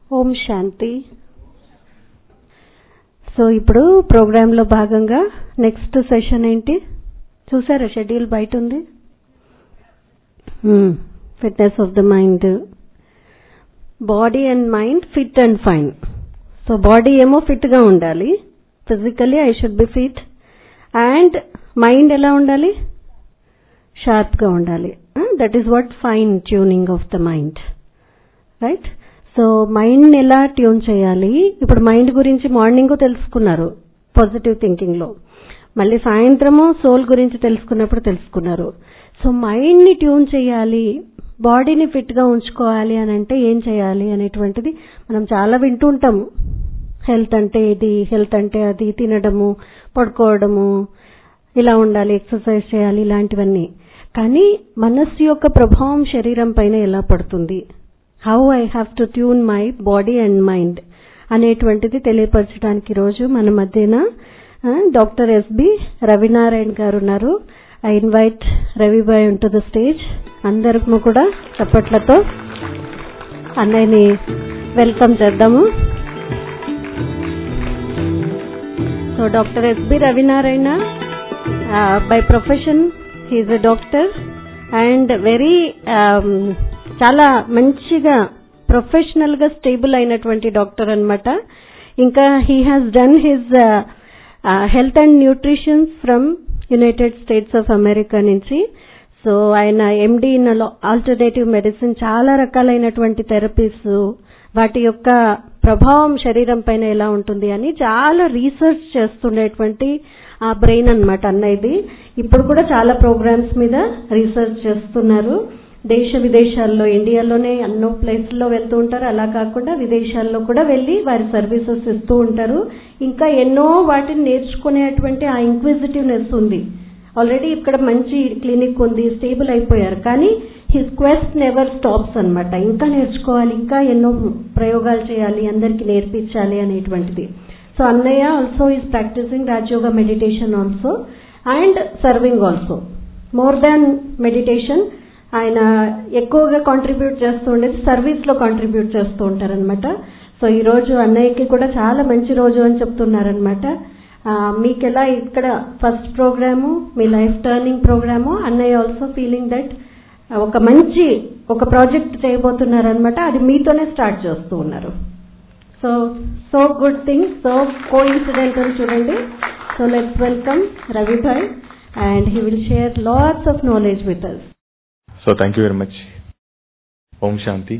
ఓం శాంతి so ఇప్పుడు ప్రోగ్రాంలో భాగంగా నెక్స్ట్ సెషన్ ఏంటి చూసారా షెడ్యూల్ బయట ఉంది fitness of the mind body and mind fit and fine so body ఏమో ఫిట్ గా ఉండాలి physically I should be fit and mind ఎలా ఉండాలి షార్ప్ గా ఉండాలి that is what fine tuning of the mind right so mind ఎలా tune చేయాలి ఇప్పుడు మైండ్ గురించి మార్నింగ్ తెలుసుకున్నారు పాజిటివ్ థింకింగ్ లో మళ్ళీ సాయంత్రము సోల్ గురించి తెలుసుకున్నప్పుడు తెలుసుకున్నారు సో మైండ్ ని ట్యూన్ చేయాలి బాడీని ఫిట్ గా ఉంచుకోవాలి అని అంటే ఏం చేయాలి అనేటువంటిది మనం చాలా వింటూ ఉంటాము హెల్త్ అంటే ఇది హెల్త్ అంటే అది తినడము పడుకోవడము ఇలా ఉండాలి ఎక్సర్సైజ్ చేయాలి ఇలాంటివన్నీ కానీ మనస్సు యొక్క ప్రభావం శరీరం పైన ఎలా పడుతుంది how I have to tune my body and mind అనేటువంటిది తెలియపరచడానికి రోజు మన మధ్యన డాక్టర్ ఎస్బి రవినారాయణ్ గారు ఉన్నారు I invite Ravibhai to the stage అందరము కూడా చప్పట్లతో అన్నయ్యని వెల్కమ్ చేద్దాము so doctor S B Ravinarayana by profession he is a doctor and very చాలా మంచిగా ప్రొఫెషనల్ గా స్టేబుల్ అయినటువంటి డాక్టర్ అనమాట ఇంకా he has done his health and nutritions from United States of America నుంచి సో ఆయన ఎండి ఇన్ ఆల్టర్నేటివ్ మెడిసిన్ చాలా రకాలైనటువంటి థెరపీస్ వాటి యొక్క ప్రభావం శరీరం పైన ఎలా ఉంటుంది అని చాలా రీసెర్చ్ చేస్తుండేటువంటి ఆ బ్రెయిన్ అనమాట అన్నయ్యది ఇప్పుడు కూడా చాలా ప్రోగ్రామ్స్ మీద రీసెర్చ్ చేస్తున్నారు దేశ విదేశాల్లో ఇండియాలోనే ఎన్నో ప్లేస్ల్లో వెళ్తూ ఉంటారు అలా కాకుండా విదేశాల్లో కూడా వెళ్ళి వారి సర్వీసెస్ ఇస్తూ ఉంటారు ఇంకా ఎన్నో వాటిని నేర్చుకునేటువంటి ఆ ఇంక్విజిటివ్నెస్ ఉంది ఆల్రెడీ ఇక్కడ మంచి క్లినిక్ ఉంది స్టేబుల్ అయిపోయారు కానీ హిస్ క్వెస్ట్ నెవర్ స్టాప్స్ అనమాట ఇంకా నేర్చుకోవాలి ఇంకా ఎన్నో ప్రయోగాలు చేయాలి అందరికి నేర్పించాలి అనేటువంటిది సో అన్నయ్య also is practicing Rajayoga meditation also and serving also more than meditation ఆయన ఎక్కువగా కాంట్రిబ్యూట్ చేస్తూ ఉండేది సర్వీస్ లో కాంట్రిబ్యూట్ చేస్తూ ఉంటారనమాట సో ఈ రోజు అన్నయ్యకి కూడా చాలా మంచి రోజు అని చెప్తున్నారనమాట మీకు ఎలా ఇక్కడ ఫస్ట్ ప్రోగ్రాము మీ లైఫ్ టర్నింగ్ ప్రోగ్రాము అన్నయ్య ఆల్సో ఫీలింగ్ దట్ ఒక మంచి ఒక ప్రాజెక్ట్ చేయబోతున్నారనమాట అది మీతోనే స్టార్ట్ చేస్తూ ఉన్నారు so so good thing so coincidental చూడండి so let's welcome Ravibhai and he will share lots of knowledge with us So thank you very much. Om Shanti.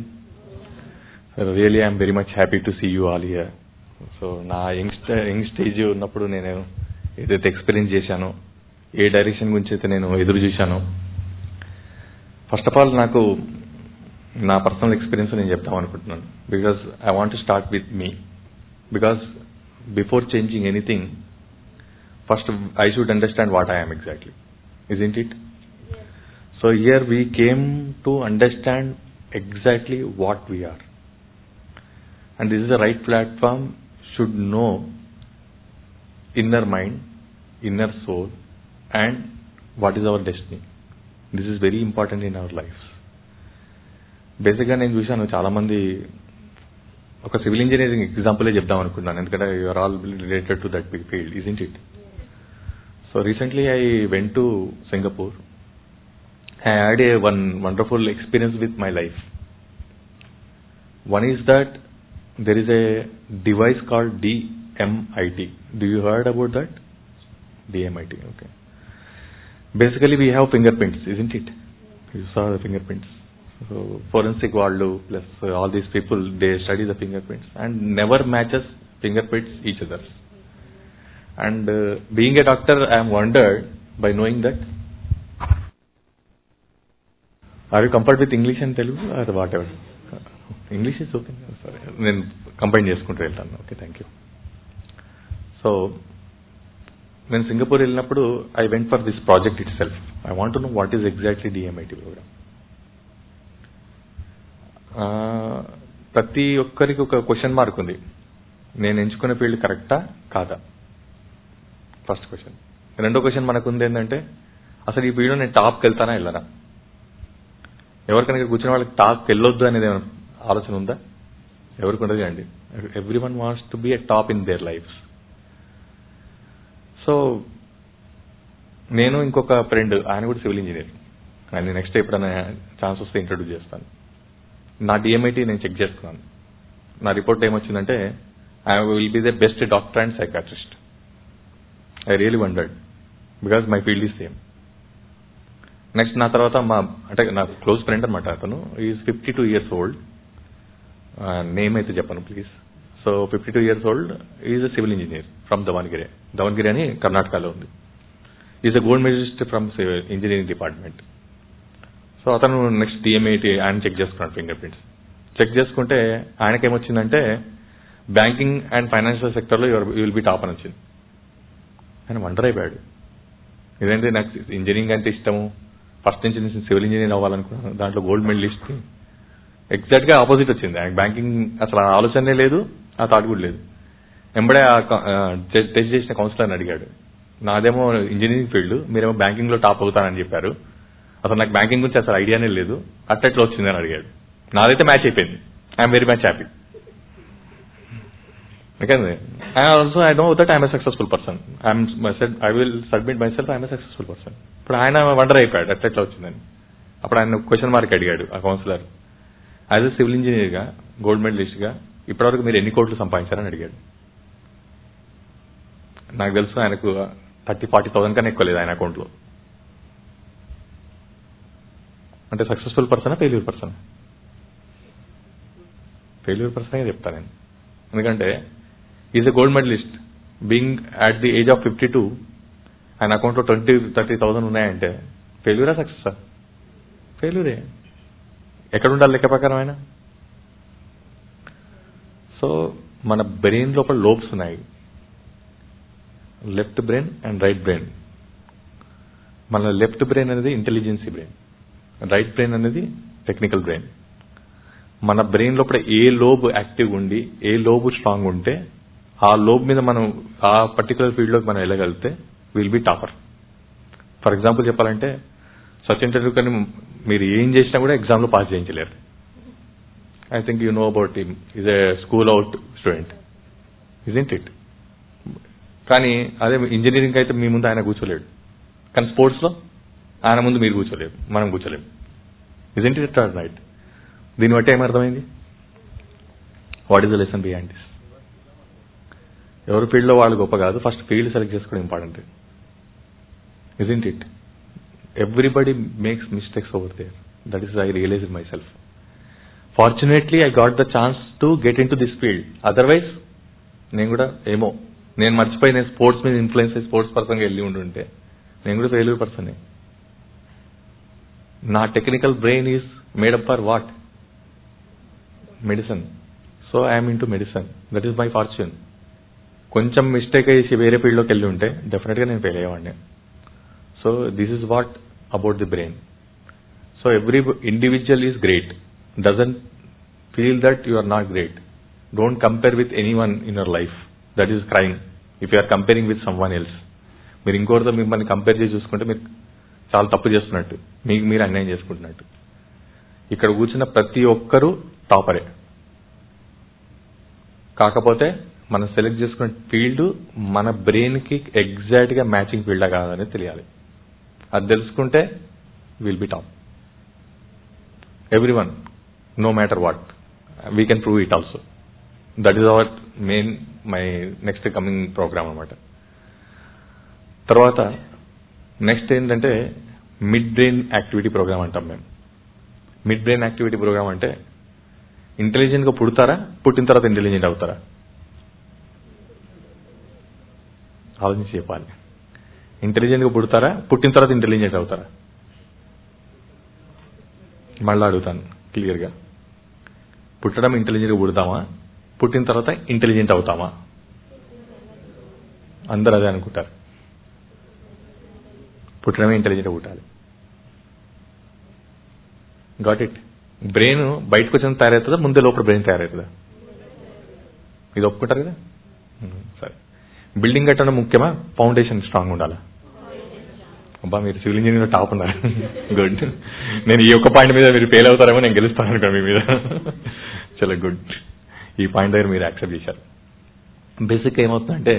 Really I am very much happy to see you all here. So నా young young stage ఉన్నప్పుడు నేను ఏదైతే experience చేశానో ఏ direction గురించి అయితే నేను ఎదురు చూశానో first of all నాకు నా పర్సనల్ ఎక్స్పీరియన్స్ నేను చెప్తాం అనుకుంటున్నాను because I want start with మీ because before changing anything first I should understand what I'm exactly is into it So here we came to understand exactly what we are. And this is the right platform, should know inner mind, inner soul, and what is our destiny. This is very important in our lives. బేసిక్గా నేను చూశాను చాలా మంది ఒక civil engineering ఎగ్జాంపులే చెప్దాం అనుకున్నాను ఎందుకంటే you're all related to that big field is into it so recently I went to Singapore I had a one wonderful experience with my life. One is that there is a device called DMIT. Do you heard about that? DMIT, okay. Basically we have fingerprints, isn't it? You saw the fingerprints. So forensic world plus uh, all these people, they study the fingerprints and never matches fingerprints each other. And uh, being a doctor, I am wondered by knowing that are you comfort with English and Telugu అది whatever English is okay సరే నేను combine చేసుకుంటూ వెళ్తాను okay thank you so నేను సింగపూర్ వెళ్ళినప్పుడు I went for this project itself I want know what is exactly DMIT programme ప్రతి ఒక్కరికి ఒక క్వశ్చన్ మార్క్ ఉంది నేను ఎంచుకునే ఫీల్డ్ కరెక్టా కాదా ఫస్ట్ క్వశ్చన్ రెండో క్వశ్చన్ మనకు ఉంది ఏంటంటే అసలు ఈ ఫీల్డ్లో నేను టాప్కి వెళ్తానా వెళ్ళనా ఎవరికైనా ఇక్కడ కూర్చున్న వాళ్ళకి టాప్కి వెళ్ళొద్దు అనేది ఏమైనా ఆలోచన ఉందా ఎవరికి ఉండదు అండి everyone wants to be a top in their life so నేను ఇంకొక ఫ్రెండ్ ఆయన కూడా సివిల్ ఇంజనీర్ ఆయన నెక్స్ట్ ఎప్పుడైనా ఛాన్స్ వస్తే ఇంట్రడ్యూస్ చేస్తాను నా డిఎంఐటి నేను చెక్ చేసుకున్నాను నా రిపోర్ట్ ఏమొచ్చిందంటే I will be the best doctor and psychiatrist I really wondered because my field is same next నా తర్వాత మా అంటే నా క్లోజ్ ఫ్రెండ్ అనమాట అతను is fifty two years old name అయితే చెప్పను please so fifty two years old is a civil engineer from Davangere Davangere అని కర్ణాటకలో ఉంది is a gold medalist from engineering department so అతను నెక్స్ట్ డిఎంఐటి ఆయన చెక్ చేసుకున్నాడు ఫింగర్ ప్రింట్స్ చెక్ చేసుకుంటే ఆయనకేమొచ్చిందంటే బ్యాంకింగ్ అండ్ ఫైనాన్షియల్ సెక్టర్లో యువర్ విల్ బి టాప్ అని వచ్చింది ఆయన వండర్ అయిపోయాడు ఇదేంటి నాకు ఇంజనీరింగ్ అంటే ఇష్టము ఫస్ట్ నుంచి నేను సివిల్ ఇంజనీర్ అవ్వాలనుకున్నాను దాంట్లో గోల్డ్ మెడలిస్ట్ ఎగ్జాక్ట్ గా ఆపోజిట్ వచ్చింది ఆయన బ్యాంకింగ్ అసలు ఆ ఆలోచనే లేదు ఆ థాట్ కూడా లేదు ఎంబడే ఆ టెస్ట్ చేసిన కౌన్సిలర్ని అడిగాడు నాదేమో ఇంజనీరింగ్ ఫీల్డ్ మీరేమో బ్యాంకింగ్ లో టాప్ అవుతానని చెప్పారు అసలు నాకు బ్యాంకింగ్ గురించి అసలు ఐడియానే లేదు అట్లా వచ్చిందని అడిగాడు నాదైతే మ్యాచ్ అయిపోయింది ఐఎమ్ వెరీ మచ్ హ్యాపీ ఓకేండి also I know that I'm a successful person I'm said I will submit myself I'm a successful person ఇప్పుడు ఆయన వండర్ అయిపోయాడు అట్లా ఎట్లా వచ్చిందని అప్పుడు ఆయన క్వశ్చన్ మార్క్ అడిగాడు ఆ counsellor as a civil engineer గా గోల్డ్ మెడలిస్ట్ గా ఇప్పటివరకు మీరు ఎన్ని కోట్లు సంపాదించారని అడిగాడు నాకు తెలుసు ఆయనకు థర్టీ ఫార్టీ థౌసండ్ కన్నా ఎక్కువ లేదు ఆయన అకౌంట్లో అంటే సక్సెస్ఫుల్ పర్సనా ఫెయిల్యూర్ పర్సన్ ఫెయిల్యూర్ పర్సనే చెప్తాను నేను ఎందుకంటే is a gold medalist being at the age of fifty two ఆయన అకౌంట్లో ట్వంటీ థర్టీ థౌసండ్ ఉన్నాయంటే ఫెయిల్యూరా సక్సెసా ఫెయిల్యూరే ఎక్కడ ఉండాలి లెక్క ప్రకారం ఆయన సో మన బ్రెయిన్ లోపల లోబ్స్ ఉన్నాయి left brain and right brain మన లెఫ్ట్ బ్రెయిన్ అనేది ఇంటెలిజెన్సీ బ్రెయిన్ రైట్ బ్రెయిన్ అనేది టెక్నికల్ బ్రెయిన్ మన బ్రెయిన్ లోపల ఏ లోబ్ యాక్టివ్ ఉండి ఏ లోబ్ స్ట్రాంగ్ ఉంటే ఆ లోబ్ మీద మనం ఆ పర్టికులర్ ఫీల్డ్లోకి మనం వెళ్ళగలిగితే will be topper for example చెప్పాలంటే సచిన్ టెండూల్కర్ని మీరు ఏం చేసినా కూడా ఎగ్జామ్లో పాస్ చేయించలేరు I think you know about him is a school out student isn't it కానీ అదే ఇంజనీరింగ్ అయితే మీ ముందు ఆయన కూర్చోలేడు కానీ స్పోర్ట్స్లో ఆయన ముందు మీరు కూర్చోలేరు మనం కూర్చోలేము ఇజెంట్ ఇట్ రైట్ దీన్ని బట్టి ఏమర్థమైంది what is the lesson behind this ఎవరి ఫీల్డ్లో వాళ్ళు గొప్ప కాదు ఫస్ట్ ఫీల్డ్ సెలెక్ట్ చేసుకోవడం important isn't it everybody makes mistakes over there that is I realize in myself fortunately I got the chance to get into this field otherwise నేను కూడా ఏమో నేను మర్చిపోయి నేను స్పోర్ట్స్ మీద influence అయ్యి sports పర్సన్గా వెళ్ళి ఉంటుంటే నేను కూడా ఫెయిల్యూర్ పర్సనే నా technical brain is made up for what medicine so I'm into medicine that is my fortune కొంచెం మిస్టేక్ చేసి వేరే ఫీల్డ్లోకి వెళ్ళి ఉంటే డెఫినెట్గా నేను ఫెయిల్ అయ్యేవాడిని so this is what about the brain so every individual is great doesn't feel that you are not great don't compare with anyone in your life that is crime if you are comparing with someone else మీరు ఇంకోటితో మిమ్మల్ని compare చేసి చూసుకుంటే మీరు చాలా తప్పు చేస్తున్నట్టు మీకు మీరు అన్యాయం చేసుకుంటున్నట్టు ఇక్కడ కూర్చున్న ప్రతి ఒక్కరూ టాపరే కాకపోతే మనం సెలెక్ట్ చేసుకున్న ఫీల్డ్ మన బ్రెయిన్కి ఎగ్జాక్ట్గా మ్యాచింగ్ ఫీల్డా కాదని తెలియాలి అది తెలుసుకుంటే will be top everyone no matter what we can prove it also that is our main my next coming programme అనమాట తర్వాత నెక్స్ట్ ఏంటంటే మిడ్ బ్రెయిన్ యాక్టివిటీ ప్రోగ్రామ్ అంటాం మేము మిడ్ బ్రెయిన్ యాక్టివిటీ ప్రోగ్రామ్ అంటే ఇంటెలిజెంట్గా పుడతారా పుట్టిన తర్వాత ఇంటెలిజెంట్ అవుతారా ఆలోచించి చెప్పాలి ఇంటెలిజెంట్గా పుడతారా పుట్టిన తర్వాత ఇంటెలిజెంట్ అవుతారా మళ్ళీ అడుగుతాను క్లియర్గా పుట్టడం ఇంటెలిజెంట్గా పుడతామా పుట్టిన తర్వాత ఇంటెలిజెంట్ అవుతామా అందరూ అదే అనుకుంటారు పుట్టడమే ఇంటెలిజెంట్గా పుట్టాలి గాట్ ఇట్ బ్రెయిన్ బయటకు వచ్చిన తయారవుతుందా ముందే లోపల బ్రెయిన్ తయారవుతుందా ఇది ఒప్పుకుంటారు కదా సరే బిల్డింగ్ కట్టడం ముఖ్యమా ఫౌండేషన్ స్ట్రాంగ్ ఉండాలా అబ్బా మీరు సివిల్ ఇంజనీర్ టాప్ ఉన్నారు గుడ్ నేను ఈ ఒక్క పాయింట్ మీద మీరు ఫెయిల్ అవుతారేమో నేను గెలుస్తాను అనుకో మీ మీద చాలా గుడ్ ఈ పాయింట్ దగ్గర మీరు యాక్సెప్ట్ చేశారు బేసిక్ ఏమవుతుందంటే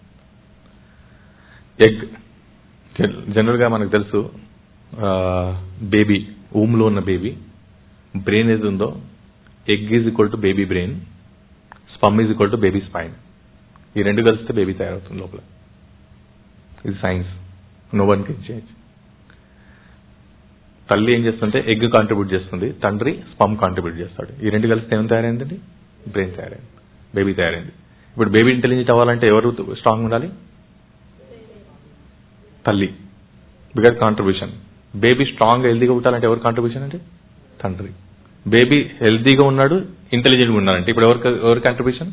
ఎగ్ జనరల్ గా మనకు తెలుసు బేబీ ఊమ్లో ఉన్న బేబీ బ్రెయిన్ ఏది ఉందో egg is equal to baby brain sperm is equal to baby spine ఈ రెండు కలిస్తే బేబీ తయారవుతుంది లోపల ఇది science no one can change తల్లి ఏం చేస్తుంటే ఎగ్ కాంట్రిబ్యూట్ చేస్తుంది తండ్రి స్పమ్ కాంట్రిబ్యూట్ చేస్తాడు ఈ రెండు కలిస్తే ఏం తయారైందండి బ్రెయిన్ తయారైంది బేబీ తయారైంది ఇప్పుడు బేబీ ఇంటెలిజెంట్ అవ్వాలంటే ఎవరు స్ట్రాంగ్ ఉండాలి తల్లి బిగర్ కాంట్రిబ్యూషన్ బేబీ స్ట్రాంగ్ హెల్దీగా ఉండాలంటే ఎవరు కాంట్రిబ్యూషన్ అంటే తండ్రి బేబీ హెల్దీగా ఉన్నాడు ఇంటెలిజెంట్గా ఉన్నాడంటే ఇప్పుడు ఎవరు ఎవరి కాంట్రిబ్యూషన్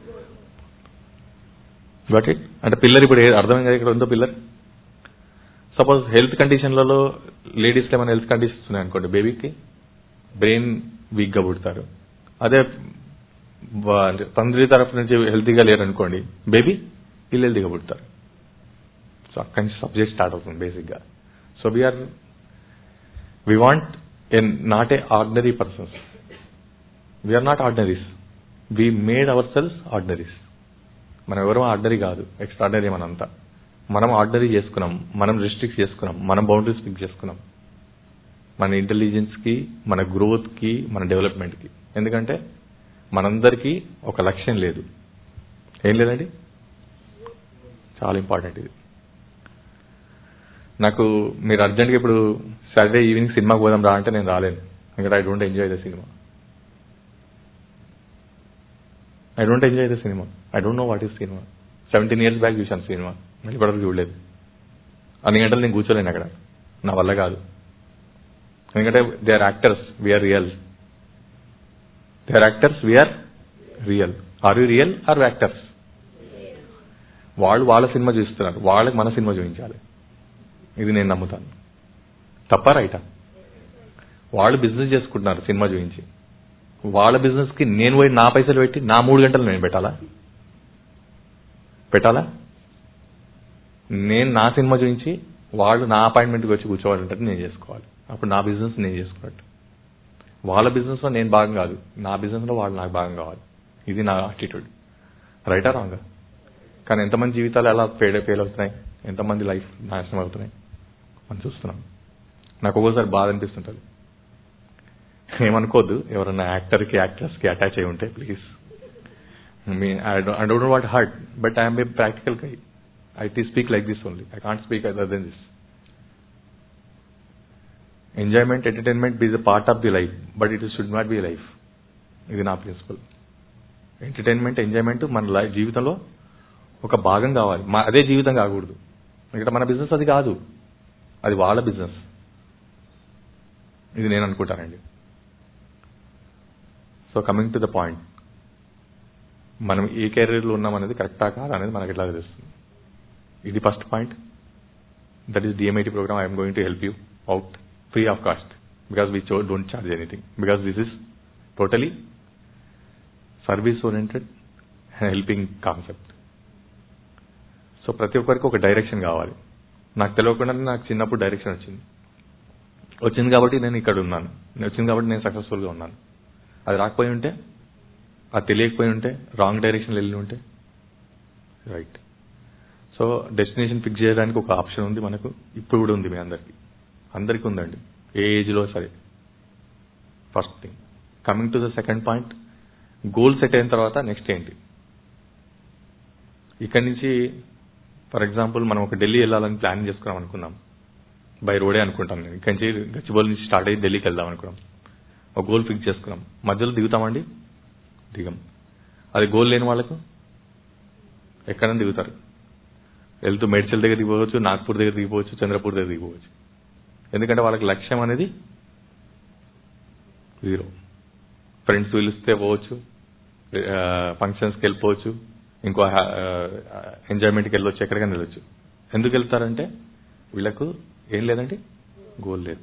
గట్ ఇట్ అంటే పిల్లర్ ఇప్పుడు ఏ- అర్థమైంది కదా ఇక్కడ ఉందో పిల్లర్ సపోజ్ హెల్త్ కండిషన్లలో లేడీస్కి ఏమైనా హెల్త్ కండిషన్స్ ఉన్నాయి అనుకోండి బేబీకి బ్రెయిన్ వీక్గా పుడతారు అదే వా- అంటే తండ్రి తరఫు నుంచి హెల్తీగా లేరు అనుకోండి బేబీ వీళ్ళు హెల్తీగా పుడతారు సో అక్కడి నుంచి సబ్జెక్ట్ స్టార్ట్ అవుతుంది బేసిక్గా so we're we want and not a ordinary persons we're not ordinaries we made ourselves ordinaries మనం ఎవరూ ఆర్డినరీ కాదు ఎక్స్ట్రాడినరీ మనంతా మనం ఆర్డినరీ చేసుకున్నాం మనం రిస్ట్రిక్ట్ చేసుకున్నాం మనం బౌండరీస్ ఫిక్స్ చేసుకున్నాం మన ఇంటెలిజెన్స్ కి మన గ్రోత్ కి మన డెవలప్మెంట్ కి ఎందుకంటే మనందరికీ ఒక లక్ష్యం లేదు ఏం లేదండి చాలా ఇంపార్టెంట్ ఇది నాకు మీరు అర్జెంట్గా ఇప్పుడు సాటర్డే ఈవినింగ్ సినిమాకి పోదాం రా అంటే నేను రాలేను ఎందుకంటే I don't enjoy the cinema I don't enjoy the cinema I don't know what is cinema seventeen years back చూశాను సినిమా మళ్ళీ ఇప్పటివరకు చూడలేదు అన్ని గంటలు నేను కూర్చోలేను అక్కడ నా వల్ల కాదు ఎందుకంటే they are actors we're real they are actors we're real are you real are actors వాళ్ళు వాళ్ళ సినిమా చూస్తున్నారు వాళ్ళకి మన సినిమా చూపించాలి ఇది నేను నమ్ముతాను తప్ప రైటా వాళ్ళు బిజినెస్ చేసుకుంటున్నారు సినిమా చూపించి వాళ్ళ బిజినెస్ కి నేను పోయి నా పైసలు పెట్టి నా మూడు గంటలు నేను పెట్టాలా పెట్టాలా నేను నా సినిమా చూపించి వాళ్ళు నా అపాయింట్మెంట్కి వచ్చి కూర్చోవాలంటే నేను చేసుకోవాలి అప్పుడు నా బిజినెస్ నేను చేసుకున్నట్టు వాళ్ళ బిజినెస్ లో నేను భాగం కాదు నా బిజినెస్ లో వాళ్ళు నాకు భాగం కావాలి ఇది నా యాటిట్యూడ్ రైటా రాంగా కానీ ఎంతమంది జీవితాలు ఎలా ఫెయిల్ ఫెయిల్ అవుతున్నాయి ఎంతమంది లైఫ్ నాశనం అవుతున్నాయి మనం చూస్తున్నాం నాకు ఒక్కోసారి బాధ అనిపిస్తుంటుంది ఏమనుకోవద్దు ఎవరన్నా యాక్టర్కి యాక్ట్రెస్కి అటాచ్ అయి ఉంటే ప్లీజ్ మీ I don't know what hurt but I'm a practical guy I T speak like this only I can't speak other than this enjoyment entertainment is a part of the life but it should not be life ఇది నా principle entertainment enjoyment మన life జీవితంలో ఒక భాగం కావాలి మా అదే జీవితం కాకూడదు ఇక్కడ మన బిజినెస్ అది కాదు అది వాళ్ళ బిజినెస్ ఇది నేను అనుకుంటానండి so coming to the point మనం ఏ కెరీర్లో ఉన్నాం అనేది కరెక్టా కాదా అనేది మనకి ఎట్లా తెలుస్తుంది ఇది first point that is DMIT programme I'm going to help you out free of cost because we చో don't charge anything because this is totally service oriented helping concept so ప్రతి ఒక్కరికి ఒక డైరెక్షన్ కావాలి నాకు తెలియకుండా నాకు చిన్నప్పుడు డైరెక్షన్ వచ్చింది వచ్చింది కాబట్టి నేను ఇక్కడ ఉన్నాను నేను వచ్చింది కాబట్టి నేను సక్సెస్ఫుల్గా ఉన్నాను అది రాకపోయి ఉంటే అది తెలియకపోయి ఉంటే రాంగ్ డైరెక్షన్లో వెళ్ళి ఉంటే రైట్ సో డెస్టినేషన్ ఫిక్స్ చేయడానికి ఒక ఆప్షన్ ఉంది మనకు ఇప్పుడు కూడా ఉంది మీ అందరికి అందరికీ ఉందండి ఏ ఏజ్లో సరే first thing coming to the second point goal set అయిన తర్వాత నెక్స్ట్ ఏంటి ఇక్కడి నుంచి ఫర్ ఎగ్జాంపుల్ మనం ఒక ఢిల్లీ వెళ్ళాలని ప్లాన్ చేసుకున్నాం అనుకున్నాం బై రోడే అనుకుంటాం నేను ఇక్కడి నుంచి గచ్చిబౌలి నుంచి స్టార్ట్ అయ్యి ఢిల్లీకి వెళ్దాం అనుకున్నాం ఒక గోల్ ఫిక్స్ చేసుకున్నాం మధ్యలో దిగుతామండి దిగం అది గోల్ లేని వాళ్ళకు ఎక్కడైనా దిగుతారు వెళ్తూ మేడ్చల్ దగ్గర దిగిపోవచ్చు నాగ్పూర్ దగ్గర దిగిపోవచ్చు చంద్రపూర్ దగ్గర దిగిపోవచ్చు ఎందుకంటే వాళ్ళకి లక్ష్యం అనేది జీరో ఫ్రెండ్స్ పిలిస్తే పోవచ్చు ఫంక్షన్స్కి వెళ్ళిపోవచ్చు ఇంకో ఎంజాయ్మెంట్కి వెళ్ళొచ్చు ఎక్కడికైనా వెళ్ళొచ్చు ఎందుకు వెళ్తారంటే వీళ్ళకు ఏం లేదండి గోల్ లేదు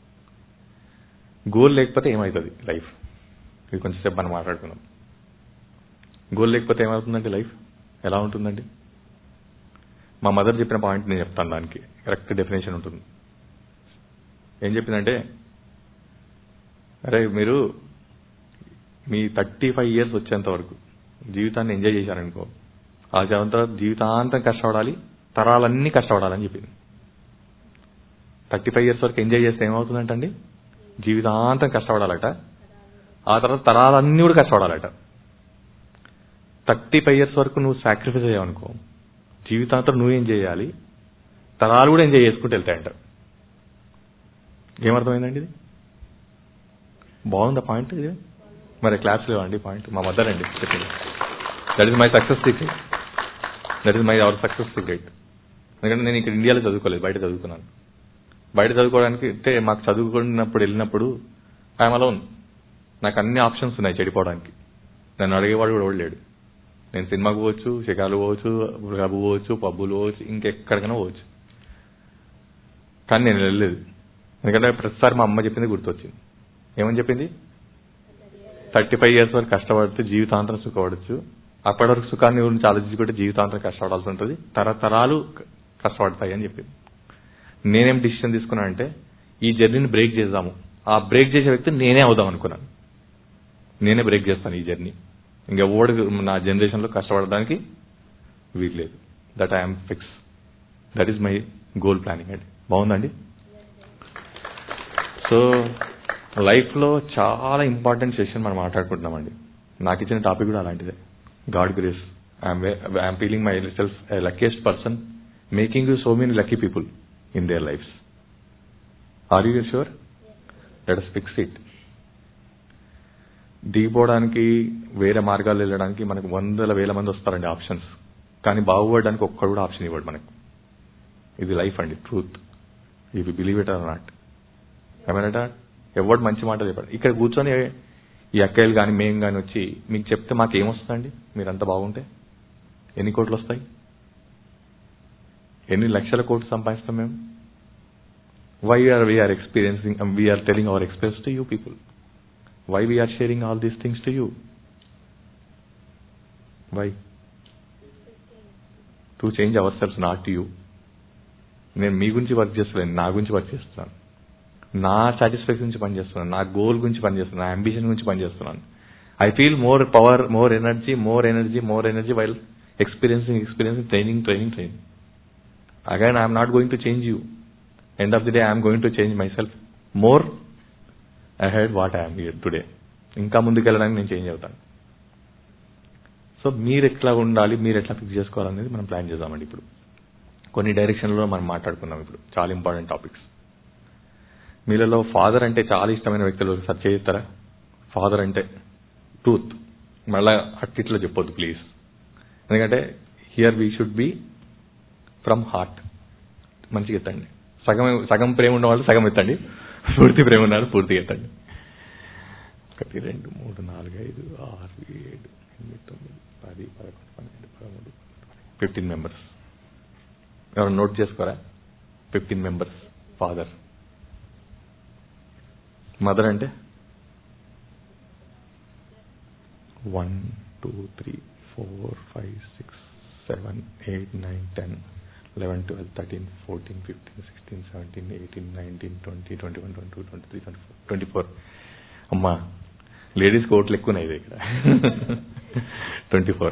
గోల్ లేకపోతే ఏమవుతుంది లైఫ్ ఇది కొంచెం సేపు మనం మాట్లాడుకుందాం గోల్ లేకపోతే ఏమవుతుందండి లైఫ్ ఎలా ఉంటుందండి మా మదర్ చెప్పిన పాయింట్ నేను చెప్తాను దానికి కరెక్ట్ డెఫినేషన్ ఉంటుంది ఏం చెప్పిందంటే అరే మీరు మీ థర్టీ ఫైవ్ ఇయర్స్ వచ్చేంత వరకు జీవితాన్ని ఎంజాయ్ చేశారనుకో ఆ తర్వాత జీవితాంతం కష్టపడాలి తరాలన్నీ కష్టపడాలని చెప్పింది థర్టీ ఫైవ్ ఇయర్స్ వరకు ఎంజాయ్ చేస్తే ఏమవుతుందంటండి జీవితాంతం కష్టపడాలట ఆ తర్వాత తరాలన్నీ కూడా కష్టపడాలట థర్టీ ఫైవ్ ఇయర్స్ వరకు నువ్వు సాక్రిఫైస్ అయ్యావనుకో జీవితాంతం నువ్వేం చేయాలి తరాలు కూడా ఎంజాయ్ చేసుకుంటూ వెళ్తాయంట ఏమర్థమైందండి ఇది బాగుందా పాయింట్ ఇది మరి క్లాస్ లేవండి పాయింట్ మా మదర్ అండి చెప్పింది that is my success secret that is my our success secret ఎందుకంటే నేను ఇక్కడ ఇండియాలో చదువుకోలేదు బయట చదువుకున్నాను బయట చదువుకోవడానికి అంటే మాకు చదువుకున్నప్పుడు వెళ్ళినప్పుడు ఐఎమ్ అలోన్ నాకు అన్ని ఆప్షన్స్ ఉన్నాయి చెడిపోవడానికి నన్ను అడిగేవాడు కూడా ఎవడు లేడు నేను సినిమాకు పోవచ్చు షికార్లు పోవచ్చు క్లబ్ పోవచ్చు పబ్బులు పోవచ్చు ఇంకెక్కడికైనా పోవచ్చు కానీ నేను వెళ్ళలేదు ఎందుకంటే ప్రతిసారి మా అమ్మ చెప్పింది గుర్తొచ్చింది ఏమని చెప్పింది థర్టీ ఫైవ్ ఇయర్స్ వరకు కష్టపడితే జీవితాంతరం సుఖపడచ్చు అప్పటి వరకు సుఖాన్ని గురించి ఆలోచించుకుంటే జీవితాంతరం కష్టపడాల్సి ఉంటుంది తరతరాలు కష్టపడతాయి అని చెప్పింది నేనేం డిసిషన్ తీసుకున్నానంటే ఈ జర్నీని బ్రేక్ చేద్దాము ఆ బ్రేక్ చేసే వ్యక్తి నేనే అవుదాం అనుకున్నాను నేనే బ్రేక్ చేస్తాను ఈ జర్నీ ఇంకెవడు నా జనరేషన్లో కష్టపడడానికి వీల్లేదు that I'm fix that is my goal planning అండి బాగుందండి సో లైఫ్లో చాలా ఇంపార్టెంట్ సెషన్ మనం మాట్లాడుకుంటున్నామండి నాకు ఇచ్చిన టాపిక్ కూడా అలాంటిదే God grace I'm I'm feeling myself a luckiest person making you so many lucky people in their lives are you sure let us fix it దిగిపోవడానికి వేరే మార్గాలు వెళ్ళడానికి మనకు వందల వేల మంది వస్తారండి ఆప్షన్స్ కానీ బాగుపడడానికి ఒక్కడు కూడా ఆప్షన్ ఇవ్వడు మనకు ఇది లైఫ్ అండి ట్రూత్ ఇవి బిలీవ్ ఇట్ ఆర్ నాట్ ఏమైనా ఎవడు మంచి మాట చెప్పాడు ఇక్కడ కూర్చొని ఈ అక్కయ్యలు కానీ మేము కానీ వచ్చి మీకు చెప్తే మాకు ఏమొస్తుందండి మీరంతా బాగుంటే ఎన్ని కోట్లు వస్తాయి ఎన్ని లక్షల కోట్లు సంపాదిస్తాం మేము why are we're experiencing we're telling our experience to you people why we're sharing all these things to you why to change ourselves not to you నేను మీ గురించి వర్క్ చేస్తలేను నా గురించి వర్క్ చేస్తున్నాను నా సాటిస్ఫాక్షన్ గురించి పనిచేస్తున్నాను నా గోల్ గురించి పనిచేస్తున్నాను నా అంబిషన్ గురించి పనిచేస్తున్నాను I feel more power more energy more energy more energy while experiencing experiencing training training training again I'm not going to change you end of the day I'm going to change myself more I head what I'm here today ఇంకా ముందుకెళ్ళడానికి నేను change అవుతాను so మీరు ఎట్లా ఉండాలి మీరు ఎట్లా fix చేసుకోవాలనేది మనం ప్లాన్ చేద్దామండి ఇప్పుడు కొన్ని డైరెక్షన్లో మనం మాట్లాడుకున్నాం ఇప్పుడు చాలా ఇంపార్టెంట్ టాపిక్స్ మీలలో ఫాదర్ అంటే చాలా ఇష్టమైన వ్యక్తులు సెర్చ్ చేస్తారా ఫాదర్ అంటే ట్రూత్ మళ్ళా అట్టిట్లో చెప్పొద్దు ప్లీజ్ ఎందుకంటే here we should be from heart మంచిగా ఎత్తండి సగం సగం ప్రేమ ఉన్న వాళ్ళు సగం ఎత్తండి పూర్తి ప్రేమ ఉన్న వాళ్ళు పూర్తిగా ఎత్తండి ఒకటి రెండు మూడు నాలుగు ఐదు ఆరు ఏడు ఎనిమిది తొమ్మిది పది పదకొండు పన్నెండు పదమూడు ఫిఫ్టీన్ మెంబర్స్ ఎవరు నోట్ చేసుకోరా ఫిఫ్టీన్ మెంబర్స్ ఫాదర్ మదర్ అంటే one two three four five six seven eight nine ten eleven twelve thirteen fourteen fifteen sixteen seventeen eighteen nineteen twenty twenty one twenty two twenty three twenty four twenty four అమ్మా ladies కోట్లు ఎక్కువ ఉన్నాయి ఇక్కడ twenty four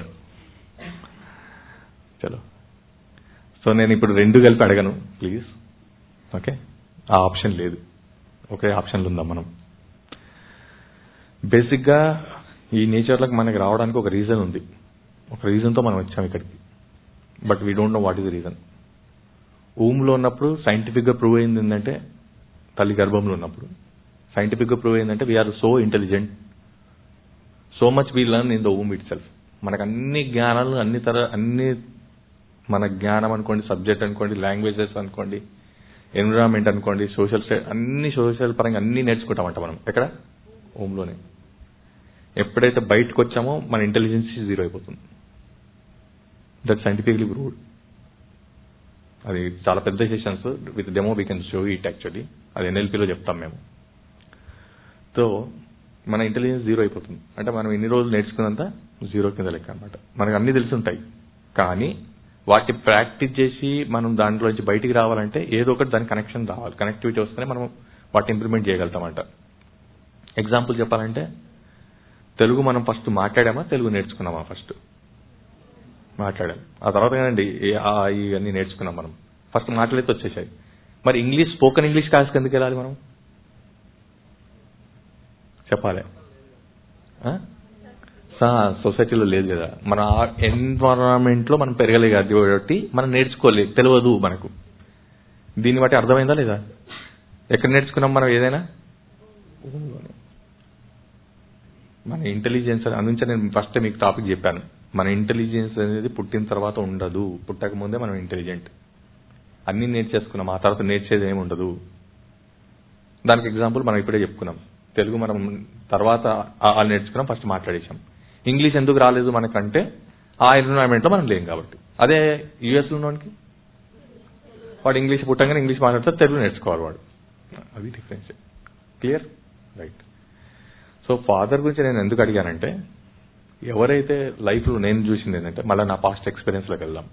చలో so నేను ఇప్పుడు రెండు కలిపి అడగను ప్లీజ్ ఓకే ఆ ఆప్షన్ లేదు ఒకే ఆప్షన్లు ఉందాం మనం బేసిక్గా ఈ నేచర్లకు మనకి రావడానికి ఒక రీజన్ ఉంది ఒక రీజన్తో మనం వచ్చాం ఇక్కడికి but we don't know what is the reason ఊమ్లో ఉన్నప్పుడు సైంటిఫిక్గా ప్రూవ్ అయింది ఏంటంటే తల్లి గర్భంలో ఉన్నప్పుడు సైంటిఫిక్గా ప్రూవ్ అయిందంటే we're so intelligent so much we learn in the womb itself మనకు అన్ని జ్ఞానాలు అన్ని తర అన్ని మన జ్ఞానం అనుకోండి సబ్జెక్ట్ అనుకోండి లాంగ్వేజెస్ అనుకోండి ఎన్విరాన్మెంట్ అనుకోండి సోషల్ అన్ని సోషల్ పరంగా అన్ని నేర్చుకుంటామంట మనం ఎక్కడ హోమ్లోనే ఎప్పుడైతే బయటకు వచ్చామో మన ఇంటెలిజెన్స్ జీరో అయిపోతుంది దట్ సైంటిఫిక్లీ ప్రూవ్డ్ అది చాలా పెద్ద sessions with demo we can show it actually అది ఎన్ఎల్పీలో చెప్తాం మేము సో మన ఇంటెలిజెన్స్ జీరో అయిపోతుంది అంటే మనం ఎన్ని రోజులు నేర్చుకున్నంత జీరో కింద లెక్క అనమాట మనకు అన్ని తెలిసి ఉంటాయి కానీ వాటి ప్రాక్టీస్ చేసి మనం దాంట్లో నుంచి బయటికి రావాలంటే ఏదో ఒకటి దాని కనెక్షన్ రావాలి కనెక్టివిటీ వస్తేనే మనం వాటిని ఇంప్లిమెంట్ చేయగలుగుతామంట ఎగ్జాంపుల్ చెప్పాలంటే తెలుగు మనం ఫస్ట్ మాట్లాడామా తెలుగు నేర్చుకున్నామా ఫస్ట్ మాట్లాడాం ఆ తర్వాత కానండి ఏ ఆ ఈ అన్ని నేర్చుకున్నాం మనం ఫస్ట్ మాట్లాడితే వచ్చేసాయి మరి ఇంగ్లీష్ స్పోకెన్ ఇంగ్లీష్ క్లాస్కి ఎందుకు వెళ్ళాలి మనం చెప్పాలి ఆ? సా- సొసైటీలో లేదు కదా మన ఎన్వరాన్మెంట్ లో మనం పెరగలేదు కాబట్టి మనం నేర్చుకోలేదు తెలియదు మనకు దీన్ని బట్టి అర్థమైందా లేదా ఎక్కడ నేర్చుకున్నాం మనం ఏదైనా మన ఇంటెలిజెన్స్ అందుకే నేను ఫస్ట్ మీకు టాపిక్ చెప్పాను మన ఇంటెలిజెన్స్ అనేది పుట్టిన తర్వాత ఉండదు పుట్టక ముందే మనం ఇంటెలిజెంట్ అన్ని నేర్చేసుకున్నాం ఆ తర్వాత నేర్చేది ఏమి ఉండదు దానికి ఎగ్జాంపుల్ మనం ఇప్పుడే చెప్పుకున్నాం తెలుగు మనం తర్వాత ఆ- ఆ నేర్చుకున్నాం ఫస్ట్ మాట్లాడేశాం ఇంగ్లీష్ ఎందుకు రాలేదు మనకంటే ఆ ఎన్విరాన్మెంట్ లో మనం లేం కాబట్టి అదే యుఎస్ లో ఉన్నవాడికి వాడు ఇంగ్లీష్ పుట్టంగానే ఇంగ్లీష్ మాట్లాడితే తెలుగు నేర్చుకోవాలి వాడు అది difference clear right so father గురించి నేను ఎందుకు అడిగానంటే ఎవరైతే లైఫ్లో నేను చూసింది ఏంటంటే మళ్ళీ నా పాస్ట్ ఎక్స్పీరియన్స్లోకి వెళ్దాం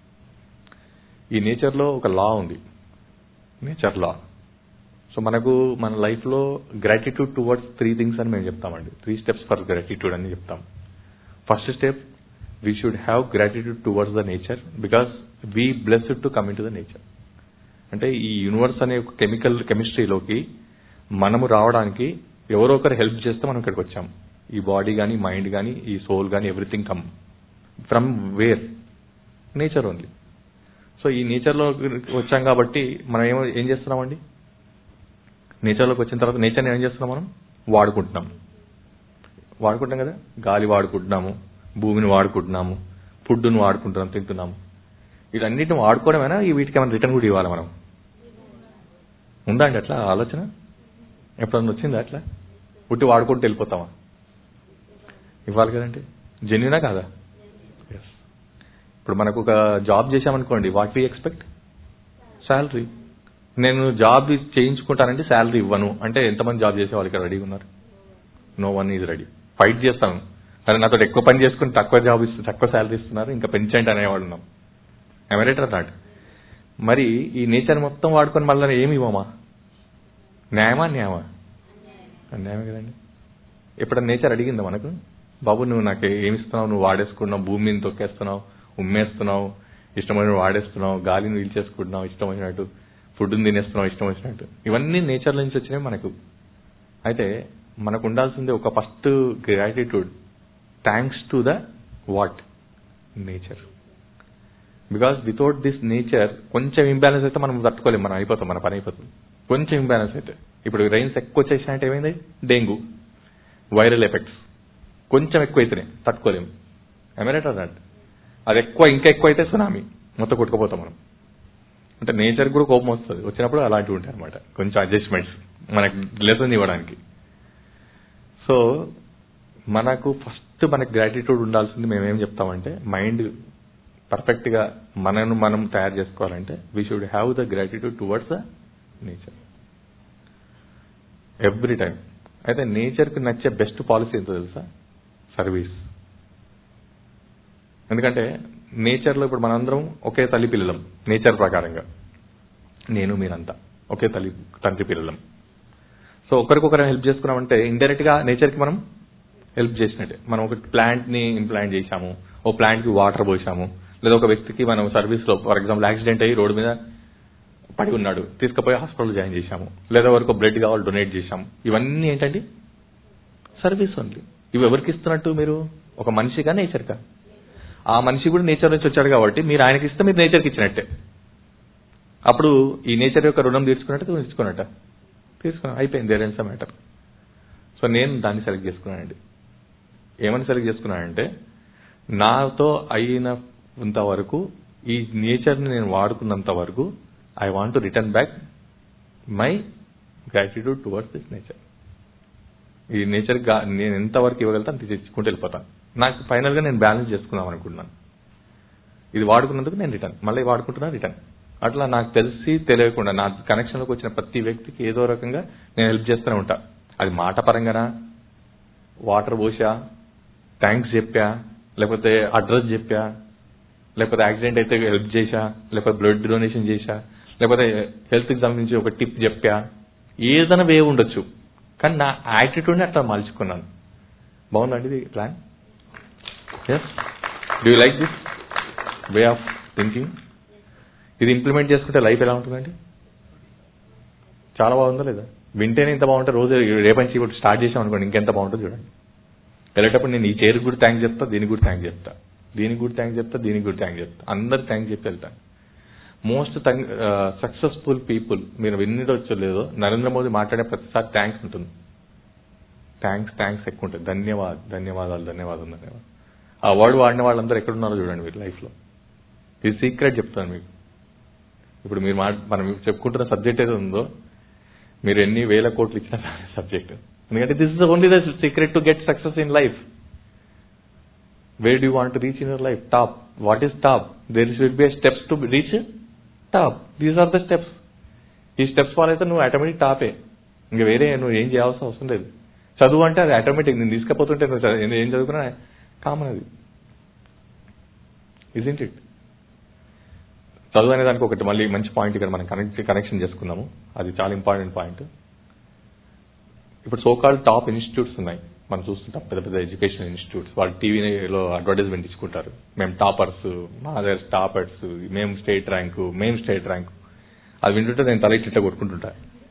ఈ నేచర్లో ఒక లా ఉంది నేచర్ లా సో మనకు మన లైఫ్లో గ్రాటిట్యూడ్ టువర్డ్స్ త్రీ థింగ్స్ అని మేము చెప్తామండి త్రీ స్టెప్స్ ఫర్ గ్రాటిట్యూడ్ అని చెప్తాం first step we should have gratitude towards the nature because we blessed to come into the nature అంటే ఈ యూనివర్స్ అనే ఒక కెమికల్ కెమిస్ట్రీలోకి మనము రావడానికి ఎవరో ఒకరు హెల్ప్ చేస్తే మనం ఇక్కడికి వచ్చాం ఈ బాడీ కానీ మైండ్ కానీ ఈ సోల్ కానీ everything come from where nature only so ఈ నేచర్లో వచ్చాం కాబట్టి మనం ఏమో ఏం చేస్తున్నామండి నేచర్లోకి వచ్చిన తర్వాత నేచర్ని ఏం చేస్తున్నాం మనం వాడుకుంటున్నాం వాడుకుంటాం కదా గాలి వాడుకుంటున్నాము భూమిని వాడుకుంటున్నాము ఫుడ్ను వాడుకుంటున్నాం తింటున్నాము వీటన్నిటిని వాడుకోవడమేనా ఈ వీటికి ఏమైనా రిటర్న్ కూడా ఇవ్వాలి మనం ఉందా అండి అట్లా ఆలోచన ఎప్పుడన్నా వచ్చిందా అట్లా పుట్టి వాడుకుంటూ వెళ్ళిపోతామా ఇవ్వాలి కదండి జెన్యునా కాదా ఎస్ ఇప్పుడు మనకు ఒక జాబ్ చేశామనుకోండి వాట్ వీ ఎక్స్పెక్ట్ శాలరీ నేను జాబ్ చేయించుకుంటానంటే శాలరీ ఇవ్వను అంటే ఎంతమంది జాబ్ చేసే వాళ్ళు ఇక్కడ రెడీగా ఉన్నారు no one is ready fight చేస్తాను కానీ నాతో ఎక్కువ పని చేసుకుని తక్కువ జాబ్ ఇస్తు తక్కువ శాలరీ ఇస్తున్నారు ఇంకా పెంచండి అనేవాళ్ళు ఉన్నాం ఎమరేటర్ నాట్ మరి ఈ నేచర్ మొత్తం వాడుకొని మళ్ళీ ఏమి ఇవ్వమా న్యాయమా న్యాయమా న్యాయమే కదండి ఎప్పుడన్నా నేచర్ అడిగిందా మనకు బాబు నువ్వు నాకు ఏమి ఇస్తున్నావు నువ్వు వాడేసుకున్నావు భూమిని తొక్కేస్తున్నావు ఉమ్మేస్తున్నావు ఇష్టమైన వాడేస్తున్నావు గాలిని పీల్చేసుకుంటున్నావు ఇష్టం వచ్చినట్టు ఫుడ్ని తినేస్తున్నావు ఇష్టం వచ్చినట్టు ఇవన్నీ నేచర్ నుంచి వచ్చినాయి మనకు అయితే మనకు ఉండాల్సింది ఒక first gratitude thanks to the what nature because without this nature కొంచెం ఇంబ్యాలెన్స్ అయితే మనం తట్టుకోలేం మనం అయిపోతాం మన పని అయిపోతుంది కొంచెం ఇంబ్యాలెన్స్ అయితే ఇప్పుడు రైన్స్ ఎక్కువ వచ్చేసినట్టు ఏమైంది డెంగ్యూ వైరల్ ఎఫెక్ట్స్ కొంచెం ఎక్కువ అయితేనే తట్టుకోలేము ఎమరేట్ అన్నట్టు అది ఎక్కువ ఇంకా ఎక్కువ అయితే సునామీ మొత్తం కొట్టుకుపోతాం మనం అంటే నేచర్ కూడా కోపం వస్తుంది వచ్చినప్పుడు అలాంటివి ఉంటాయి అనమాట కొంచెం అడ్జస్ట్మెంట్స్ మనకి లెసన్ ఇవ్వడానికి సో మనకు ఫస్ట్ మనకు గ్రాటిట్యూడ్ ఉండాల్సింది మేమేం చెప్తామంటే మైండ్ పర్ఫెక్ట్ గా మనను మనం తయారు చేసుకోవాలంటే we should have the gratitude towards the nature every time అయితే నేచర్కి నచ్చే బెస్ట్ పాలసీ ఎంతో తెలుసా సర్వీస్ ఎందుకంటే నేచర్లో ఇప్పుడు మనందరం ఒకే తల్లి పిల్లలం నేచర్ ప్రకారంగా నేను మీరంతా ఒకే తల్లి తండ్రి పిల్లలం సో ఒకరికొకరు హెల్ప్ చేసుకున్నామంటే ఇండైరెక్ట్ గా నేచర్కి మనం హెల్ప్ చేసినట్టే మనం ఒక ప్లాంట్ ని ఇంప్లాంట్ చేశాము ఓ ప్లాంట్ కి వాటర్ పోసాము లేదా ఒక వ్యక్తికి మనం సర్వీస్ లో ఫర్ ఎగ్జాంపుల్ యాక్సిడెంట్ అయ్యి రోడ్డు మీద పడి ఉన్నాడు తీసుకుపోయి హాస్పిటల్ జాయిన్ చేశాము లేదా వరకు బ్లడ్ కావాలి డొనేట్ చేశాము ఇవన్నీ ఏంటండి సర్వీస్ ఓన్లీ ఇవి ఎవరికి ఇస్తున్నట్టు మీరు ఒక మనిషిగా నేచర్గా ఆ మనిషి కూడా నేచర్ నుంచి వచ్చాడు కాబట్టి మీరు ఆయనకి ఇస్తే మీరు నేచర్కి ఇచ్చినట్టే అప్పుడు ఈ నేచర్ యొక్క రుణం తీర్చుకున్నట్టు తీర్చుకున్నట్ట తీసుకున్నా అయిపోయింది దేర్ ఎన్స్ మ్యాటర్ సో నేను దాన్ని సెలెక్ట్ చేసుకున్నానండి ఏమని సెలెక్ట్ చేసుకున్నానంటే నాతో అయినంత వరకు ఈ నేచర్ని నేను వాడుకున్నంత వరకు I want to return back my gratitude towards this nature ఈ నేచర్ నేను ఎంతవరకు ఇవ్వగలుగుతా అంత తెచ్చుకుంటూ వెళ్ళిపోతాను నాకు ఫైనల్ గా నేను బ్యాలెన్స్ చేసుకుందాం అనుకుంటున్నాను ఇది వాడుకున్నందుకు నేను రిటర్న్ మళ్ళీ వాడుకుంటున్నా రిటర్న్ అట్లా నాకు తెలిసి తెలియకుండా నా కనెక్షన్లోకి వచ్చిన ప్రతి వ్యక్తికి ఏదో రకంగా నేను హెల్ప్ చేస్తూనే ఉంటా అది మాట పరంగానా వాటర్ పోసా థ్యాంక్స్ చెప్పా లేకపోతే అడ్రస్ చెప్పా లేకపోతే యాక్సిడెంట్ అయితే హెల్ప్ చేశా లేకపోతే బ్లడ్ డొనేషన్ చేశా లేకపోతే హెల్త్కి సంబంధించి ఒక టిప్ చెప్పా ఏదైనా వే ఉండొచ్చు కానీ నా యాటిట్యూడ్ని అట్లా మలుచుకున్నాను బాగుందండి ఇది plan yes do you like this way of thinking ఇది ఇంప్లిమెంట్ చేసుకుంటే లైఫ్ ఎలా ఉంటుందండి చాలా బాగుందా లేదా వింటేనే ఇంత బాగుంటే రోజు రేపంచి ఇప్పుడు స్టార్ట్ చేసాం అనుకోండి ఇంకెంత బాగుంటుంది చూడండి వెళ్ళేటప్పుడు నేను ఈ చైర్కి కూడా థ్యాంక్స్ చెప్తా దీనికి కూడా థ్యాంక్స్ చెప్తా దీనికి కూడా థ్యాంక్స్ చెప్తా దీనికి కూడా థ్యాంక్స్ చెప్తా అందరు థ్యాంక్స్ చెప్పి వెళ్తాను మోస్ట్ సక్సెస్ఫుల్ పీపుల్ మీరు విన్నడొచ్చో లేదో నరేంద్ర మోదీ మాట్లాడే ప్రతిసారి థ్యాంక్స్ ఉంటుంది థ్యాంక్స్ థ్యాంక్స్ ఎక్కువ ఉంటుంది ధన్యవాద్ ధన్యవాదాలు ధన్యవాదాలు ధన్యవాదాలు ఆ వర్డ్ వాడిన వాళ్ళందరూ ఎక్కడున్నారో చూడండి మీరు లైఫ్లో ఇది సీక్రెట్ చెప్తాను మీకు ఇప్పుడు మీరు మా మనం చెప్పుకుంటున్న సబ్జెక్ట్ ఏదో ఉందో మీరు ఎన్ని వేల కోట్లు ఇచ్చిన సబ్జెక్ట్ ఎందుకంటే this is only the secret to get success in life where do want reach in your life top what is top there should be steps to reach top these are the steps ఈ steps follow అయితే నువ్వు automatic టాపే ఇంకా వేరే నువ్వు ఏం చేయాల్సిన అవసరం లేదు చదువు అంటే అది ఆటోమేటిక్ నేను తీసుకపోతుంటే నువ్వు చదువు- ఏం చదువుకున్నా కామన్ అది ఇజింట్ ఇట్ చదువు అనే దానికి ఒకటి మళ్ళీ మంచి పాయింట్ ఇక్కడ మనం కనెక్ట్ కనెక్షన్ చేసుకుందాము అది చాలా ఇంపార్టెంట్ పాయింట్ ఇప్పుడు సోకాల్ టాప్ ఇన్స్టిట్యూట్స్ ఉన్నాయి మనం చూస్తుంటాం పెద్ద పెద్ద ఎడ్యుకేషన్ ఇన్స్టిట్యూట్స్ వాళ్ళు టీవీలో అడ్వర్టైజ్మెంట్ ఇచ్చుకుంటారు మేము టాపర్స్ మా దగ్గర టాపర్స్ మేము స్టేట్ ర్యాంకు మేము స్టేట్ ర్యాంకు అది వింటుంటే నేను తల ఇట్లా కొట్టుకుంటుంటా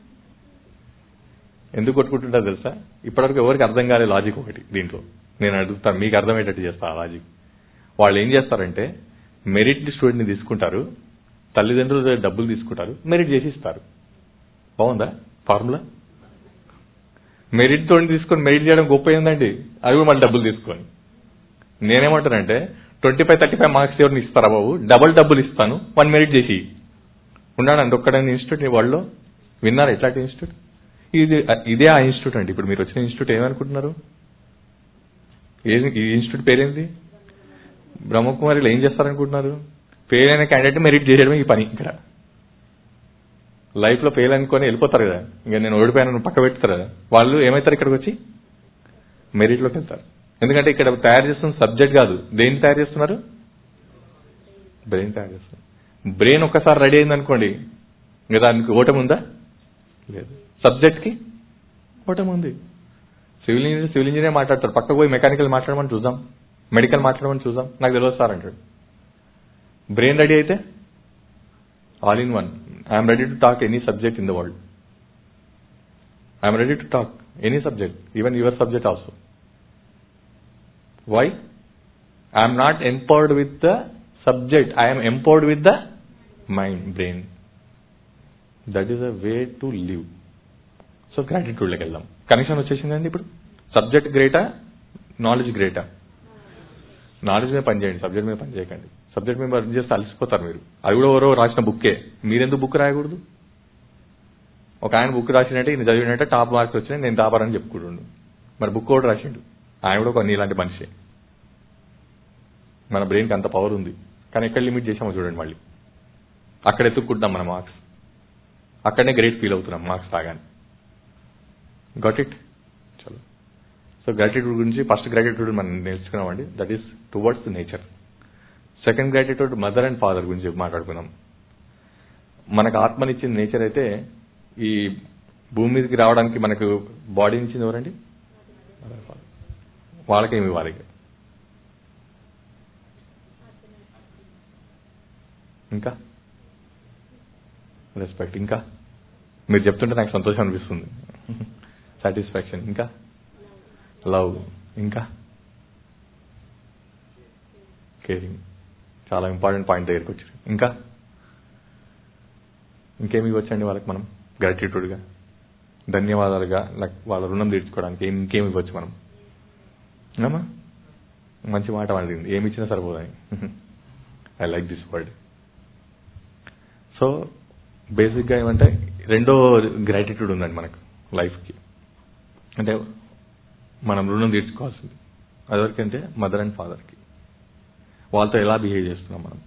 ఎందుకు కొట్టుకుంటుంటా తెలుసా ఇప్పటివరకు ఎవరికి అర్థం కాలే లాజిక్ ఒకటి దీంట్లో నేను అడుగుతాను మీకు అర్థమయ్యేటట్టు చేస్తా ఆ లాజిక్ వాళ్ళు ఏం చేస్తారంటే మెరిట్ స్టూడెంట్ని తీసుకుంటారు తల్లిదండ్రుల దగ్గర డబ్బులు తీసుకుంటారు మెరిట్ చేసి ఇస్తారు బాగుందా ఫార్ములా మెరిట్ తోటి తీసుకొని మెరిట్ చేయడం గొప్ప ఏందండి అవి కూడా మళ్ళీ డబ్బులు తీసుకొని నేనేమంటానంటే twenty five thirty five marks ఎవరిని ఇస్తారా బాబు డబుల్ డబ్బులు ఇస్తాను వన్ మెరిట్ చేసి ఉన్నాడండి ఒక్కడైనా ఇన్స్టిట్యూట్ నీ వాళ్ళు విన్నారా ఎట్లాంటి ఇన్స్టిట్యూట్ ఇది ఇదే ఆ ఇన్స్టిట్యూట్ అండి ఇప్పుడు మీరు వచ్చిన ఇన్స్టిట్యూట్ ఏమనుకుంటున్నారు ఏది ఈ ఇన్స్టిట్యూట్ పేరేంది బ్రహ్మకుమారిలో ఏం చేస్తారనుకుంటున్నారు ఫెయిల్ అయిన క్యాండిడేట్ మెరిట్ చేయడమే ఈ పని ఇక్కడ లైఫ్ లో ఫెయిల్ అనుకొని వెళ్ళిపోతారు కదా ఇంకా నేను ఓడిపోయాను నువ్వు పక్క పెడతారు కదా వాళ్ళు ఏమవుతారు ఇక్కడికి వచ్చి మెరిట్ లోకి వెళ్తారు ఎందుకంటే ఇక్కడ తయారు చేస్తున్న సబ్జెక్ట్ కాదు దేన్ని తయారు చేస్తున్నారు బ్రెయిన్ తయారు చేస్తున్నారు బ్రెయిన్ ఒక్కసారి రెడీ అయింది అనుకోండి ఇంకా దానికి ఓటమి ఉందా లేదు సబ్జెక్ట్ కి ఓటమి ఉంది సివిల్ ఇంజనీర్ సివిల్ ఇంజనీర్ మాట్లాడతారు పక్కకు పోయి మెకానికల్ మాట్లాడమని చూద్దాం మెడికల్ మాట్లాడమని చూద్దాం నాకు తెలియదు సార్ అంటాడు బ్రెయిన్ రెడీ అయితే all in one I'm ready to talk any subject in the world I'm ready to talk any subject even your subject also why I'm not empowered with the subject I'm empowered with the mind brain that is a way to live so గ్రాటిట్యూడ్లోకి వెళ్దాం connection వచ్చేసిందండి ఇప్పుడు subject గ్రేటా knowledge గ్రేటా knowledge మీద పనిచేయండి subject మీద పని చేయకండి సబ్జెక్ట్ మీద పని చేస్తే అలసిపోతారు మీరు అది కూడా ఎవరో రాసిన బుక్కే మీరెందుకు బుక్ రాయకూడదు ఒక ఆయన బుక్ రాసినట్టే ఈయన చదివినట్టే టాప్ మార్క్స్ వచ్చినాయి నేను టాపర్ అని చెప్పుకుంటుండు మరి బుక్ కూడా రాసిండు ఆయన కూడా ఒక నీలాంటి మనిషి మన బ్రెయిన్కి అంత పవర్ ఉంది కానీ ఎక్కడ లిమిట్ చేసామో చూడండి మళ్ళీ అక్కడ ఎత్తుక్కుంటాం మన మార్క్స్ అక్కడనే గ్రేట్ ఫీల్ అవుతున్నాం మార్క్స్ తాగాని గట్ ఇట్ చలో సో గ్రాటిట్యూడ్ గురించి ఫస్ట్ గ్రాటిట్యూడ్ మనం నేర్చుకున్నామండి that is towards nature second gratitude mother and father గురించి మాట్లాడుకున్నాం మనకు ఆత్మనిచ్చిన నేచర్ అయితే ఈ భూమి మీదకి రావడానికి మనకు బాడీని ఇచ్చింది ఎవరండి Mother and father. వాళ్ళకేమి ఇవ్వాలి ఇక? ఇంకా రెస్పెక్ట్ ఇంకా మీరు చెప్తుంటే నాకు సంతోషం అనిపిస్తుంది సాటిస్ఫాక్షన్ ఇంకా లవ్ ఇంకా కేరింగ్ చాలా ఇంపార్టెంట్ పాయింట్ దగ్గరికి వచ్చారు ఇంకా ఇంకేమి ఇవ్వచ్చండి వాళ్ళకి మనం గ్రాటిట్యూడ్గా ధన్యవాదాలుగా లైక్ వాళ్ళ రుణం తీర్చుకోవడానికి ఏం- ఇంకేమి ఇవ్వచ్చు మనం అమ్మా మంచి మాట వాళ్ళింది ఏమి ఇచ్చినా సరిపోదని I like this word so బేసిక్గా ఏమంటే రెండో గ్రాటిట్యూడ్ ఉందండి మనకు లైఫ్కి అంటే మనం రుణం తీర్చుకోవాల్సింది అదవరకంటే మదర్ అండ్ ఫాదర్కి వాళ్ళతో ఎలా బిహేవ్ చేస్తున్నాం మనం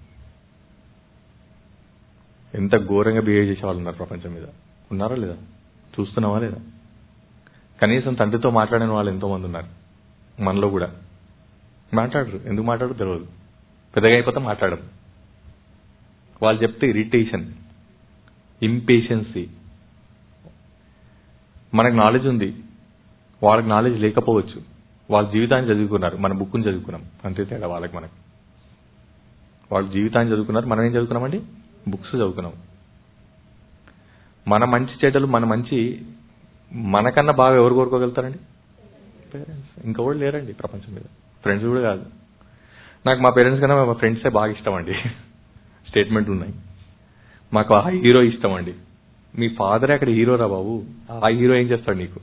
ఎంత ఘోరంగా బిహేవ్ చేసే వాళ్ళు ఉన్నారు ప్రపంచం మీద ఉన్నారా లేదా చూస్తున్నావా లేదా కనీసం తండ్రితో మాట్లాడిన వాళ్ళు ఎంతో మంది ఉన్నారు మనలో కూడా మాట్లాడరు ఎందుకు మాట్లాడరు తెలియదు పెద్దగా అయిపోతే మాట్లాడరు వాళ్ళు చెప్తే ఇరిటేషన్ ఇంపేషన్సీ మనకు నాలెడ్జ్ ఉంది వాళ్ళకి నాలెడ్జ్ లేకపోవచ్చు వాళ్ళ జీవితాన్ని చదువుకున్నారు మన బుక్ని చదువుకున్నాం అంతే తేడా వాళ్ళకి మనకి వాళ్ళ జీవితాన్ని చదువుకున్నారు మనం ఏం చదువుకున్నామండి బుక్స్ చదువుకున్నాం మన మంచి చెడ్డలు మన మంచి మనకన్నా బాగా ఎవరు కోరుకోగలుగుతారండి పేరెంట్స్ ఇంకెవరు లేరండి ప్రపంచం మీద ఫ్రెండ్స్ కూడా కాదు నాకు మా పేరెంట్స్ కన్నా మా ఫ్రెండ్సే బాగా ఇష్టం అండి స్టేట్మెంట్ ఉన్నాయి మాకు ఆ హీరో ఇష్టం అండి మీ ఫాదరే అక్కడ హీరోరా బాబు ఆ హీరో ఏం చేస్తాడు నీకు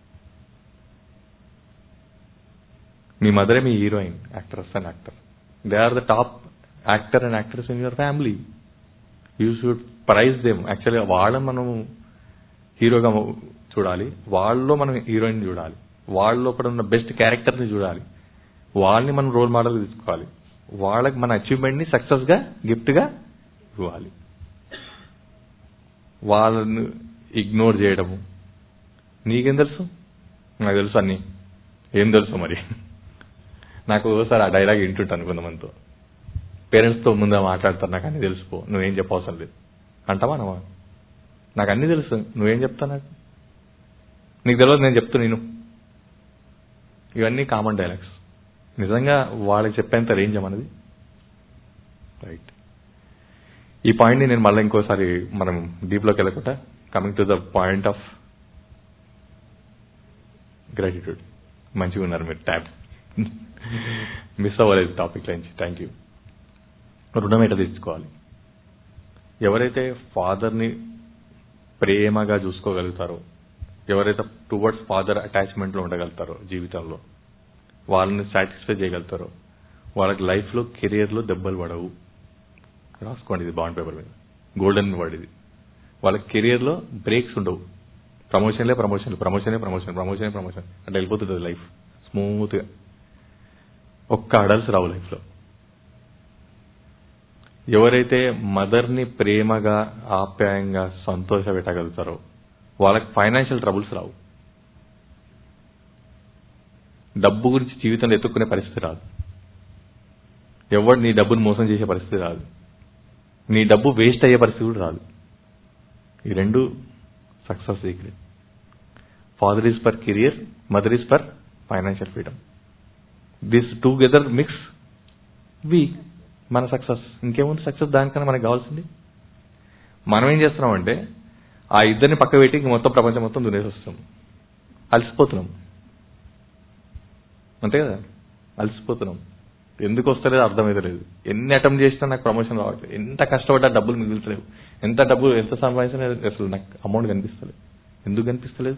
మీ మదరే మీ heroine actors and actor they are the top actor and actors in your family you should praise them యాక్చువల్గా వాళ్ళని మనం హీరోగా చూడాలి వాళ్ళలో మనం హీరోయిన్ చూడాలి వాళ్ళ లోపల ఉన్న బెస్ట్ క్యారెక్టర్ని చూడాలి వాళ్ళని మనం రోల్ మోడల్ తీసుకోవాలి వాళ్ళకి మన అచీవ్మెంట్ని సక్సెస్గా గిఫ్ట్గా ఇవ్వాలి వాళ్ళని ఇగ్నోర్ చేయడము నీకేం తెలుసు నాకు తెలుసు అన్నీ ఏం తెలుసు మరి నాకు ఒకసారి ఆ డైలాగ్ వింటుంటాను కొంతమందితో పేరెంట్స్తో ముందే మాట్లాడతారు నాకు అన్ని తెలుసుకో నువ్వేం చెప్పవసరం లేదు అంటావా నవా నాకు అన్ని తెలుసు నువ్వేం చెప్తా నాకు నీకు తెలియదు నేను చెప్తూ నేను ఇవన్నీ కామన్ డైలాగ్స్ నిజంగా వాళ్ళకి చెప్పేంత రేంజ్ మనది రైట్ ఈ పాయింట్ని నేను మళ్ళీ ఇంకోసారి మనం డీప్లోకి వెళ్ళకుండా coming to the point of gratitude మంచిగా ఉన్నారు మీరు ట్యాప్ మిస్ అవ్వలేదు టాపిక్ నుంచి థ్యాంక్ యూ రుణం ఎట్లా తీర్చుకోవాలి ఎవరైతే ఫాదర్ని ప్రేమగా చూసుకోగలుగుతారో ఎవరైతే టువర్డ్స్ ఫాదర్ అటాచ్మెంట్లో ఉండగలుగుతారో జీవితంలో వాళ్ళని సాటిస్ఫై చేయగలుగుతారో వాళ్ళకి లైఫ్లో కెరియర్లో దెబ్బలు పడవు రాసుకోండి ఇది బాండ్ పేపర్ మీద గోల్డెన్ వర్డ్ ఇది వాళ్ళ కెరియర్లో బ్రేక్స్ ఉండవు ప్రమోషన్లే ప్రమోషన్లు ప్రమోషనే ప్రమోషన్ ప్రమోషనే ప్రమోషన్ అంటే వెళ్ళిపోతుంది లైఫ్ స్మూత్గా ఒక్క అడల్స్ రావు లైఫ్లో ఎవరైతే మదర్ని ప్రేమగా ఆప్యాయంగా సంతోష పెట్టగలుగుతారో వాళ్ళకి ఫైనాన్షియల్ ట్రబుల్స్ రావు డబ్బు గురించి జీవితంలో ఎత్తుక్కునే పరిస్థితి రాదు ఎవడు నీ డబ్బును మోసం చేసే పరిస్థితి రాదు నీ డబ్బు వేస్ట్ అయ్యే పరిస్థితి కూడా రాదు ఈ రెండు success secret father is for career mother is for financial freedom this together mix వి మన సక్సెస్ ఇంకేముంది సక్సెస్ దానికన్నా మనకు కావాల్సింది మనం ఏం చేస్తున్నామంటే ఆ ఇద్దరిని పక్క పెట్టి ఇంక మొత్తం ప్రపంచం మొత్తం దునేసి వస్తాం అలసిపోతున్నాం అంతే కదా అలసిపోతున్నాం ఎందుకు వస్తలేదు అర్థమైతే లేదు ఎన్ని అటెంప్ట్ చేసినా నాకు ప్రమోషన్ రావట్లేదు ఎంత కష్టపడ్డా డబ్బులు మిగులుతలేవు ఎంత డబ్బు ఎంత సంపాదించినా అసలు నాకు అమౌంట్ కనిపిస్తలేదు ఎందుకు కనిపిస్తలేదు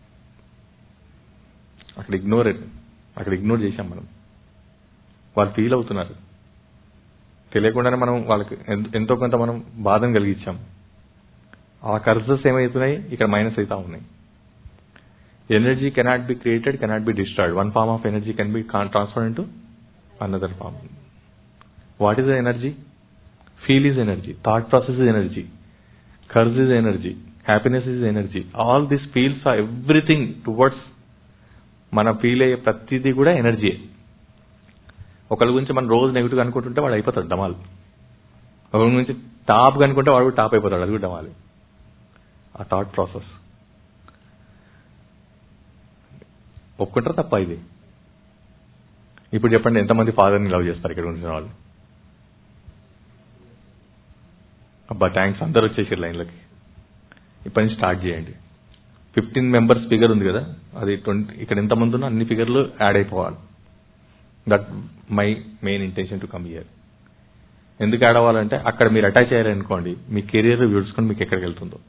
అక్కడ ఇగ్నోర్ అక్కడ ఇగ్నోర్ చేశాం మనం వాళ్ళు ఫీల్ అవుతున్నారు తెలియకుండానే మనం వాళ్ళకి ఎంతో- ఎంతో కొంత మనం బాధను కలిగించాం ఆ కర్జెస్ ఏమవుతున్నాయి ఇక్కడ మైనస్ అవుతా ఉన్నాయి energy cannot be created cannot be destroyed one form of energy can be transfer into another form what is the energy feel is energy thought process is energy courage is energy happiness is energy all this feels are everything towards మనం feel అయ్యే ప్రతిదీ కూడా energy ఒకరి గురించి మనం రోజు negative అనుకుంటుంటే వాడు అయిపోతాడు డమాల్ ఒకరి గురించి టాప్ అనుకుంటే వాడు కూడా టాప్ అయిపోతాడు అది కూడా డమాలి ఆ థాట్ ప్రాసెస్ ఒప్పుకుంటారా తప్ప ఇది ఇప్పుడు చెప్పండి ఎంతమంది ఫాదర్ని లవ్ చేస్తారు ఇక్కడ ఉంచిన వాళ్ళు అబ్బా థ్యాంక్స్ అందరు వచ్చేసారు లైన్లకి ఇప్పటి నుంచి స్టార్ట్ చేయండి ఫిఫ్టీన్ మెంబర్స్ ఫిగర్ ఉంది కదా అది ట్వంటీ ఇక్కడ ఎంతమంది ఉన్నా అన్ని ఫిగర్లు యాడ్ అయిపోవాలి that my main intention to come here ఎందుకు యాడ్ అవ్వాలంటే అక్కడ మీరు అటాచ్ అయ్యారనుకోండి మీ కెరీర్ చూసుకొని మీకు ఎక్కడికి వెళ్తుందో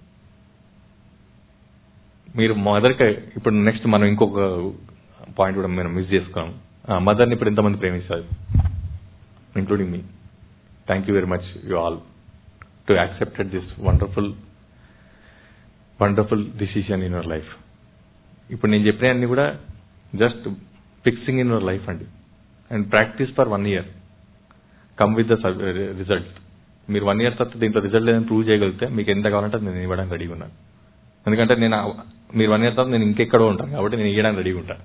మీరు మదర్కి ఇప్పుడు నెక్స్ట్ మనం ఇంకొక పాయింట్ కూడా మనం మిస్ చేసుకున్నాం మదర్ని ఇప్పుడు ఎంతమంది ప్రేమిస్తారు ఇంక్లూడింగ్ మీ thank you very much you all to accepted this wonderful wonderful decision in your life ఇప్పుడు నేను చెప్పిన అన్ని కూడా just fixing in your life అండి and practice for one year come with the result మీరు వన్ ఇయర్ తర్వాత దీంట్లో result లేదని ప్రూవ్ చేయగలిగితే మీకు ఎంత కావాలంటే అది నేను ఇవ్వడానికి రెడీగా ఉన్నాను ఎందుకంటే నేను ఆ- మీరు వన్ ఇయర్ తర్వాత నేను ఇంకెక్కడో ఉంటాను కాబట్టి నేను ఇవ్వడానికి రెడీగా ఉంటాను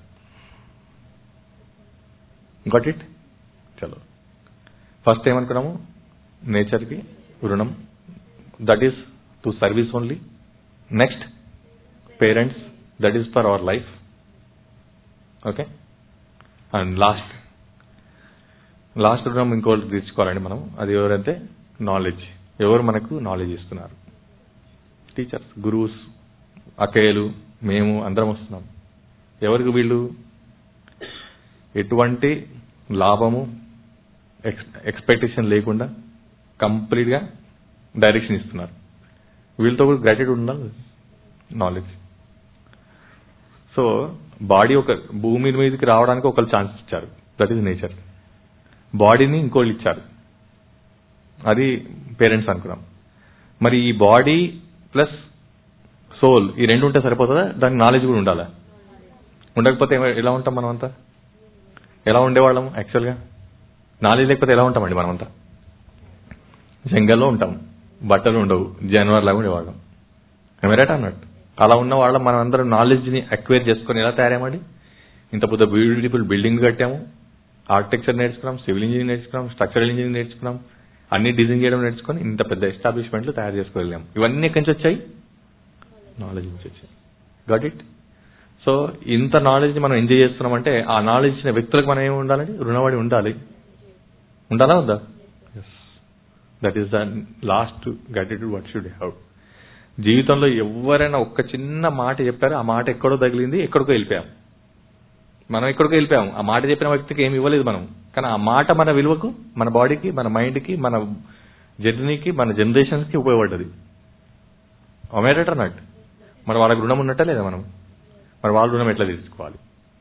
గట్ ఇట్ చలో ఫస్ట్ ఏమనుకున్నాము నేచర్కి రుణం that is to service only next parents that is for our life okay and last last రుణం ఇంకోటి తీర్చుకోవాలండి మనం అది ఎవరంటే నాలెడ్జ్ ఎవరు మనకు నాలెడ్జ్ ఇస్తున్నారు టీచర్స్ గురువుస్ అక్కయ్యలు మేము అందరం వస్తున్నాం ఎవరికి వీళ్ళు ఎటువంటి లాభము ఎక్స్ ఎక్స్పెక్టేషన్ లేకుండా కంప్లీట్గా డైరెక్షన్ ఇస్తున్నారు వీళ్ళతో కూడా గ్రాటిట్యూడ్ ఉండాలి నాలెడ్జ్ సో బాడీ ఒక భూమి మీదకి రావడానికి ఒకళ్ళు ఛాన్స్ ఇచ్చారు దట్ ఈస్ నేచర్ బాడీని ఇంకోళ్ళు ఇచ్చారు అది పేరెంట్స్ అనుకున్నాం మరి ఈ బాడీ ప్లస్ సోల్ ఈ రెండు ఉంటే సరిపోతుందా దానికి నాలెడ్జ్ కూడా ఉండాలా ఉండకపోతే ఏమ- ఎలా ఉంటాం మనమంతా ఎలా ఉండేవాళ్ళం యాక్చువల్గా నాలెడ్జ్ లేకపోతే ఎలా ఉంటామండి మనమంతా జంగల్లో ఉంటాం బట్టలు ఉండవు జనవర్ లాగా ఉండేవాళ్ళం ఎమరేట్ అన్నట్టు అలా ఉన్న వాళ్ళం మనం అందరం నాలెడ్జ్ని అక్వైర్ చేసుకొని ఎలా తయారామండి ఇంత పెద్ద బ్యూటిఫుల్ బిల్డింగ్ కట్టాము ఆర్కిటెక్చర్ నేర్చుకున్నాం సివిల్ ఇంజనీరింగ్ నేర్చుకున్నాం స్ట్రక్చరల్ ఇంజనీరింగ్ నేర్చుకున్నాం అన్ని డిజైన్ చేయడం నేర్చుకొని ఇంత పెద్ద ఎస్టాబ్లిష్మెంట్లు తయారు చేసుకోగలిగాం ఇవన్నీ ఎక్కడి నుంచి వచ్చాయి నాలెడ్జ్ నుంచి వచ్చాయి గట్ ఇట్ సో ఇంత నాలెడ్జ్ మనం ఎంజాయ్ చేస్తున్నామంటే ఆ నాలెడ్జ్ ఇచ్చిన వ్యక్తులకు మనం ఏమి ఉండాలండి రుణపడి ఉండాలి ఉండాలా వద్దా yes that is the last gratitude what should have జీవితంలో ఎవరైనా ఒక్క చిన్న మాట చెప్పారో ఆ మాట ఎక్కడో తగిలింది ఎక్కడికో వెళ్ళిపోయాం మనం ఎక్కడికో వెళ్ళిపోయాం ఆ మాట చెప్పిన వ్యక్తికి ఏమి ఇవ్వలేదు మనం కానీ ఆ మాట మన విలువకు మన బాడీకి మన మైండ్కి మన జర్నీకి మన జనరేషన్స్కి ఉపయోగపడ్డది అమేరట అన్నట్టు మరి వాళ్ళకి రుణం ఉన్నట్టా లేదా మనం మరి వాళ్ళ రుణం ఎట్లా తీర్చుకోవాలి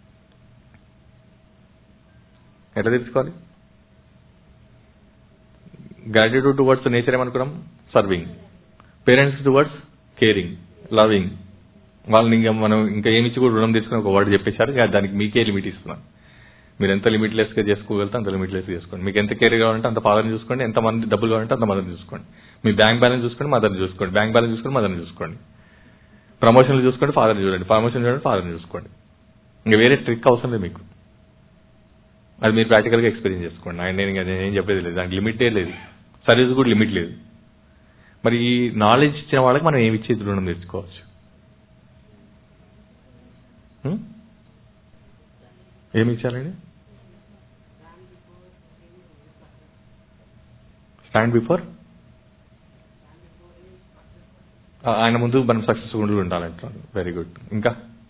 ఎట్లా తీర్చుకోవాలి గ్రాటిట్యూడ్ టువర్డ్స్ నేచర్ ఏమనుకున్నాం serving parents towards caring loving వాళ్ళని ఇంకా మనం ఇంకా ఏమి ఇచ్చి కూడా రుణం తీసుకుని ఒక వర్డ్ చెప్పేశారు ఇక దానికి మీకే లిమిట్ ఇస్తున్నాను మీరు ఎంత లిమిట్లెస్గా చేసుకోగలితే అంత లిమిట్లెస్ చేసుకోండి మీకు ఎంత కేర్ కావాలంటే అంత ఫాదర్ని చూసుకోండి ఎంత మంది డబ్బులు కావాలంటే అంత మదర్ని చూసుకోండి మీ బ్యాంక్ బ్యాలెన్స్ చూసుకోండి మదర్ని చూసుకోండి బ్యాంక్ బ్యాలెన్స్ చూసుకోండి మదర్ని చూసుకోండి ప్రమోషన్లు చూసుకోండి ఫాదర్ని చూడండి ప్రమోషన్ చూడండి ఫాదర్ని చూసుకోండి ఇంకా వేరే ట్రిక్ అవసరం లేదు మీకు అది మీరు ప్రాక్టికల్గా ఎక్స్పీరియన్స్ చేసుకోండి ఆయన నేను ఇంకా నేను ఏం చెప్పేది లేదు దానికి లిమిటే లేదు సర్వీస్ కూడా లిమిట్ లేదు మరి ఈ నాలెడ్జ్ ఇచ్చిన వాళ్ళకి మనం ఏమి ఇచ్చేది రుణం తెచ్చుకోవచ్చు హ్మ్? ఏమి ఇచ్చారండి స్టాండ్ బిఫోర్ ఆయన ముందు మనం సక్సెస్ఫుల్ ఉండాలంటారు వెరీ గుడ్ ఇంకా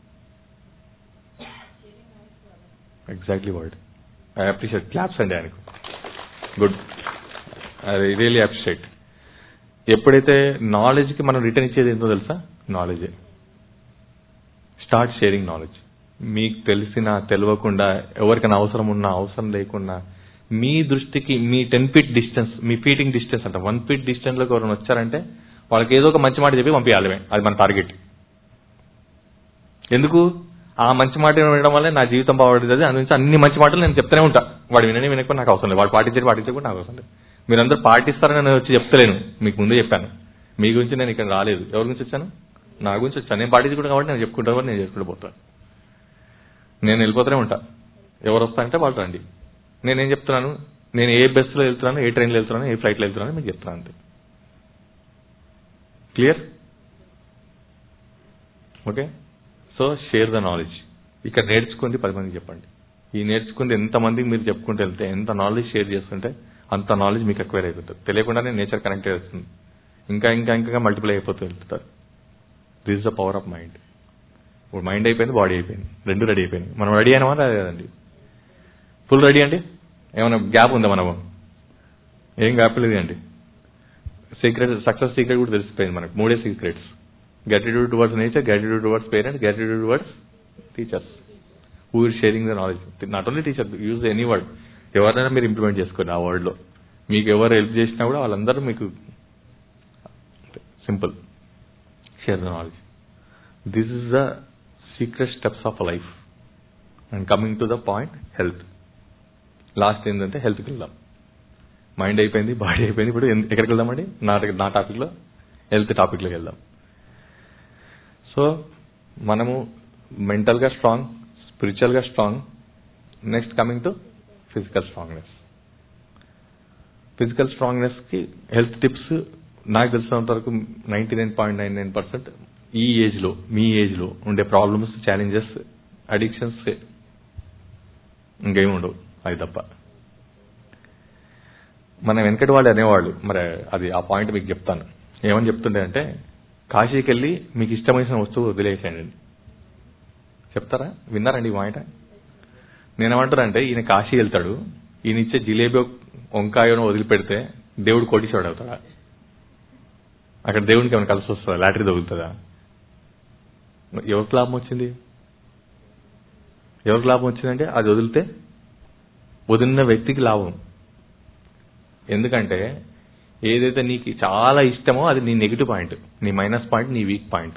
exactly word I appreciate claps అండి ఆయనకు గుడ్ ఐ రియలీ అప్రిషియేట్ ఎప్పుడైతే నాలెడ్జ్కి మనం రిటర్న్ ఇచ్చేది ఏంటో తెలుసా నాలెడ్జే స్టార్ట్ షేరింగ్ నాలెడ్జ్ మీకు తెలిసిన తెలియకుండా ఎవరికైనా అవసరం ఉన్నా అవసరం లేకున్నా మీ దృష్టికి మీ టెన్ ఫీట్ డిస్టెన్స్ మీ ఫీటింగ్ డిస్టెన్స్ అంట వన్ ఫీట్ డిస్టెన్స్లోకి ఎవరైనా వచ్చారంటే వాళ్ళకి ఏదో ఒక మంచి మాట చెప్పి పంపించాలి అది మన టార్గెట్ ఎందుకు ఆ మంచి మాట వినడం వల్లే నా జీవితం బాగుపడుతుంది అందు నుంచి అన్ని మంచి మాటలు నేను చెప్తూనే ఉంటా వాడు వినని వినకపోతే నాకు అవసరం లేదు వాడు పాటించే పాటించకపోతే నాకు అవసరం లేదు మీరందరూ పాటిస్తారని నేను వచ్చి చెప్తలేను మీకు ముందే చెప్పాను మీ గురించి నేను ఇక్కడ రాలేదు ఎవరి గురించి వచ్చాను నా గురించి వచ్చాను నేను పాటించుకుంటా కాబట్టి నేను చెప్పుకుంటా కాబట్టి నేను చేసుకుంటూ పోతాను నేను వెళ్ళిపోతూనే ఉంటా ఎవరు వస్తారంటే వాళ్ళు రండి నేనేం చెప్తున్నాను నేను ఏ బస్సులో వెళ్తున్నాను ఏ ట్రైన్లో వెళ్తున్నాను ఏ ఫ్లైట్లో వెళ్తున్నాను మీకు చెప్తున్నాను అంతే clear okay so share the knowledge ఇక్కడ నేర్చుకుంది పది మందికి చెప్పండి ఈ నేర్చుకుంది ఎంతమందికి మీరు చెప్పుకుంటూ వెళ్తే ఎంత నాలెడ్జ్ షేర్ చేస్తుంటే అంత నాలెడ్జ్ మీకు ఎక్వైర్ అయిపోతుంది తెలియకుండానే నేచర్ కనెక్ట్ అవుతుంది ఇంకా ఇంకా ఇంకా మల్టిప్లై అయిపోతూ వెళ్తారు this is the power of mind ఇప్పుడు మైండ్ అయిపోయింది బాడీ అయిపోయింది రెండు రెడీ అయిపోయింది మనం రెడీ అయినా లేదండి ఫుల్ రెడీ అండి ఏమైనా గ్యాప్ ఉందా మనము ఏం గ్యాప్ లేదు అండి సీక్రెట్ సక్సెస్ సీక్రెట్ కూడా తెలిసిపోయింది మనకు మూడే secrets gratitude towards nature gratitude towards parents gratitude towards teachers who is sharing the knowledge not only teacher use any word ఎవరినైనా మీరు ఇంప్లిమెంట్ చేసుకోండి ఆ వర్డ్లో మీకు ఎవరు హెల్ప్ చేసినా కూడా వాళ్ళందరూ మీకు simple share the knowledge this is the secret steps of life and coming to the point health last ఏంటంటే హెల్త్కి వెళ్దాం మైండ్ అయిపోయింది బాడీ అయిపోయింది ఇప్పుడు ఎన్- ఎక్కడికి వెళ్దామండి నా నా టాపిక్లో హెల్త్ టాపిక్లోకి వెళ్దాం సో మనము మెంటల్గా స్ట్రాంగ్ స్పిరిచువల్గా strong next coming to physical strongness physical స్ట్రాంగ్నెస్కి హెల్త్ టిప్స్ నాకు తెలిసినంత వరకు ninety nine point nine nine percent ఈ ఏజ్లో మీ ఏజ్లో ఉండే ప్రాబ్లమ్స్ ఛాలెంజెస్ అడిక్షన్స్ ఇంకేమి ఉండవు అది తప్ప మన వెనకటి వాళ్ళు అనేవాళ్ళు మరి అది ఆ పాయింట్ మీకు చెప్తాను ఏమని చెప్తుండే అంటే కాశీకి వెళ్ళి మీకు ఇష్టమైన వస్తువు వదిలేసేయండి చెప్తారా విన్నారండి ఈ మాట నేనేమంటానంటే ఈయన కాశీ వెళ్తాడు ఈయన ఇచ్చే జిలేబీ వంకాయను వదిలిపెడితే దేవుడు కోటీశ్వరుడు అవుతాడా అక్కడ దేవునికి ఏమైనా కలిసి వస్తుందా లాటరీ తగులుతుందా ఎవరికి లాభం వచ్చింది ఎవరికి లాభం వచ్చిందంటే అది వదిలితే వదిలిన వ్యక్తికి లాభం ఎందుకంటే ఏదైతే నీకు చాలా ఇష్టమో అది నీ నెగిటివ్ పాయింట్ నీ మైనస్ పాయింట్ నీ వీక్ పాయింట్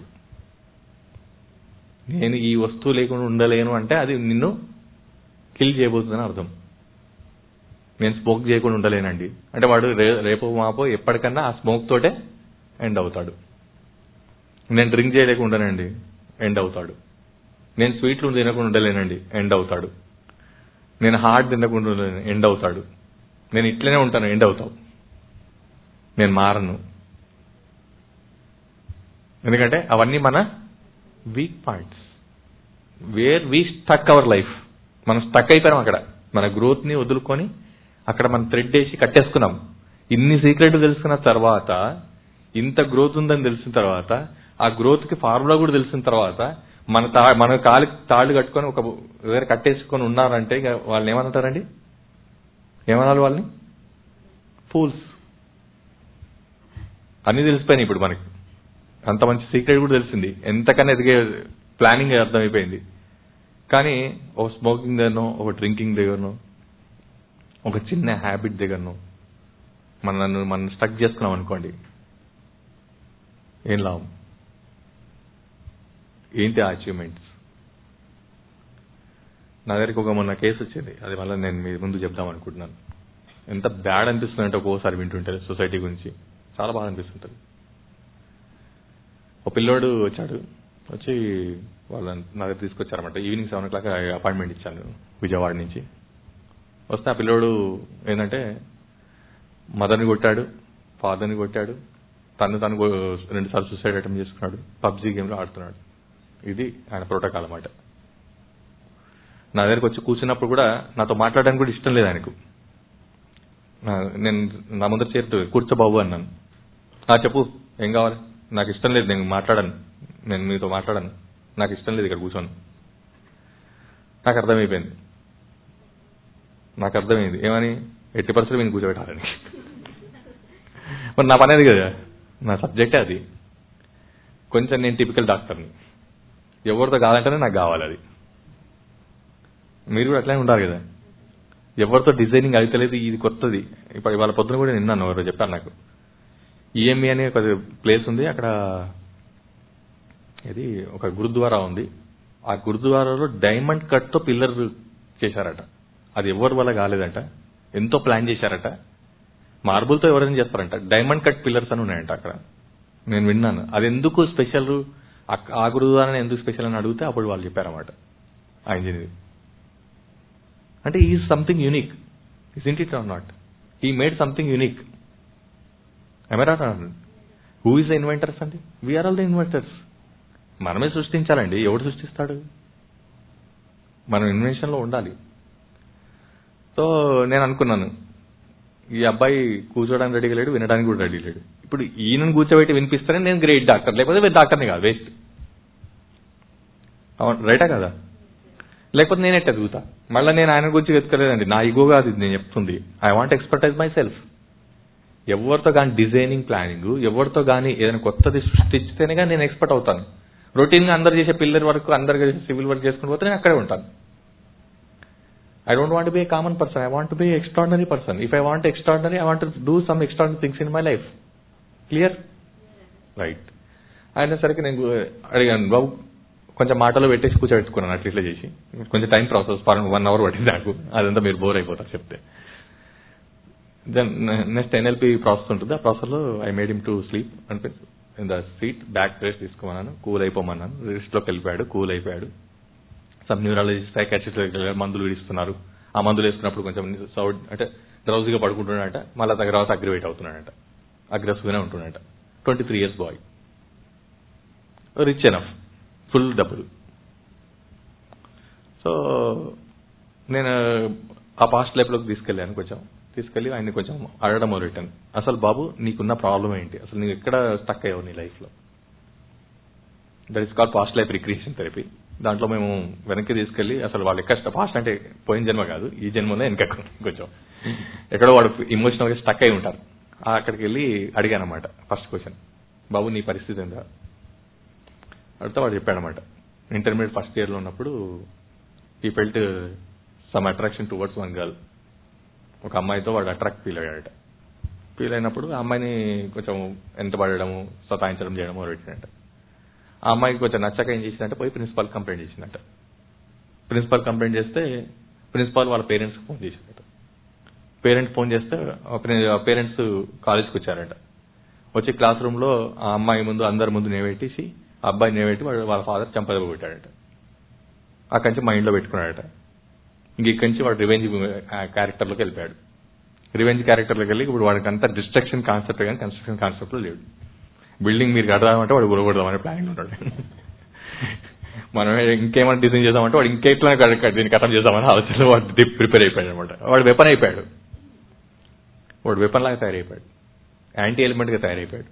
నేను ఈ వస్తువు లేకుండా ఉండలేను అంటే అది నిన్ను కిల్ చేయబోతుందని అర్థం నేను స్మోక్ చేయకుండా ఉండలేనండి అంటే వాడు రే- రేపు మాపో ఎప్పటికన్నా ఆ స్మోక్ తోటే ఎండ్ అవుతాడు నేను డ్రింక్ చేయలేకుండా ఉండనండి ఎండ్ అవుతాడు నేను స్వీట్లు తినకుండా ఉండలేనండి ఎండ్ అవుతాడు నేను హార్ట్ తినకుండా ఉండలేను ఎండ్ అవుతాడు నేను ఇట్లనే ఉంటాను ఎండ్ అవుతావు నేను మారను ఎందుకంటే అవన్నీ మన weak points where we stuck our life మనం స్టక్ అయిపోయాం అక్కడ మన గ్రోత్ ని వదులుకొని అక్కడ మనం థ్రెడ్ వేసి కట్టేసుకున్నాం ఇన్ని సీక్రెట్ తెలుసుకున్న తర్వాత ఇంత గ్రోత్ ఉందని తెలిసిన తర్వాత ఆ గ్రోత్ కి ఫార్ములా కూడా తెలిసిన తర్వాత మన తా మన కాలి తాళ్ళు కట్టుకొని ఒక దగ్గర కట్టేసుకొని ఉన్నారంటే ఇక వాళ్ళని ఏమంటారండి ఏమనాలి వాళ్ళని ఫూల్స్ అన్ని తెలిసిపోయినాయి ఇప్పుడు మనకి అంత మంచి సీక్రెట్ కూడా తెలిసింది ఎంతకన్నా ఎదిగే ప్లానింగ్ అర్థమైపోయింది కానీ ఒక స్మోకింగ్ దగ్గరనో ఒక డ్రింకింగ్ దగ్గరనో ఒక చిన్న హ్యాబిట్ దగ్గరనో మన నన్ను మనం స్టక్ చేసుకున్నాం అనుకోండి ఏం లాభం ఏంటి ఆ అచీవ్మెంట్స్ నా దగ్గరికి ఒక మొన్న కేసు వచ్చింది అది మళ్ళీ నేను మీ ముందు చెప్దాం అనుకుంటున్నాను ఎంత బ్యాడ్ అనిపిస్తుంది అంటే ఒక్కోసారి వింటుంటే సొసైటీ గురించి చాలా బాగా అనిపిస్తుంటుంది ఒక పిల్లోడు వచ్చాడు వచ్చి వాళ్ళని నా దగ్గర తీసుకొచ్చారన్నమాట evening seven o'clock appointment ఇచ్చాను విజయవాడ నుంచి వస్తే ఆ పిల్లోడు ఏంటంటే మదర్ని కొట్టాడు ఫాదర్ని కొట్టాడు తను తను రెండు సార్లు సూసైడ్ అటెంప్ట్ చేసుకున్నాడు పబ్జీ గేమ్లో ఆడుతున్నాడు ఇది ఆయన ప్రోటోకాల్ అన్నమాట నా దగ్గరికి వచ్చి కూర్చున్నప్పుడు కూడా నాతో మాట్లాడడానికి కూడా ఇష్టం లేదు ఆయనకు నా- నేను నా ముందర చేరుతూ కూర్చో బాబు అన్నాను ఆ చెప్పు ఏం కావాలి నాకు ఇష్టం లేదు నేను మాట్లాడను నేను మీతో మాట్లాడను నాకు ఇష్టం లేదు ఇక్కడ కూర్చోను నాకు అర్థమైపోయింది నాకు అర్థమైంది ఏమని ఎట్టి పరిస్థితులు నేను కూర్చోబెట్టాలని మరి నా పని అది కదా నా సబ్జెక్టే అది కొంచెం నేను టిపికల్ డాక్టర్ని ఎవరితో కాదంటేనే నాకు కావాలి అది మీరు కూడా అట్లనే ఉండాలి కదా ఎవరితో డిజైనింగ్ అయితలేదు ఇది కొత్తది ఇప్పుడు ఇవాళ పొద్దున కూడా నిన్నాను ఎవరో చెప్పారు నాకు ఈఎంఈ అనే ఒక ప్లేస్ ఉంది అక్కడ ఇది ఒక గురుద్వారా ఉంది ఆ గురుద్వారాలో డైమండ్ కట్ తో పిల్లర్ చేశారట అది ఎవరి వల్ల కాలేదంట ఎంతో ప్లాన్ చేశారట మార్బుల్ తో ఎవరైనా చేస్తారంట డైమండ్ కట్ పిల్లర్స్ అని ఉన్నాయంట అక్కడ నేను విన్నాను అది ఎందుకు స్పెషల్ ఆ గురుద్వారాని ఎందుకు స్పెషల్ అని అడిగితే అప్పుడు వాళ్ళు చెప్పారన్నమాట ఆ ఇంజనీర్ అంటే ఈ something unique is it or not ఈ మేడ్ సంథింగ్ యూనిక్ ఎమరాట్ హూ ఇస్ ద ఇన్వెంటర్స్ అండి వీఆర్ ఆల్ ద ఇన్వెంటర్స్ మనమే సృష్టించాలండి ఎవడు సృష్టిస్తాడు మనం ఇన్వెన్షన్ లో ఉండాలి సో నేను అనుకున్నాను ఈ అబ్బాయి కూర్చోడానికి రెడీగా లేడు వినడానికి కూడా రెడీ లేడు ఇప్పుడు ఈయనను కూర్చోబెట్టి వినిపిస్తేనే నేను గ్రేట్ డాక్టర్ లేకపోతే డాక్టర్ని కాదు వేస్ట్ అవును రైటా కదా లేకపోతే నేను ఎట్ట ఎదుగుతా మళ్ళీ నేను ఆయన గురించి వెతకలేదండి నా ఇగో కాదు ఇది నేను చెప్తుంది I want expertise myself ఎవరితో కానీ డిజైనింగ్ ప్లానింగ్ ఎవరితో కానీ ఏదైనా కొత్తది సృష్టిస్తేనే కానీ నేను ఎక్స్పర్ట్ అవుతాను రొటీన్ గా అందరు చేసే పిల్లర్ వర్క్ అందరు చేసే సివిల్ వర్క్ చేసుకుని పోతే నేను అక్కడే ఉంటాను I don't want be a common person I want be extraordinary person if I want extraordinary I want do some extraordinary things in my life clear right అయినసరికి నేను అడిగాను బాబు కొంచెం మాటలో పెట్టేసి కూర్చోబెట్టుకున్నాను అట్లా ఇట్లా చేసి కొంచెం time process for one hour పట్టింది నాకు అదంతా మీరు బోర్ అయిపోతారు చెప్తే దెన్ నెక్స్ట్ ఎన్ఎల్పి ప్రాసెస్ ఉంటుంది ఆ ప్రాసెస్ లో I made him to sleep అంటే in the seat back rest తీసుకోమన్నాను కూల్ అయిపోమన్నాను రెస్ట్ లోకి వెళ్ళిపోయాడు కూల్ అయిపోయాడు సబ్ న్యూరాలజిస్ట్ సైకాట్రిస్ట్ మందులు విడిస్తున్నారు ఆ మందులు వేసుకున్నప్పుడు కొంచెం సౌడ్ అంటే డ్రౌజీగా పడుకుంటున్నాడంట మళ్ళీ తర్వాత అగ్రివేట్ అవుతున్నాడంట అగ్రెసివ్గానే ఉంటున్నాడంట twenty three years boy rich enough full డబ్బులు సో నేను ఆ పాస్ట్ లైఫ్లోకి తీసుకెళ్ళాను కొంచెం తీసుకెళ్ళి ఆయన్ని కొంచెం అడగడం మొదలెట్టాను అసలు బాబు నీకున్న ప్రాబ్లం ఏంటి అసలు నీకు ఎక్కడ స్టక్ అయ్యావు నీ లైఫ్లో that is call past life recreation therapy దాంట్లో మేము వెనక్కి తీసుకెళ్లి అసలు వాళ్ళు ఎక్కడ పాస్ట్ అంటే పోయిన జన్మ కాదు ఈ జన్మలో వెనక కొంచెం ఎక్కడో వాడు ఇమోషనల్ గా స్టక్ అయి ఉంటారు ఆ అక్కడికి వెళ్ళి అడిగాను అనమాట ఫస్ట్ క్వశ్చన్ బాబు నీ పరిస్థితి ఏందా అడిగితే వాడు చెప్పాడనమాట ఇంటర్మీడియట్ ఫస్ట్ ఇయర్ లో ఉన్నప్పుడు ఈ felt some attraction towards one girl ఒక అమ్మాయితో వాడు అట్రాక్ట్ ఫీల్ అయ్యాడట ఫీల్ అయినప్పుడు ఆ అమ్మాయిని కొంచెం ఎంత పడడము సతాయించడం చేయడము పెట్టినట్ట ఆ అమ్మాయికి కొంచెం నచ్చక ఏం చేసిందంటే పోయి ప్రిన్సిపాల్ కంప్లైంట్ చేసిందట ప్రిన్సిపాల్ కంప్లైంట్ చేస్తే ప్రిన్సిపాల్ వాళ్ళ పేరెంట్స్కి ఫోన్ చేసిందట పేరెంట్స్ ఫోన్ చేస్తే పేరెంట్స్ కాలేజ్కి వచ్చారట వచ్చి క్లాస్ రూమ్ లో ఆ అమ్మాయి ముందు అందరి ముందు నేవెట్టేసి ఆ అబ్బాయి నేవెట్టి వాడు వాళ్ళ ఫాదర్ చంపదబోట్టాడట అక్కడి నుంచి మైండ్ లో పెట్టుకున్నాడట ఇంక ఇక్కడి నుంచి వాడు రివెంజ్ క్యారెక్టర్లోకి వెళ్ళిపోయాడు రివెంజ్ క్యారెక్టర్లోకి వెళ్ళి ఇప్పుడు వాడికి అంతా డిస్ట్రక్షన్ కాన్సెప్ట్ కానీ కన్స్ట్రక్షన్ కాన్సెప్ట్ లో లేడు బిల్డింగ్ మీరు కడదామంటే వాడు గురగొడదామనే ప్లానింగ్ ఉంటాడు మనం ఇంకేమైనా డిజైన్ చేద్దామంటే వాడు ఇంకెట్లా దీన్ని కథం చేద్దామని ఆలోచనలో వాడు ప్రిపేర్ అయిపోయాడు అనమాట వాడు వెపన్ అయిపోయాడు వాడు వెపన్ లాగా తయారైపోయాడు యాంటీ ఎలిమెంట్ గా తయారైపోయాడు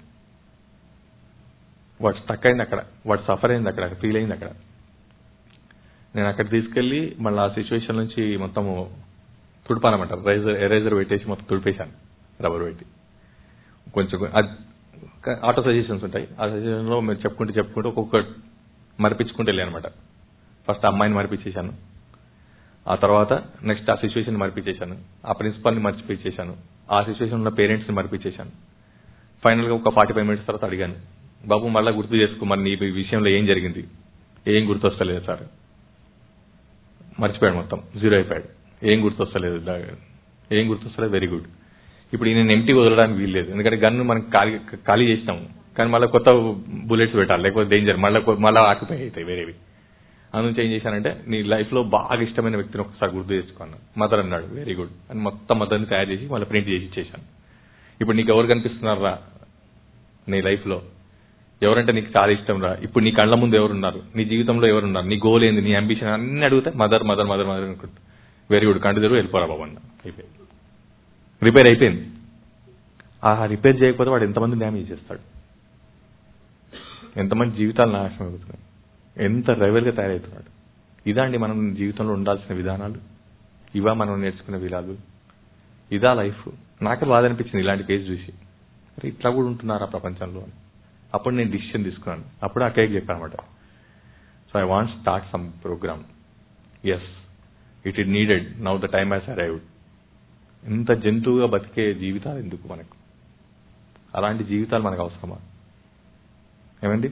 వాడు స్టక్ అయింది అక్కడ వాడు సఫర్ అయింది అక్కడ ఫీల్ అయింది అక్కడ నేను అక్కడ తీసుకెళ్లి మళ్ళీ ఆ సిచ్యువేషన్ నుంచి మొత్తము తుడిపానమాట రైజర్ ఎరేజర్ పెట్టేసి మొత్తం తుడిపేశాను రబ్బర్ పెట్టి కొంచెం ఆటో సజెషన్స్ ఉంటాయి ఆ సజెషన్ లో మీరు చెప్పుకుంటూ చెప్పుకుంటూ ఒక్కొక్క మరిపించుకుంటూ వెళ్ళాను అనమాట ఫస్ట్ అమ్మాయిని మరిపించేశాను ఆ తర్వాత నెక్స్ట్ ఆ సిచ్యువేషన్ మరిపించేశాను ఆ ప్రిన్సిపల్ని మర్చిపించేశాను ఆ సిచ్యువేషన్ ఉన్న పేరెంట్స్ ని మరిపించేశాను ఫైనల్ గా ఒక ఫార్టీ ఫైవ్ మినిట్స్ తర్వాత అడిగాను బాబు మళ్ళీ గుర్తు చేసుకో మరి నీ విషయంలో ఏం జరిగింది ఏం గుర్తొస్తలేదు సార్ మర్చిపోయాడు మొత్తం జీరో అయిపోయాడు ఏం గుర్తొస్తలేదు ఏం గుర్తొస్తలేదు వెరీ గుడ్ ఇప్పుడు నేను ఎంటీ వదలడానికి వీల్లేదు ఎందుకంటే గన్ను మనం ఖాళీ ఖాళీ చేసినాము కానీ మళ్ళీ కొత్త బుల్లెట్స్ పెట్టాలి లేకపోతే డేంజర్ మళ్ళీ మళ్ళీ ఆక్యుపై అవుతాయి వేరేవి అందునుంచి ఏం చేశానంటే నీ లైఫ్ లో బాగా ఇష్టమైన వ్యక్తిని ఒకసారి గుర్తు చేసుకున్నాను మదర్ అన్నాడు వెరీ గుడ్ అని మొత్తం మదర్ని తయారు చేసి మళ్ళీ ప్రింట్ చేసి ఇచ్చేసాను ఇప్పుడు నీకు ఎవరు కనిపిస్తున్నారా నీ లైఫ్ లో ఎవరంటే నీకు చాలా ఇష్టం రా ఇప్పుడు నీ కళ్ళ ముందు ఎవరున్నారు నీ జీవితంలో ఎవరున్నారు నీ గోల్ ఏంది నీ అంబిషన్ అన్ని అడిగితే మదర్ మదర్ మదర్ మదర్ అనుకుంటా వెరీ గుడ్ కంటి తెరువు వెళ్ళిపోరా బాబు అన్న అయిపోయింది రిపేర్ అయిపోయింది ఆ రిపేర్ చేయకపోతే వాడు ఎంతమంది డ్యామేజ్ చేస్తాడు ఎంతమంది జీవితాలు నాశనం అవుతున్నాయి ఎంత రైవల్గా తయారవుతున్నాడు ఇదా అండి మనం జీవితంలో ఉండాల్సిన విధానాలు ఇవా మనం నేర్చుకునే విధాలు ఇదా లైఫ్ నాకే బాధ అనిపించింది ఇలాంటి కేసు చూసి అరే ఇట్లా కూడా ఉంటున్నారా ప్రపంచంలో అని అప్పుడు నేను డిసిషన్ తీసుకున్నాను అప్పుడు ఆ కేక్ చెప్పానమాట so I want start some program yes it it needed now the time has arrived ఇంత జంతువుగా బతికే జీవితాలు ఎందుకు మనకు అలాంటి జీవితాలు మనకు అవసరమా ఏమండి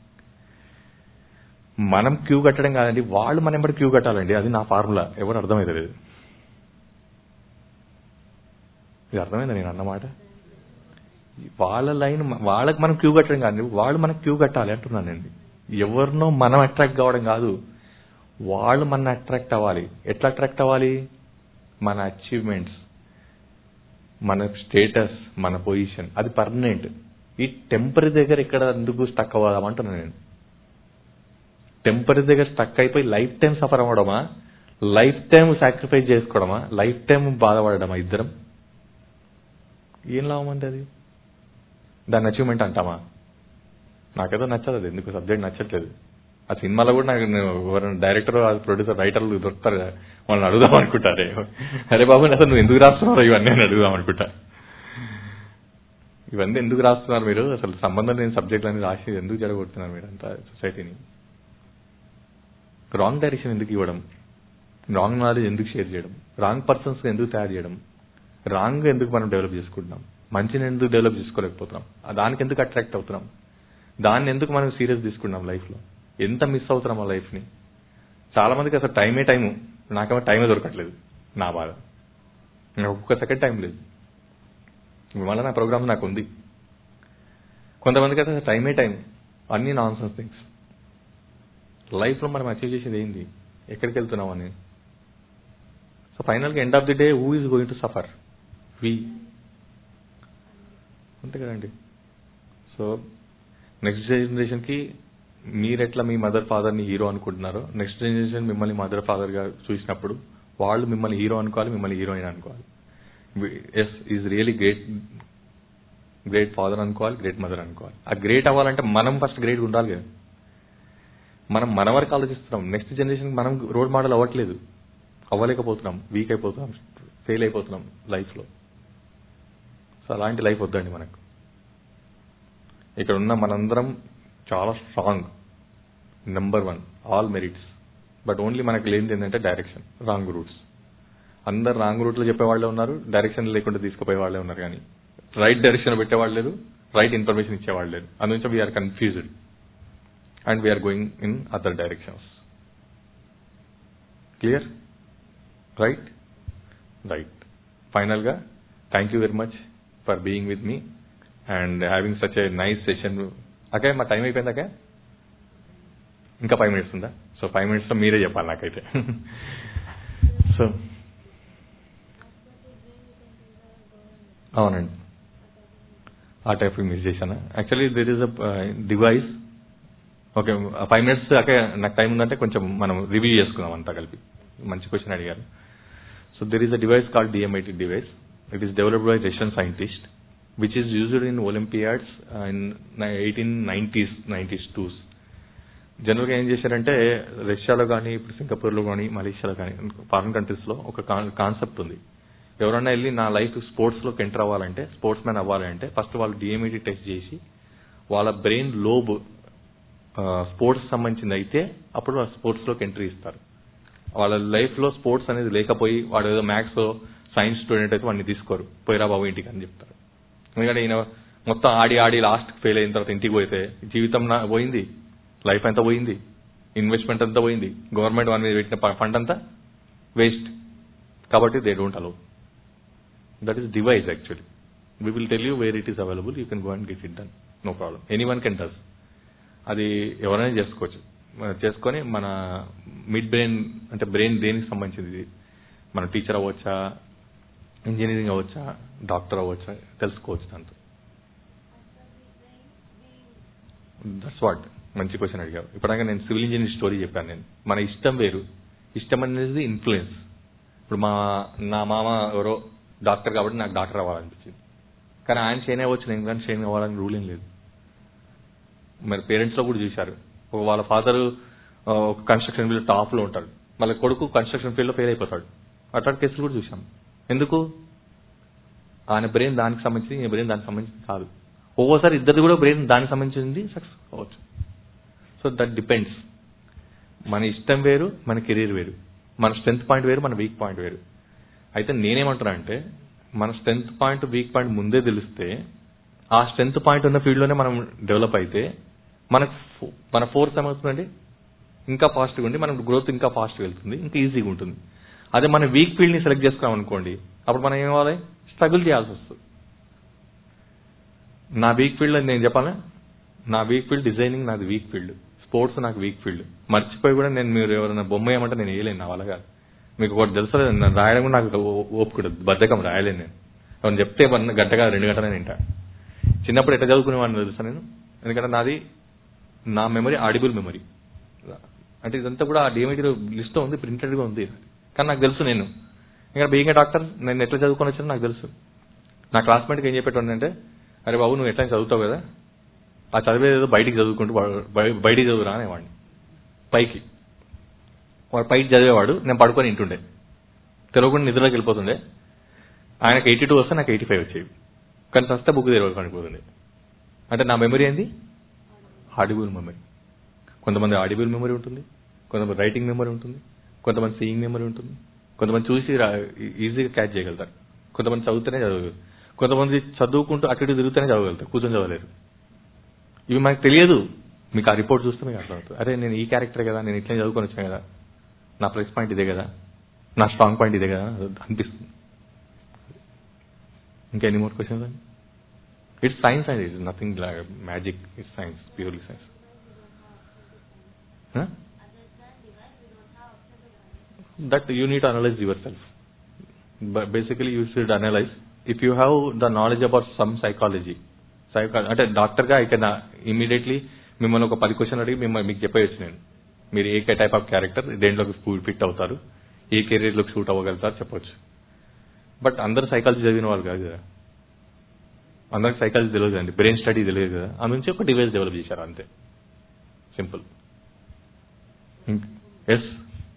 మనం క్యూ కట్టడం కాదండి వాళ్ళు మన ఎంబడి క్యూ కట్టాలండి అది నా ఫార్ములా ఎవరు అర్థమైతలేదు ఇది అర్థమైందా నేను అన్నమాట వాళ్ళ లైన్ వాళ్ళకి మనం క్యూ కట్టడం కాదండి వాళ్ళు మనకు క్యూ కట్టాలి అంటున్నాను నేను ఎవరినో మనం అట్రాక్ట్ కావడం కాదు వాళ్ళు మన అట్రాక్ట్ అవ్వాలి ఎట్లా అట్రాక్ట్ అవ్వాలి మన అచీవ్మెంట్స్ మన స్టేటస్ మన పొజిషన్ అది పర్మనెంట్ ఈ టెంపరీ దగ్గర ఇక్కడ ఎందుకు స్టక్ అవ్వదామంటున్నాను నేను టెంపరీ దగ్గర స్టక్ అయిపోయి లైఫ్ టైం సఫర్ అవ్వడమా లైఫ్ టైం సాక్రిఫైస్ చేసుకోవడమా లైఫ్ టైం బాధపడడమా ఇద్దరం ఏం లాభం అంటే అది దాన్ని అచీవ్మెంట్ అంటామా నాకేదో నచ్చదు అది ఎందుకు సబ్జెక్ట్ నచ్చట్లేదు ఆ సినిమాలో కూడా నాకు ఎవరైనా డైరెక్టర్ ప్రొడ్యూసర్ రైటర్లు దొరుకుతారు కదా వాళ్ళని అడుగుదాం అనుకుంటారే అరే బాబు అసలు నువ్వు ఎందుకు రాస్తున్నావు ఇవన్నీ అని అడుగుదాం అనుకుంటా ఇవన్నీ ఎందుకు రాస్తున్నారు మీరు అసలు సంబంధం లేని సబ్జెక్టులన్నీ రాసి ఎందుకు జరగొడుతున్నారు మీరు అంతా సొసైటీని రాంగ్ డైరెక్షన్ ఎందుకు ఇవ్వడం రాంగ్ నాలెడ్జ్ ఎందుకు షేర్ చేయడం రాంగ్ పర్సన్స్ ఎందుకు తయారు చేయడం రాంగ్ ఎందుకు మనం డెవలప్ చేసుకుంటున్నాం మంచిని ఎందుకు డెవలప్ చేసుకోలేకపోతున్నాం దానికి ఎందుకు అట్రాక్ట్ అవుతున్నాం దాన్ని ఎందుకు మనం సీరియస్ తీసుకుంటున్నాం లైఫ్లో ఎంత మిస్ అవుతున్నాం ఆ లైఫ్ని చాలా మందికి అసలు టైమే టైము నాకేమో టైమే దొరకట్లేదు నా బాధ నాకు ఒక్క సెకండ్ టైం లేదు మళ్ళీ నా ప్రోగ్రామ్ నాకు ఉంది కొంతమందికి అయితే టైమే టైం అన్ని నాన్ సెన్స్ థింగ్స్ లైఫ్లో మనం అచీవ్ చేసేది ఏంది ఎక్కడికి వెళ్తున్నాం అని సో ఫైనల్గా end of the day who is going to suffer వి అంతే కదండి సో నెక్స్ట్ జనరేషన్కి మీరెట్లా మీ మదర్ ఫాదర్ని హీరో అనుకుంటున్నారో నెక్స్ట్ జనరేషన్ మిమ్మల్ని మదర్ ఫాదర్గా చూసినప్పుడు వాళ్ళు మిమ్మల్ని హీరో అనుకోవాలి మిమ్మల్ని హీరోయిన్ అనుకోవాలి yes is really great great father అనుకోవాలి గ్రేట్ మదర్ అనుకోవాలి ఆ గ్రేట్ అవ్వాలంటే మనం ఫస్ట్ గ్రేట్ ఉండాలి కదా మనం మన వరకు ఆలోచిస్తున్నాం నెక్స్ట్ జనరేషన్ మనం రోల్ మోడల్ అవ్వట్లేదు అవ్వలేకపోతున్నాం వీక్ అయిపోతున్నాం ఫెయిల్ అయిపోతున్నాం లైఫ్లో సో అలాంటి లైఫ్ వద్దండి మనకు ఇక్కడ ఉన్న మనందరం చాలా strong number one all merits but only మనకు లేనిది ఏంటంటే డైరెక్షన్ రాంగ్ రూట్స్ అందరు రాంగ్ రూట్లో చెప్పేవాళ్ళే ఉన్నారు డైరెక్షన్ లేకుండా తీసుకుపోయే వాళ్ళే ఉన్నారు కానీ రైట్ డైరెక్షన్ పెట్టేవాళ్ళు లేరు రైట్ ఇన్ఫర్మేషన్ ఇచ్చేవాళ్ళు లేరు అందులో we are confused and we are going in other directions clear right right ఫైనల్గా thank you very much for being with me and having such a nice session okay మా టైం అయిపోయింది okay ఇంకా five minutes ఉందా so ఫైవ్ మినిట్స్లో మీరే చెప్పాలి నాకైతే సో అవునండి ఆ టైప్ మిస్ చేశాను actually there is a device okay five minutes okay నాకు టైం ఉందంటే కొంచెం మనం రివ్యూ చేసుకుందాం అంతా కలిపి మంచి క్వశ్చన్ అడిగారు so there is a device called DMIT device it is developed by Russian scientist which is used in Olympiads in eighteen nineties nineties twos జనరల్గా ఏం చేశారంటే రష్యాలో కానీ ఇప్పుడు సింగపూర్లో కానీ మలేషియాలో కానీ ఫారిన్ కంట్రీస్లో ఒక కాన్సెప్ట్ ఉంది ఎవరన్నా వెళ్ళి నా లైఫ్ స్పోర్ట్స్లోకి ఎంటర్ అవ్వాలంటే స్పోర్ట్స్ మ్యాన్ అవ్వాలంటే ఫస్ట్ వాళ్ళు డిఎంఈటీ టెస్ట్ చేసి వాళ్ళ బ్రెయిన్ లోబ్ స్పోర్ట్స్ సంబంధించింది అయితే అప్పుడు వాళ్ళు స్పోర్ట్స్లోకి ఎంట్రీ ఇస్తారు వాళ్ళ లైఫ్లో స్పోర్ట్స్ అనేది లేకపోయి వాడు ఏదో మ్యాథ్స్ సైన్స్ స్టూడెంట్ అయితే వాడిని తీసుకోరు పోయిరా బాబు ఇంటికి అని చెప్తారు ఎందుకంటే ఈయన మొత్తం ఆడి ఆడి లాస్ట్ ఫెయిల్ అయిన తర్వాత ఇంటికి పోతే జీవితం నా పోయింది లైఫ్ అంతా పోయింది ఇన్వెస్ట్మెంట్ అంతా పోయింది గవర్నమెంట్ వాని మీద పెట్టిన ఫండ్ అంతా వేస్ట్ కాబట్టి they don't allow that is device actually we will tell you where it is available you can go and get it done no problem anyone can does అది ఎవరైనా చేసుకోవచ్చు చేసుకొని మన మిడ్ బ్రెయిన్ అంటే brain దేనికి సంబంధించింది మన teacher అవ్వచ్చా ఇంజనీరింగ్ అవ్వచ్చా డాక్టర్ అవ్వచ్చా తెలుసుకోవచ్చు దాంతో దట్స్ వాట్ మంచి క్వశ్చన్ అడిగావు ఇప్పటిదాకా నేను సివిల్ ఇంజనీర్ స్టోరీ చెప్పాను నేను మన ఇష్టం వేరు ఇష్టం అనేది ఇన్ఫ్లుయెన్స్ ఇప్పుడు మా నా మామ ఎవరో డాక్టర్ కాబట్టి నాకు డాక్టర్ అవ్వాలనిపించింది కానీ ఆయన షైన్ అవ్వచ్చు నేను కానీ షైన్ అవ్వాలని రూల్ ఏం లేదు మరి పేరెంట్స్లో కూడా చూశారు వాళ్ళ ఫాదర్ ఒక కన్స్ట్రక్షన్ ఫీల్డ్ టాప్లో ఉంటాడు వాళ్ళ కొడుకు కన్స్ట్రక్షన్ ఫీల్డ్లో ఫెయిల్ అయిపోతాడు అట్లాంటి కేసులు కూడా చూసాం ఎందుకు ఆయన బ్రెయిన్ దానికి సంబంధించి ఈయన బ్రెయిన్ దానికి సంబంధించింది కాదు ఒక్కోసారి ఇద్దరు కూడా బ్రెయిన్ దానికి సంబంధించింది సక్సెస్ అవ్వచ్చు సో దట్ డిపెండ్స్ మన ఇష్టం వేరు మన కెరీర్ వేరు మన స్ట్రెంత్ పాయింట్ వేరు మన వీక్ పాయింట్ వేరు అయితే నేనేమంటున్నా అంటే మన స్ట్రెంత్ పాయింట్ వీక్ పాయింట్ ముందే తెలిస్తే ఆ స్ట్రెంత్ పాయింట్ ఉన్న ఫీల్డ్లోనే మనం డెవలప్ అయితే మనకు మన ఫోర్స్ ఏమవుతుందండి ఇంకా ఫాస్ట్గా ఉండి మన గ్రోత్ ఇంకా ఫాస్ట్గా వెళ్తుంది ఇంకా ఈజీగా ఉంటుంది అదే మన వీక్ ఫీల్డ్ని సెలెక్ట్ చేసుకున్నాం అనుకోండి అప్పుడు మనం ఏం అవ్వాలి స్ట్రగుల్ చేయాల్సి వస్తుంది నా వీక్ ఫీల్డ్ నేను చెప్పాలా నా వీక్ ఫీల్డ్ డిజైనింగ్ నాది వీక్ ఫీల్డ్ స్పోర్ట్స్ నాకు వీక్ ఫీల్డ్ మర్చిపోయి కూడా నేను మీరు ఎవరైనా బొమ్మ వేయమంటే నేను వేయలేను నా వల్ల కాదు మీకు ఒకటి తెలుసు నేను రాయడం కూడా నాకు ఓపుకుంటుంది బద్దకం రాయలేను నేను ఎవరైనా చెప్తే వన్ గంట కాదు రెండు గంటలే తింటా చిన్నప్పుడు ఎట్లా చదువుకునేవాడిని తెలుసా నేను ఎందుకంటే నాది నా మెమరీ ఆడిబుల్ మెమరీ అంటే ఇదంతా కూడా ఆ డిఎంఐటీ లిస్ట్లో ఉంది ప్రింటెడ్గా ఉంది కానీ నాకు తెలుసు నేను ఇంకా బీయింగ్ డాక్టర్ నేను ఎట్లా చదువుకొని వచ్చానో నాకు తెలుసు నా క్లాస్మేట్కి ఏం చెప్పేటోండి అంటే అరే బాబు నువ్వు ఎట్లా చదువుతావు కదా ఆ చదివేది బయటికి చదువుకుంటూ బయటికి చదువురా అనేవాడిని పైకి వాడు పైకి చదివేవాడు నేను పడుకొని ఇంటుండే తెలియకుండా నిద్రలోకి వెళ్ళిపోతుండే ఆయనకు ఎయిటీ టూ వస్తే నాకు ఎయిటీ ఫైవ్ వచ్చేవి కానీ సస్తే బుక్ తెరవకపోతుండే అంటే నా మెమరీ ఏంది ఆడిబుల్ మెమరీ కొంతమంది ఆడిబుల్ మెమరీ ఉంటుంది కొంతమంది రైటింగ్ మెమరీ ఉంటుంది కొంతమంది సీయింగ్ మెమరీ ఉంటుంది కొంతమంది చూసి ఈజీగా క్యాచ్ చేయగలుగుతారు కొంతమంది చదువుతూనే చదవగలరు కొంతమంది చదువుకుంటూ అటు ఇటు తిరుగుతూనే చదవగలుగుతారు కూర్చొని చదవలేరు ఇవి మనకు తెలియదు మీకు ఆ రిపోర్ట్ చూస్తే మీకు అర్థమవుతుంది అరే నేను ఈ క్యారెక్టర్ కదా నేను ఇట్లా చదువుకొని వచ్చాను కదా నా ప్లస్ పాయింట్ ఇదే కదా నా స్ట్రాంగ్ పాయింట్ ఇదే కదా అనిపిస్తుంది ఇంకా ఎన్ని మోర్ క్వశ్చన్స్ అండి it's science and it's nothing magic it's science purely science that you need to analyze yourself. But basically, you should analyze. If you have the knowledge about some psychology, psycho అంటే డాక్టర్గా I can immediately మిమ్మల్ని ఒక పది question అడిగి మిమ్మల్ని మీకు చెప్పేయచ్చు నేను మీరు ఏ టైప్ ఆఫ్ క్యారెక్టర్ దేంట్లోకి ఫిట్ అవుతారు ఏ కెరీర్లోకి షూట్ అవ్వగలుగుతారు చెప్పొచ్చు బట్ అందరు సైకాలజీ చదివిన వాళ్ళు కాదు కదా అందరికి సైకాలజీ తెలియదు అండి బ్రెయిన్ స్టడీ తెలియదు కదా ఆ నుంచి ఒక డివైస్ డెవలప్ చేశారు అంతే simple yes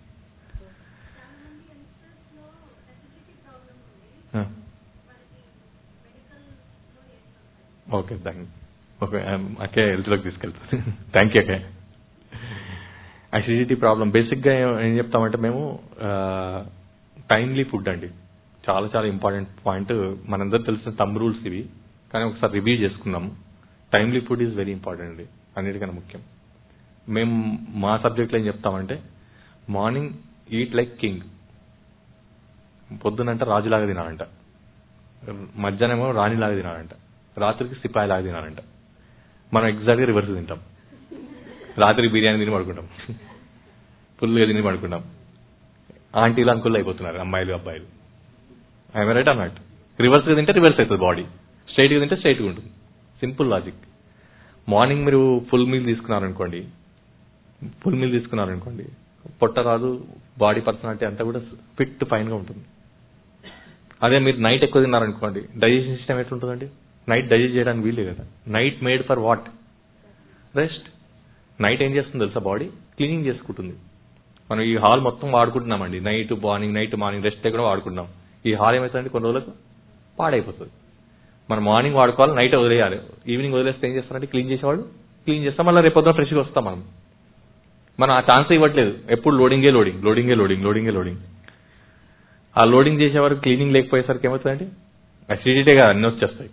okay thank okay okay హెల్త్లోకి తీసుకెళ్తాను thank you okay acidity problem బేసిక్గా ఏం చెప్తామంటే మేము టైమ్లీ ఫుడ్ అండి చాలా చాలా ఇంపార్టెంట్ పాయింట్ మనందరూ తెలిసిన తమ్ రూల్స్ ఇవి కానీ ఒకసారి రివ్యూ చేసుకుందాం timely food is very important అండి అన్నిటికన్నా ముఖ్యం మేము మా సబ్జెక్ట్లో ఏం చెప్తామంటే మార్నింగ్ ఈట్ లైక్ కింగ్ పొద్దునంట రాజులాగా తినాలంట మధ్యాహ్నం రాణిలాగా తినాలంట రాత్రికి సిపాయిలాగా తినాలంట మనం ఎగ్జాక్ట్గా రివర్స్ తింటాం రాత్రి బిర్యానీ తిని పడుకుంటాం ఫుల్గా తిని పడుకుంటాం ఆంటీలు అంకుల్ అయిపోతున్నారు అమ్మాయిలు అబ్బాయిలు ఐఎమ్ రైట్ అన్నట్టు రివర్స్గా తింటే రివర్స్ అవుతుంది బాడీ స్ట్రైట్గా తింటే స్ట్రైట్గా ఉంటుంది సింపుల్ లాజిక్ మార్నింగ్ మీరు ఫుల్ మీల్ తీసుకున్నారనుకోండి ఫుల్ మీల్ తీసుకున్నారనుకోండి పొట్ట రాదు బాడీ పర్సనాలిటీ అంతా కూడా ఫిట్ ఫైన్గా ఉంటుంది అదే మీరు నైట్ ఎక్కువ తిన్నారనుకోండి డైజెషన్ సిస్టమ్ ఎట్లుంటుందండి నైట్ డైజెస్ట్ చేయడానికి వీలు కదా night made for what rest night ఏం చేస్తుంది తెలుసా బాడీ క్లీనింగ్ చేసుకుంటుంది మనం ఈ హాల్ మొత్తం వాడుకుంటున్నామండి night morning night morning rest కూడా వాడుకుంటున్నాం ఈ హాల్ ఏమవుతుందండి కొన్ని రోజులకు పాడైపోతుంది మనం మార్నింగ్ వాడుకోవాలి నైట్ వదిలేయాలి ఈవినింగ్ వదిలేస్తే ఏం చేస్తారంటే క్లీన్ చేసేవాళ్ళు క్లీన్ చేస్తాం మళ్ళీ రేపొద్దున ఫ్రెష్గా వస్తాం మనం మనం ఆ ఛాన్స్ ఇవ్వట్లేదు ఎప్పుడు లోడింగే లోడింగ్ లోడింగే లోడింగ్ లోడింగే లోడింగ్ ఆ లోడింగ్ చేసేవారు క్లీనింగ్ లేకపోయేసరికి ఏమవుతుందండి అసిడిటీ కాదు అన్నీ వచ్చేస్తాయి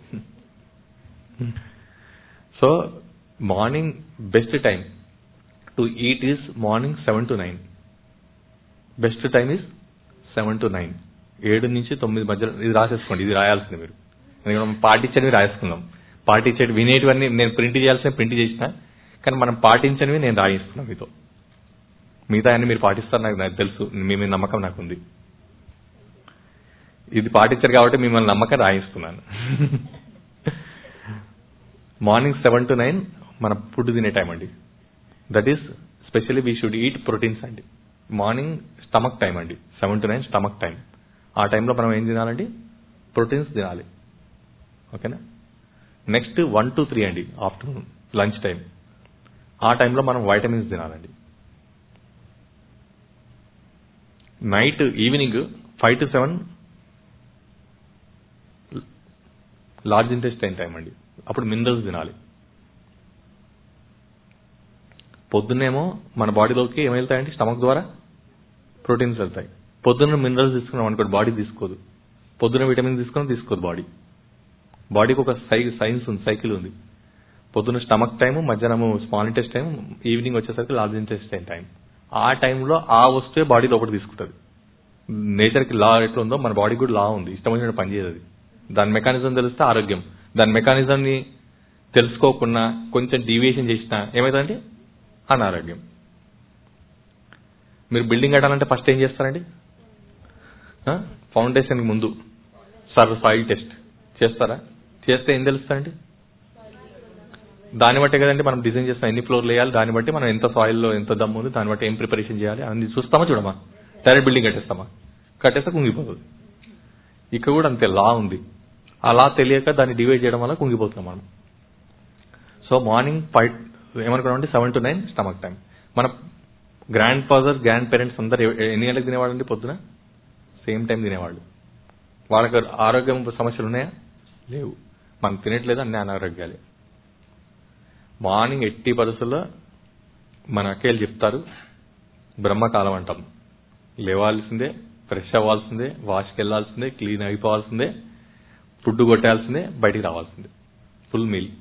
so morning best time to eat is morning seven to nine best time is seven to nine ఏడు నుంచి తొమ్మిది మధ్యలో ఇది రాసేసుకోండి ఇది రాయాల్సింది మీరు ఎందుకంటే మనం పాటించనివి రాసుకుందాం పాటించేవి వినేటివన్నీ నేను ప్రింట్ చేయాల్సిన ప్రింట్ చేసిన కానీ మనం పాటించనివి నేను రాయిస్తున్నాను మీతో మిగతా అన్ని మీరు పాటిస్తారు నాకు నాకు తెలుసు మీ మీద నమ్మకం నాకు ఉంది ఇది పాటించారు కాబట్టి మిమ్మల్ని నమ్మకం రాయిస్తున్నాను మార్నింగ్ సెవెన్ టు నైన్ మన ఫుడ్ తినే టైం అండి that is specially we should eat proteins అండి మార్నింగ్ స్టమక్ టైం అండి seven to nine stomach time ఆ టైంలో మనం ఏం తినాలండి ప్రోటీన్స్ తినాలి ఓకేనా నెక్స్ట్ వన్ టు త్రీ అండి ఆఫ్టర్నూన్ లంచ్ టైం ఆ టైంలో మనం వైటమిన్స్ తినాలండి night evening five to seven large intestine time అండి అప్పుడు మినరల్స్ తినాలి పొద్దున్నేమో మన బాడీలోకి ఏం వెళ్తాయండి స్టమక్ ద్వారా ప్రోటీన్స్ వెళ్తాయి పొద్దున్న మినరల్స్ తీసుకున్నాం అనుకోండి బాడీ తీసుకోదు పొద్దున్న విటమిన్ తీసుకుని తీసుకోదు బాడీ బాడీకి ఒక సై సైన్స్ ఉంది సైకిల్ ఉంది పొద్దున్న స్టమక్ టైం మధ్యాహ్నం స్మాల్ ఇంటెస్ట్ టైం ఈవినింగ్ వచ్చేసరికి లార్జ్ ఇంటెస్టైన్ టైం ఆ టైంలో ఆ వస్తువే బాడీ లోపల తీసుకుంటుంది నేచర్కి లా ఎట్లా ఉందో మన బాడీకి కూడా లా ఉంది ఇష్టం వచ్చినట్టు పనిచేయదు అది దాని మెకానిజం తెలిస్తే ఆరోగ్యం దాని మెకానిజంని తెలుసుకోకుండా కొంచెం డీవియేషన్ చేసినా ఏమవుతుందంటే అనారోగ్యం మీరు బిల్డింగ్ కట్టాలంటే ఫస్ట్ ఏం చేస్తారండి ఫౌండేషన్కి ముందు సర్ సాయిల్ టెస్ట్ చేస్తారా చేస్తే ఏం తెలుస్తారండి దాన్ని బట్టే కదండి మనం డిజైన్ చేస్తాం ఎన్ని ఫ్లోర్లు వేయాలి దాన్ని బట్టి మనం ఎంత సాయిల్లో ఎంత దమ్ము ఉంది దాన్ని బట్టి ఏం ప్రిపరేషన్ చేయాలి అన్ని చూస్తామా చూడమా డైరెక్ట్ బిల్డింగ్ కట్టేస్తామా కట్టేస్తే కుంగిపోతుంది ఇక్కడ కూడా అంతే లా ఉంది ఆ లా తెలియక దాన్ని డివైడ్ చేయడం వల్ల కుంగిపోతున్నాం మనం సో మార్నింగ్ ఫైవ్ ఏమనుకున్నామంటే seven to nine stomach time మన గ్రాండ్ ఫాదర్ గ్రాండ్ పేరెంట్స్ అందరు ఎన్ని గంటలకు తినేవాళ్ళండి పొద్దున సేమ్ టైం తినేవాళ్ళు వాళ్ళకి ఆరోగ్యం సమస్యలు ఉన్నాయా లేవు మనం తినట్లేదు అన్ని అనారోగ్యాలే మార్నింగ్ ఎట్టి పరిస్థితుల్లో మన అక్కయ్యలు చెప్తారు బ్రహ్మకాలం అంటాం లేవాల్సిందే ఫ్రెష్ అవ్వాల్సిందే వాష్కి వెళ్ళాల్సిందే క్లీన్ అయిపోవాల్సిందే ఫుడ్ కొట్టాల్సిందే బయటికి రావాల్సిందే full meal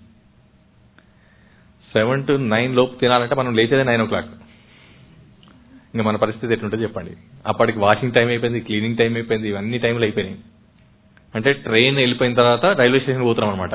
seven to nine లోపు తినాలంటే మనం లేచేదే నైన్ ఓ క్లాక్ ఇంకా మన పరిస్థితి ఎట్లుంటుందో చెప్పండి అప్పటికి వాషింగ్ టైం అయిపోయింది క్లీనింగ్ టైం అయిపోయింది ఇవన్నీ టైంలు అయిపోయినాయి అంటే ట్రైన్ వెళ్ళిపోయిన తర్వాత రైల్వే స్టేషన్ పోతున్నాం అనమాట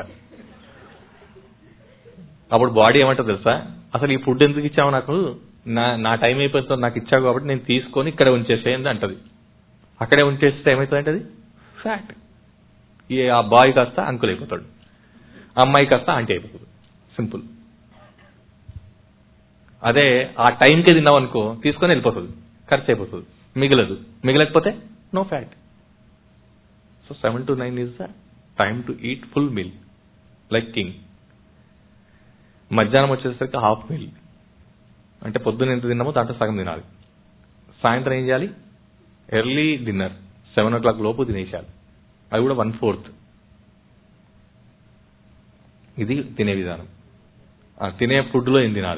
అప్పుడు బాడీ ఏమంటుంది తెలుసా అసలు ఈ ఫుడ్ ఎందుకు ఇచ్చావు నాకు నా నా టైం అయిపోతుంది నాకు ఇచ్చావు కాబట్టి నేను తీసుకొని ఇక్కడ ఉంచేసేయండి అంటది అక్కడే ఉంచేస్తే ఏమవుతుందంటే అది ఫ్యాట్ ఈ ఆ బాయ్ కాస్త అంకుల్ అయిపోతాడు అమ్మాయి కాస్త ఆంటీ అయిపోతుంది సింపుల్ అదే ఆ టైంకి తిన్నాం అనుకో తీసుకొని వెళ్ళిపోతుంది ఖర్చు అయిపోతుంది మిగలదు మిగలకపోతే no fat so seven to nine is the time to eat full meal like king మధ్యాహ్నం వచ్చేసరికి హాఫ్ మీల్ అంటే పొద్దున్న ఎంత తిన్నామో దాంట్లో సగం తినాలి సాయంత్రం ఏం చేయాలి early dinner seven o'clock లోపు తినేసేయాలి అది కూడా వన్ ఫోర్త్ ఇది తినే విధానం ఆ తినే ఫుడ్లో ఏం తినాలి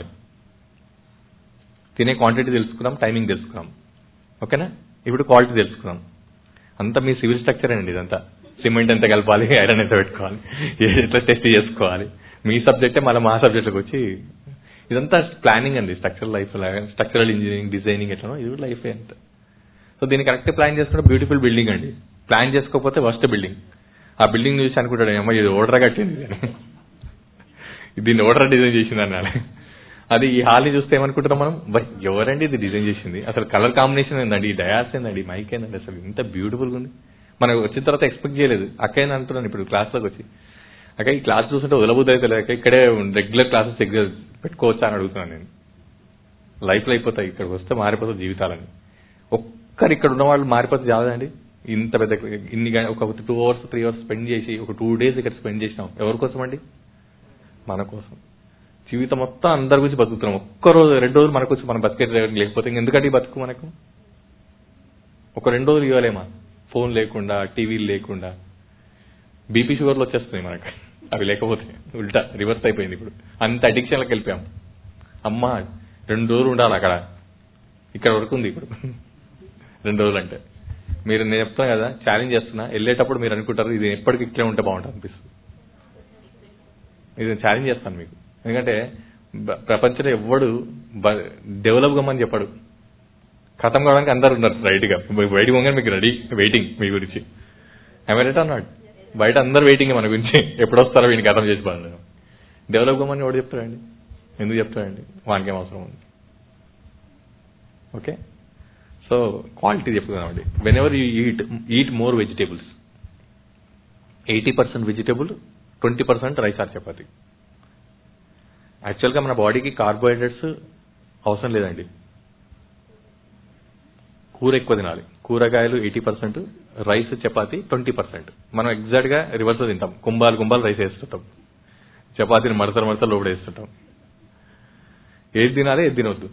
తినే క్వాంటిటీ తెలుసుకున్నాం టైమింగ్ తెలుసుకున్నాం ఓకేనా ఇప్పుడు క్వాలిటీ తెలుసుకున్నాం అంతా మీ సివిల్ స్ట్రక్చర్ అండి ఇదంతా సిమెంట్ ఎంత కలపాలి ఐరన్ ఎంత పెట్టుకోవాలి ఏ- ఎట్లా టెస్ట్ చేసుకోవాలి మీ సబ్జెక్టే మళ్ళీ మా సబ్జెక్ట్లోకి వచ్చి ఇదంతా ప్లానింగ్ అండి structural life structural engineering designing ఎట్లా ఇది కూడా లైఫ్ అంత సో దీన్ని కరెక్ట్ ప్లాన్ చేసుకుంటే బ్యూటిఫుల్ బిల్డింగ్ అండి ప్లాన్ చేసుకోకపోతే వర్స్ట్ బిల్డింగ్ ఆ బిల్డింగ్ చూసి అనుకుంటాడు అమ్మ ఇది ఓడరా కట్టింది ఇది అని. దీన్ని ఓడరా డిజైన్ చేసింది అన్నాడు అది ఈ హాల్ని చూస్తే ఏమనుకుంటున్నాం మనం బై ఎవరండి ఇది డిజైన్ చేసింది అసలు కలర్ కాంబినేషన్ ఏందండి ఈ డయాస్ ఏందండి మైక్ ఏందండి అసలు ఇంత బ్యూటిఫుల్గా ఉంది మనకు వచ్చిన తర్వాత ఎక్స్పెక్ట్ చేయలేదు అక్క ఏంది అంటున్నాను ఇప్పుడు క్లాస్లోకి వచ్చి అక్క ఈ క్లాస్ చూస్తుంటే వదలబుద్ధి అయితే లేక ఇక్కడే రెగ్యులర్ క్లాసెస్ పెట్టుకోవచ్చా అని అడుగుతున్నాను నేను లైఫ్లో అయిపోతాయి ఇక్కడికి వస్తే మారిపోతుంది జీవితాలని ఒక్కరు ఇక్కడ ఉన్న వాళ్ళు మారిపోతే చాలదండి ఇంత పెద్ద ఇన్ని గం- ఒక two hours three hours spend చేసి ఒక టూ డేస్ ఇక్కడ స్పెండ్ చేసినాం ఎవరి కోసం అండి మన కోసం జీవితం మొత్తం అందరి గురించి బతుకుతున్నాం ఒక్క రోజు రెండు రోజులు మనకు వచ్చి మనం బతికే లేకపోతే ఇంకెందుకంటే ఈ బతుకు మనకు ఒక రెండు రోజులు ఇవ్వలేమా ఫోన్ లేకుండా టీవీలు లేకుండా బీపీ షుగర్లు వచ్చేస్తున్నాయి మనకి అవి లేకపోతే ఉల్టా రివర్స్ అయిపోయింది ఇప్పుడు అంత అడిక్షన్లకు వెళ్ళిపోయాం అమ్మ రెండు రోజులు ఉండాలి అక్కడ ఇక్కడ వరకు ఉంది ఇప్పుడు రెండు రోజులు అంటే మీరు నేను చెప్తాను కదా ఛాలెంజ్ చేస్తున్నా వెళ్ళేటప్పుడు మీరు అనుకుంటారు ఇది ఎప్పటికి ఇట్లే ఉంటే బాగుంటుంది అనిపిస్తుంది ఇది ఛాలెంజ్ చేస్తాను మీకు ఎందుకంటే బ- ప్రపంచంలో ఎవ్వడు డెవలప్ కమ్మని చెప్పాడు ఖతం కావడానికి అందరు ఉన్నారు రైట్గా బయటికి పోగానే మీకు రెడీ వెయిటింగ్ మీ గురించి రైట్ అన్నాడు బయట అందరు వెయిటింగ్ మన గురించి ఎప్పుడు వస్తారో వీడిని ఖతం చేసి పడాలి డెవలప్ కమ్మని ఎవడు చెప్తాడండి ఎందుకు చెప్తాడండి వానికి ఏం అవసరం ఉంది ఓకే సో క్వాలిటీ చెప్పుకుందామండి whenever you eat eat more vegetables eighty percent vegetable twenty percent rice or chapati యాక్చువల్గా మన బాడీకి కార్బోహైడ్రేట్స్ అవసరం లేదండి కూర ఎక్కువ తినాలి కూరగాయలు eighty percent rice chapati twenty percent మనం ఎగ్జాక్ట్ గా రివర్స్ తింటాం కుంభాలు కుంభాలు రైస్ వేస్తుంటాం చపాతీని మడతలు మడతలు లోపల వేస్తుంటాం ఏది తినాలి ఏది తినవద్దు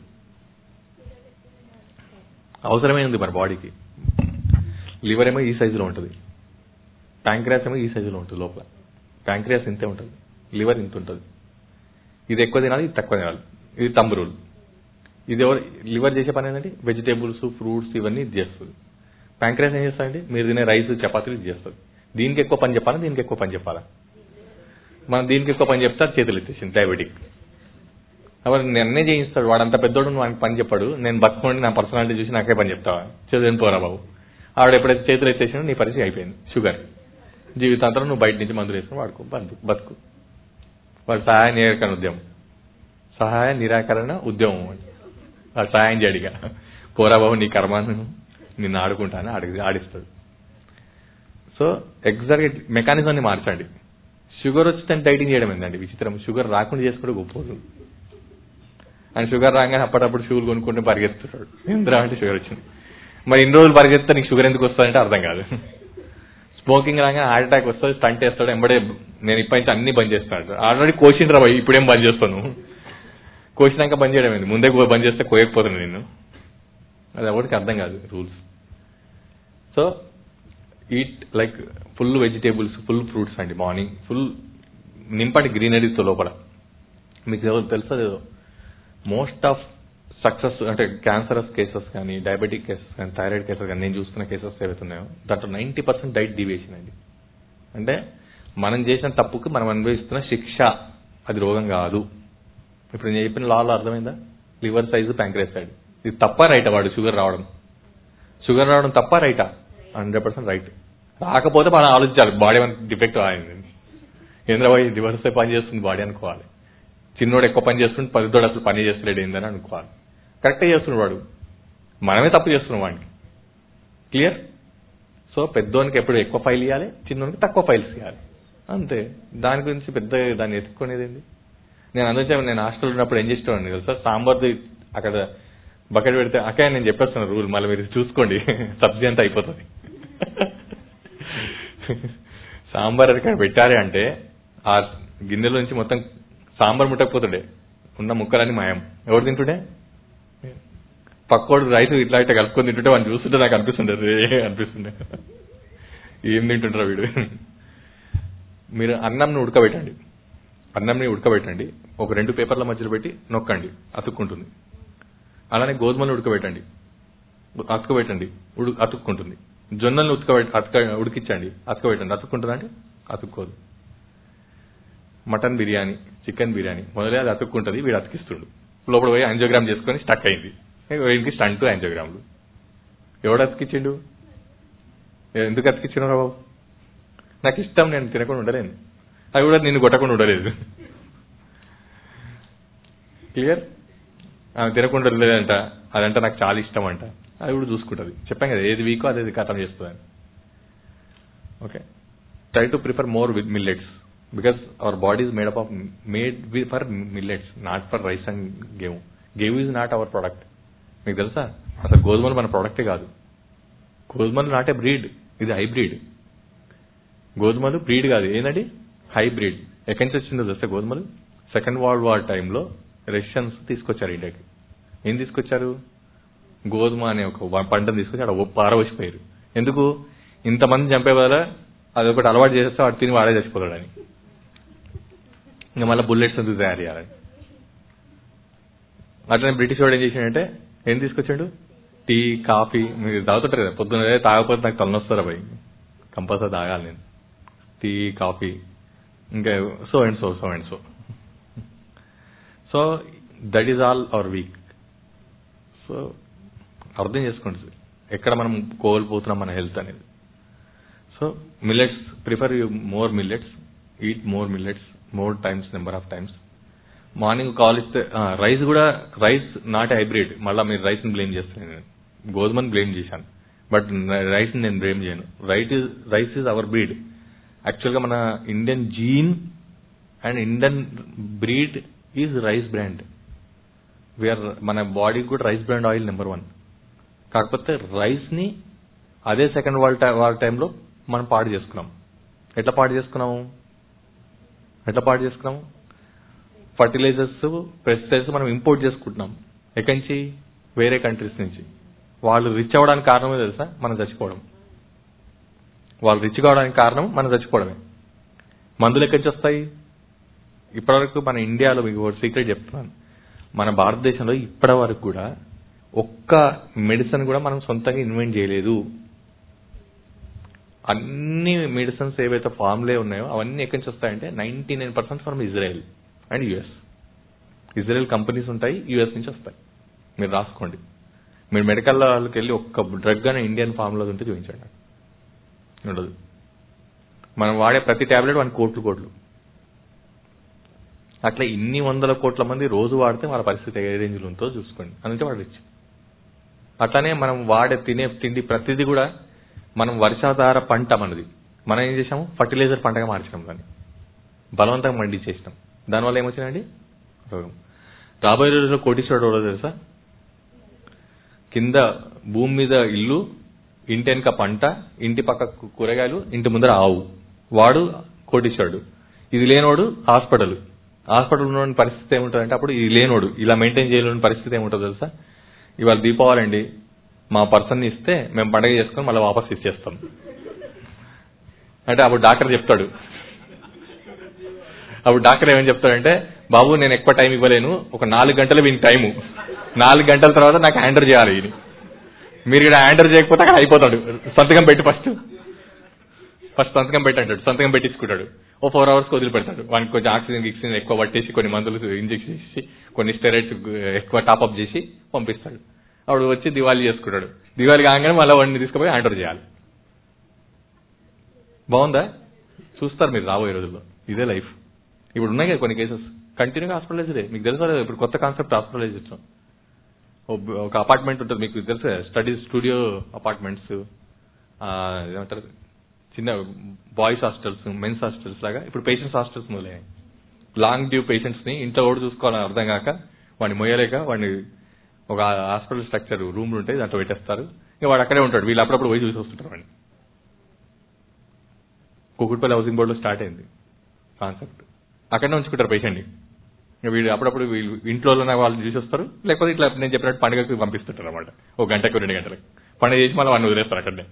అవసరమే ఉంది మన బాడీకి లివర్ ఏమో ఈ సైజులో ఉంటుంది ప్యాంక్రియాస్ ఏమో ఈ సైజులో ఉంటుంది లోపల ప్యాంక్రియాస్ ఇంతే ఉంటుంది లివర్ ఇంత ఉంటుంది ఇది ఎక్కువ తినాలి ఇది తక్కువ తినాలి ఇది తంబు రూల్ ఇది ఎవరు లివర్ చేసే పని ఏంటంటే వెజిటేబుల్స్ ఫ్రూట్స్ ఇవన్నీ ఇది చేస్తుంది ప్యాంక్రియాస్ ఏం చేస్తారండి మీరు తినే రైస్ చపాతీలు ఇది చేస్తుంది దీనికి ఎక్కువ పని చెప్పాలా దీనికి ఎక్కువ పని చెప్పాలా మనం దీనికి ఎక్కువ పని చెప్తే అది చేతులు ఎత్తేసింది డయాబెటిక్ కాబట్టి నన్నే చేయిస్తాడు వాడు అంత పెద్దోడు వానికి పని చెప్పాడు నేను బతుకోండి నా పర్సనాలిటీ చూసి నాకే పని చెప్తావా చదివిన పోరా బాబు ఆవిడ ఎప్పుడైతే చేతులు ఎత్తేసినా నీ పరిస్థితి అయిపోయింది షుగర్ జీవితాంతరం నువ్వు బయట నుంచి మందులు వేసుకుని వాడుకో బతుకు బతుకు వాడు సహాయ నిరాకరణ ఉద్యమం సహాయ నిరాకరణ ఉద్యమం వాడు సహాయం చేయడిగా పోరా బాబు నీ కర్మాన్ని నిన్ను ఆడుకుంటాను అడిగి ఆడిస్తాడు సో ఎగ్జాక్ట్ మెకానిజాన్ని మార్చండి షుగర్ వచ్చితే డైటింగ్ చేయడం ఏంటండి విచిత్రం షుగర్ రాకుండా చేసుకుంటే గొప్పదు ఆయన షుగర్ రాగానే అప్పటికప్పుడు షూలు కొనుక్కుంటే పరిగెత్తుతాడు ఎందుకు అంటే షుగర్ వచ్చింది మరి ఇన్ని రోజులు పరిగెత్తే నీకు షుగర్ ఎందుకు వస్తుందంటే అర్థం కాదు స్మోకింగ్ రాగానే హార్ట్ అటాక్ వస్తుంది స్టంట్ వేస్తాడు ఎంబడే నేను ఇప్పటి నుంచి అన్ని బంద్ చేస్తాడు ఆల్రెడీ కోసిండ్రా భయ్ ఇప్పుడేం బంద్ చేస్తాను కోసినాక బంద్ చేయడం ఏంది ముందే కో- బంద్ చేస్తే కోయకపోతాను నేను అది ఎవరికి అర్థం కాదు rules so eat like full vegetables full fruits అండి మార్నింగ్ ఫుల్ నింపటి గ్రీనరీతో లోపల మీకు ఎవరు తెలుసా లేదో మోస్ట్ ఆఫ్ సక్సెస్ అంటే క్యాన్సరస్ కేసెస్ కానీ డయాబెటిక్ కేసెస్ కానీ థైరాయిడ్ కేసెస్ కానీ నేను చూస్తున్న కేసెస్ ఏవైతున్నాయో దాంట్లో నైంటీ పర్సెంట్ డైట్ డీవియేషన్ అండి అంటే మనం చేసిన తప్పుకి మనం అనుభవిస్తున్న శిక్ష అది రోగం కాదు ఇప్పుడు నేను చెప్పిన లాలో అర్థమైందా లివర్ సైజు ప్యాంక్రియస్ సైడ్ ఇది తప్ప రైటా వాడు షుగర్ రావడం షుగర్ రావడం తప్ప రైటా హండ్రెడ్ పర్సెంట్ రైట్ రాకపోతే మనం ఆలోచించాలి బాడీ ఏమైనా డిఫెక్ట్ అయింది ఏంద్రబాయ్ రివర్స్ పని చేస్తుంది బాడీ అనుకోవాలి చిన్నోడు ఎక్కువ పని చేస్తుంటే పెద్దోడు అసలు పని చేస్తలేడు ఏందని అనుకోవాలి కరెక్టే చేస్తున్నాడు వాడు మనమే తప్పు చేస్తున్నాం వాడికి క్లియర్ సో పెద్దోనికి ఎప్పుడు ఎక్కువ ఫైల్ ఇవ్వాలి చిన్నోనికి తక్కువ ఫైల్స్ ఇవ్వాలి అంతే దాని గురించి పెద్ద దాన్ని ఎత్తుకునేది ఏంది నేను అందుకే నేను హాస్టల్ ఉన్నప్పుడు ఏం చేసేవాడిని తెలుసా సాంబార్ది అక్కడ బకెట్ పెడితే అక్క నేను చెప్పేస్తున్నా రూల్ మళ్ళీ మీరు చూసుకోండి సబ్జీ అంతా అయిపోతుంది సాంబార్ అక్కడ పెట్టారే అంటే ఆ గిన్నెలో నుంచి మొత్తం సాంబార్ ముట్టకపోతుండే ఉన్న ముక్కలన్నీ మాయం ఎవరు తింటుండే పక్కోడు రైస్ ఇట్లా ఇట్లా కలుపుకొని తింటుంటే వాడిని చూస్తుంటే నాకు అనిపిస్తుండే రే అనిపిస్తుండే ఏం తింటుంటారా వీడు మీరు అన్నంని ఉడకబెట్టండి అన్నంని ఉడకబెట్టండి ఒక రెండు పేపర్ల మధ్యలో పెట్టి నొక్కండి అతుక్కుంటుంది అలానే గోధుమలు ఉడకబెట్టండి అతుకబెట్టండి ఉడు అతుక్కుంటుంది జొన్నల్ని ఉతకబెట్టి అతుక ఉడికించండి అతుకబెట్టండి అతుక్కుంటుందా అంటే అతుక్కోదు మటన్ బిర్యానీ చికెన్ బిర్యానీ మొదలే అది అతుక్కుంటుంది వీడు అతికిస్తుండు లోపల పోయి యాంజియోగ్రామ్ చేసుకొని స్టక్ అయింది వీడికి స్టంట్ యాంజియోగ్రామ్లు ఎవడు అతికిచ్చిండు ఎందుకు అతికిచ్చినారా బాబు నాకు ఇష్టం నేను తినకుండా ఉండలేను అది కూడా నిన్ను కొట్టకుండా ఉండలేదు క్లియర్ ఆమె తినకుండా ఉండలేదంట అదంటే నాకు చాలా ఇష్టం అంట అది కూడా చూసుకుంటుంది చెప్పాం కదా ఏది వీకో అదే కథం చేస్తుందని okay try to prefer more with millets because our body is made up of made for millets not for rice and gave gave is not our product మీకు తెలుసా అసలు గోధుమలు మన ప్రొడక్టే కాదు గోధుమలు నాట్ ఏ బ్రీడ్ ఇది హైబ్రిడ్ గోధుమలు బ్రీడ్ కాదు ఏంటండి హైబ్రిడ్ ఎక్కడి నుంచి వచ్చిందో తెలుసా గోధుమలు second world war time Russians తీసుకొచ్చారు ఇండియాకి ఏం తీసుకొచ్చారు గోధుమ అనే ఒక పంటను తీసుకొచ్చి అక్కడ పారవసిపోయారు ఎందుకు ఇంతమంది చంపే వల్ల అది ఒకటి అలవాటు చేస్తే వాడు తిని వాడే చచ్చిపోతాడని ఇంకా మళ్ళీ బుల్లెట్స్ ఎందుకు తయారు చేయాలని అట్లనే బ్రిటిష్ వాడు ఏం చేసిండంటే ఏం తీసుకొచ్చాడు టీ కాఫీ మీరు తాగుతుంటారు కదా పొద్దున్న తాగకపోతే నాకు తలనొస్తారా భయ్ కంపల్సరీ తాగాలి నేను టీ కాఫీ ఇంకా so and so so and so so that is all our week so అర్థం చేసుకోండి సార్ ఎక్కడ మనం కోల్పోతున్నాం మన హెల్త్ అనేది so millets prefer you more millets eat more millets more times number of times morning call ఇస్తే rice కూడా rice not hybrid మళ్ళీ మీరు రైస్ని బ్లేమ్ చేస్తాను నేను గోధుమని బ్లేమ్ చేశాను బట్ రైస్ని నేను బ్లేమ్ చేయను right is rice is our breed యాక్చువల్గా మన Indian gene and Indian breed is rice brand we are మన బాడీకి కూడా rice brand oil number one కాకపోతే రైస్ని అదే సెకండ్ వార్ వార్ టైంలో మనం పాడు చేసుకున్నాం ఎట్లా పాడు చేసుకున్నాము ఎట్లా పాడు చేసుకున్నాము ఫర్టిలైజర్స్ పెస్టిసైడ్స్ మనం ఇంపోర్ట్ చేసుకుంటున్నాం ఎక్కడి నుంచి వేరే కంట్రీస్ నుంచి వాళ్ళు రిచ్ అవ్వడానికి కారణమే తెలుసా మనం చచ్చిపోవడం వాళ్ళు రిచ్ కావడానికి కారణం మనం చచ్చిపోవడమే మందులు ఎక్కడి నుంచి వస్తాయి ఇప్పటివరకు మన ఇండియాలో మీకు ఒక సీక్రెట్ చెప్తున్నాను మన భారతదేశంలో ఇప్పటి వరకు కూడా ఒక్క మెడిసిన్ కూడా మనం సొంతంగా ఇన్వెంట్ చేయలేదు అన్ని మెడిసిన్స్ ఏవైతే ఫార్మ్లే ఉన్నాయో అవన్నీ ఎక్కడి నుంచి వస్తాయంటే ninety nine percent from Israel and US Israel companies ఉంటాయి యుఎస్ నుంచి వస్తాయి మీరు రాసుకోండి మీరు మెడికల్ వాళ్ళకి వెళ్ళి ఒక్క డ్రగ్ అని ఇండియన్ ఫార్ములా ఉంటే చూపించండి ఉండదు మనం వాడే ప్రతి టాబ్లెట్ వన్ కోట్లు కోట్లు అట్లా ఇన్ని వందల కోట్ల మంది రోజు వాడితే వాళ్ళ పరిస్థితి ఏ రేంజ్లో ఉందో చూసుకోండి అందుకే వాడు రిచ్ అట్లానే మనం వాడే తినే తిండి ప్రతిదీ కూడా మనం వర్షాధార పంట మనది మనం ఏం చేసాము ఫర్టిలైజర్ పంటగా మార్చినాం దాన్ని బలవంతంగా మండి చేసినాం దానివల్ల ఏమొచ్చిందండి రోగం రాబోయే రోజుల్లో కోటీశ్వరుడు ఎవరో తెలుసా కింద భూమి మీద ఇల్లు ఇంటి వెనక పంట ఇంటి పక్క కూరగాయలు ఇంటి ముందర ఆవు వాడు కోటీశ్వరుడు ఇది లేనోడు హాస్పిటల్ హాస్పిటల్ ఉన్న పరిస్థితి ఏముంటుందంటే అప్పుడు ఇది లేనోడు ఇలా మెయింటైన్ చేయలేని పరిస్థితి ఏముంటుందో తెలుసా ఇవాళ దీపావళి అండి మా పర్సన్ ఇస్తే మేము పండగ చేసుకొని మళ్ళీ వాపస్ ఇచ్చేస్తాం అంటే అప్పుడు డాక్టర్ చెప్తాడు అప్పుడు డాక్టర్ ఏమని చెప్తాడంటే బాబు నేను ఎక్కువ టైం ఇవ్వలేను ఒక నాలుగు గంటలు వీని టైము నాలుగు గంటల తర్వాత నాకు హ్యాండర్ చేయాలి ఈయన మీరు ఇక్కడ హ్యాండర్ చేయకపోతే అక్కడ అయిపోతాడు సంతకం పెట్టి ఫస్ట్ ఫస్ట్ సంతకం పెట్టి అంటాడు సంతకం పెట్టించుకుంటాడు ఓ ఫోర్ అవర్స్ వదిలిపెడతాడు వానికి కొంచెం ఆక్సిజన్ గిక్సిజన్ ఎక్కువ పట్టేసి కొన్ని మందులు ఇంజెక్షన్ చేసి కొన్ని స్టెరాయిడ్స్ ఎక్కువ టాప్అప్ చేసి పంపిస్తాడు అప్పుడు వచ్చి దివాళీ చేసుకుంటాడు దివాళీ కాగానే మళ్ళీ వాడిని తీసుకుపోయి హ్యాండర్ చేయాలి బాగుందా చూస్తారు మీరు రాబోయే రోజుల్లో ఇదే లైఫ్ ఇప్పుడు ఉన్నాయి కదా కొన్ని కేసెస్ కంటిన్యూగా హాస్పిటలైజ్డే మీకు తెలుసా లేదా ఇప్పుడు కొత్త కాన్సెప్ట్ హాస్పిటలైజ్ ఇచ్చాం ఒక అపార్ట్మెంట్ ఉంటుంది మీకు తెలుసు స్టడీ స్టూడియో అపార్ట్మెంట్స్ ఏమంటారు చిన్న బాయ్స్ హాస్టల్స్ మెన్స్ హాస్టల్స్ లాగా ఇప్పుడు పేషెంట్స్ హాస్టల్స్ మొదలయ్యాయి లాంగ్ డ్యూ పేషెంట్స్ ని ఇంట్లో ఓడి చూసుకోవాలని అర్థం కాక వాడిని మొయ్యలేక వాడిని ఒక హాస్పిటల్ స్ట్రక్చర్ రూమ్లు ఉంటాయి దాంట్లో పెట్టేస్తారు ఇంకా వాడు అక్కడే ఉంటాడు వీళ్ళు అప్పుడప్పుడు పోయి చూసి వస్తుంటారు వాడిని కుకుట్పల్లి హౌసింగ్ బోర్డులో స్టార్ట్ అయింది కాన్సెప్ట్ అక్కడనే ఉంచుకుంటారు పేషెంట్ని ఇంకా వీళ్ళు అప్పుడప్పుడు వీళ్ళు ఇంట్లో వాళ్ళు చూసి వస్తారు లేకపోతే ఇట్లా నేను చెప్పినట్టు పండుగకి పంపిస్తుంటారు అనమాట ఒక గంటకు రెండు గంటలకు పండుగ చేసి మళ్ళీ వాడిని వదిలేస్తారు అక్కడనే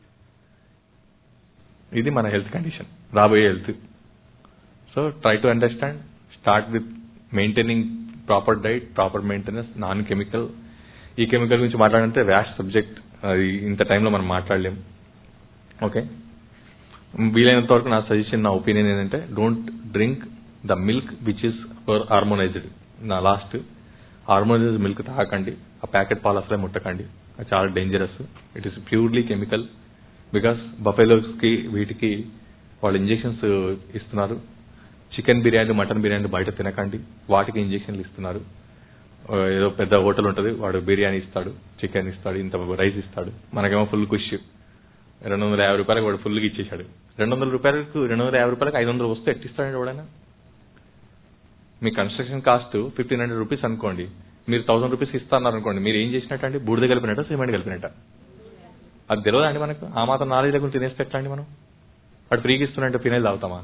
ఇది మన హెల్త్ కండిషన్ రాబోయే health so try to understand start with maintaining proper diet proper maintenance non chemical ఈ కెమికల్ గురించి మాట్లాడంటే వ్యాష్ సబ్జెక్ట్ అది ఇంత టైంలో మనం మాట్లాడలేం ఓకే వీలైనంత వరకు నా సజెషన్ నా ఒపీనియన్ ఏంటంటే don't drink the milk which is for harmonized నా లాస్ట్ హార్మోనైజ్డ్ మిల్క్ తాగకండి ఆ ప్యాకెట్ పాలు అసలే ముట్టకండి అది చాలా dangerous it is purely chemical because బఫెలోస్కి వీటికి వాళ్ళు ఇంజెక్షన్స్ ఇస్తున్నారు చికెన్ బిర్యానీ మటన్ బిర్యానీ బయట తినకండి వాటికి ఇంజెక్షన్లు ఇస్తున్నారు ఆ, ఏదో పెద్ద హోటల్ ఉంటుంది వాడు బిర్యానీ ఇస్తాడు చికెన్ ఇస్తాడు ఇంత రైస్ ఇస్తాడు మనకేమో ఫుల్ కుష్ రెండు వందల యాభై రూపాయలకు వాడు ఫుల్గా ఇచ్చేశాడు రెండు వందల రూపాయలకు రెండు వందల యాభై రూపాయలకు ఐదు వందలు వస్తే ఎట్టిస్తాడండి ఎవడైనా మీ construction cost fifteen hundred rupees అనుకోండి మీరు థౌసండ్ రూపీస్ ఇస్తున్నారు అనుకోండి మీరు ఏం చేసినట్టు అండి బూడిద కలిపినట్ట సిమెంట్ కలిపినట్ట అది తెలియదా అండి మనకు ఆ మాత్రం నాలెడ్జ్ లేకుండా తినేస్తే ఎట్లా అండి మనం వాడు ఫ్రీగా ఇస్తున్నట్టు ఫినైల్ తాగుతామా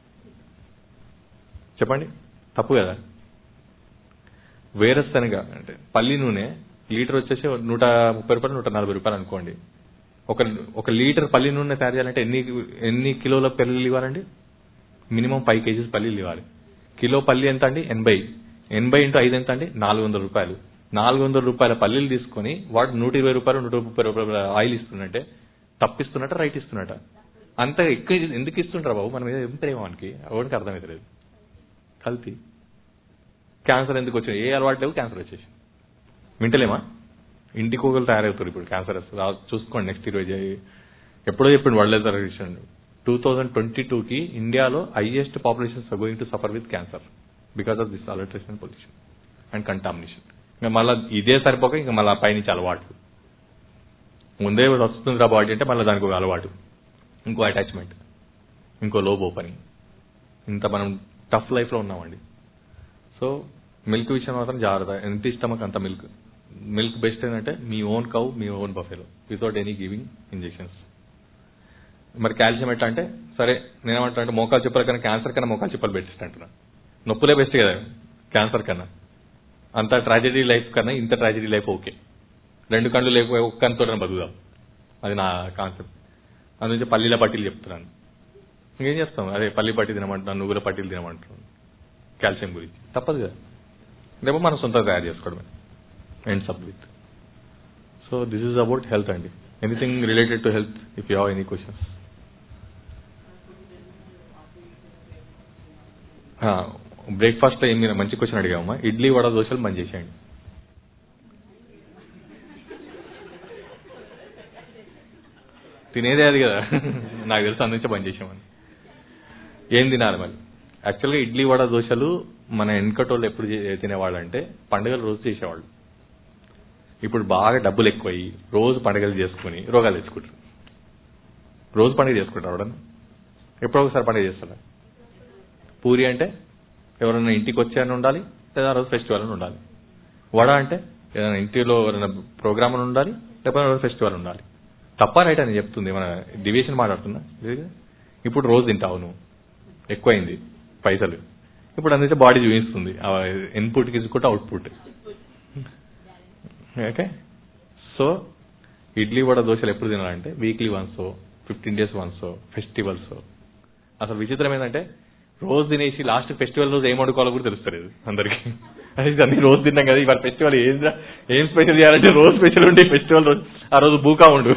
చెప్పండి తప్పు కదా వేరస్తనగ అంటే పల్లి నూనె లీటర్ వచ్చేసి నూట ముప్పై రూపాయలు నూట నలభై రూపాయలు అనుకోండి ఒక ఒక లీటర్ పల్లి నూనె తయారు చేయాలంటే ఎన్ని ఎన్ని కిలోల పల్లీలు ఇవ్వాలండి మినిమం ఫైవ్ కేజీస్ పల్లీలు ఇవ్వాలి కిలో పల్లి ఎంత అండి ఎనభై ఎనభై ఇంటూ ఐదు ఎంత అండి నాలుగు వందల రూపాయలు నాలుగు వందల రూపాయల పల్లీలు తీసుకొని వాడు నూట ఇరవై రూపాయలు నూట ముప్పై రూపాయల ఆయిల్ ఇస్తున్నట్టే తప్పిస్తున్నట్ట రైట్ ఇస్తున్నట్ట అంత ఎక్కువ ఎందుకు ఇస్తుంటారు బాబు మన మీద ఏం ప్రేమ వానికి ఎవరికి అర్థమవుతలేదు కల్తీ క్యాన్సర్ ఎందుకు వచ్చింది ఏ అలవాటు లేవు క్యాన్సర్ వచ్చేసి వింటలేమా ఇంటికి ఒకరు తయారవుతారు ఇప్పుడు క్యాన్సర్ చూసుకోండి నెక్స్ట్ ఇరవై ఎప్పుడో చెప్పిండు world health organization two thousand twenty టూకి ఇండియాలో highest populations are going to suffer with cancer because of this adulteration pollution and contamination ఇంకా మళ్ళీ ఇదే సరిపోక ఇంకా మళ్ళీ పైనుంచి అలవాటు ముందే వస్తుంది రా బాడీ అంటే మళ్ళీ దానికి ఒక అలవాటు ఇంకో అటాచ్మెంట్ ఇంకో లోబ్ ఓపెనింగ్ ఇంత మనం టఫ్ లైఫ్లో ఉన్నామండి సో మిల్క్ విషయం మాత్రం జాగ్రత్త ఎంత ఇష్టమో అంత మిల్క్ మిల్క్ బెస్ట్ ఏంటంటే మీ ఓన్ కౌ మీ own buffalo without any giving injections మరి కాల్షియం ఎట్లా అంటే సరే నేనేమంటా అంటే మోకాలు చెప్పల కన్నా క్యాన్సర్ కన్నా మోకాలు చెప్పలు బెస్ట్ అంటున్నా నొప్పులే బెస్ట్ కదా క్యాన్సర్ కన్నా అంత ట్రాజడీ లైఫ్ కన్నా ఇంత ట్రాజడీ లైఫ్ ఓకే రెండు కళ్ళు లేకపోతే ఒక్క కన్నుతో బతుకుదాం అది నా కాన్సెప్ట్ అందుకే పల్లీల పట్టీలు చెప్తున్నాను ఇంకేం చేస్తాం అదే పల్లి పట్టి తినమంటున్నాను నువ్వుల పట్టీలు తినమంటున్నాను కాల్షియం గురించి తప్పదు కదా రేపు మనం సొంతంగా తయారు చేసుకోవడమే ends up with so this is about health అండి anything related to health if you have any questions breakfast లో ఏం మీరు మంచి క్వశ్చన్ అడిగామా ఇడ్లీ వడ దోశలు బంద్ చేసేయండి తినేదే అది కదా నాకు తెలుసు అందుకే బంద్ చేసామని ఏం తినాలి మరి యాక్చువల్గా ఇడ్లీ వడ దోశలు మన వెనకటోళ్ళు ఎప్పుడు చే- తినేవాళ్ళు అంటే పండుగలు రోజు చేసేవాళ్ళు ఇప్పుడు బాగా డబ్బులు ఎక్కువయ్యి రోజు పండుగలు చేసుకుని రోగాలు తెచ్చుకుంటారు రోజు పండుగ చేసుకుంటారు ఎవడన్నా ఎప్పుడో ఒకసారి పండుగ చేస్తారా పూరి అంటే ఎవరైనా ఇంటికి వచ్చారని ఉండాలి లేదా ఆ రోజు ఫెస్టివల్ అని ఉండాలి వడ అంటే ఏదైనా ఇంటిలో ఎవరైనా ప్రోగ్రామ్ అని ఉండాలి లేకపోతే ఆ రోజు ఫెస్టివల్ ఉండాలి తప్ప రైట్ అని చెప్తుంది మన డివియేషన్ మాట్లాడుతున్నా లేదు కదా? ఇప్పుడు రోజు తింటావు నువ్వు ఎక్కువైంది పైసలు ఇప్పుడు అందుకే బాడీ చూపిస్తుంది ఇన్పుట్కి ఇచ్చుకుంటే output okay so idli vada దోశలు ఎప్పుడు తినాలంటే weekly once fifteen days once festivals అసలు విచిత్రం ఏంటంటే రోజు తినేసి లాస్ట్ ఫెస్టివల్ రోజు ఏం వండుకోవాలో కూడా తెలుస్తలేదు అందరికి అది అన్ని రోజు తిన్నాం కదా ఇవాళ ఫెస్టివల్ ఏం రా- ఏం స్పెషల్ చేయాలంటే రోజు స్పెషల్ ఉంటే ఫెస్టివల్ రోజు ఆ రోజు బూకా ఉండు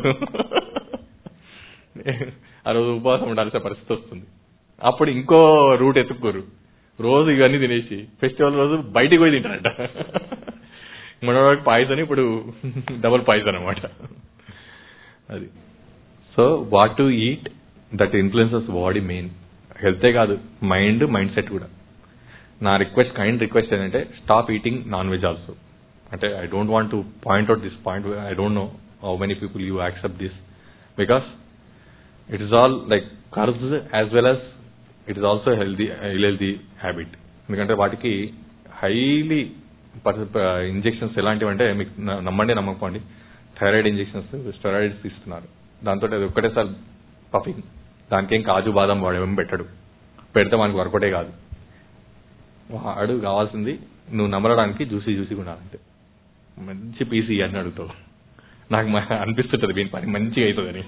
ఆ రోజు ఉపవాసం ఉండాల్సిన పరిస్థితి వస్తుంది అప్పుడు ఇంకో రూట్ ఎత్తుక్కోరు రోజు ఇవన్నీ తినేసి ఫెస్టివల్ రోజు బయటికి పోయి తింటారంట మనవాడికి పాయిజన్ ఇప్పుడు డబుల్ పాయిజన్ అనమాట అది so what to eat that influences body main హెల్తే కాదు మైండ్ మైండ్ సెట్ కూడా నా రిక్వెస్ట్ కైండ్ రిక్వెస్ట్ ఏంటంటే stop eating non veg also అంటే I don't want to point out this point I don't know how many people you accept this because it is all like carbs as well as it is also healthy healthy habit ఎందుకంటే వాటికి highly injections ఎలాంటివి అంటే మీకు న- నమ్మండి నమ్మకపోండి thyroid injections steroids ఇస్తున్నారు దాంతో అది ఒక్కటేసారి పఫింగ్ దానికి ఏం కాజు బాదం వాడు ఏం పెట్టడు పెడితే మనకు వర్కౌటే కాదు వాడు కావాల్సింది నువ్వు నమ్మడానికి జ్యూసీ జ్యూసీగా ఉండాలంటే మంచి పీసీ అని అడుగుతావు నాకు మ- అనిపిస్తుంటది దీని పని మంచిగా అవుతుందని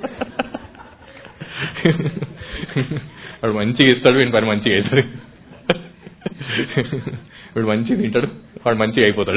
వాడు మంచిగా ఇస్తాడు వీని పని మంచిగా అవుతుంది వీడు మంచిగా తింటాడు వాడు మంచిగా అయిపోతాడు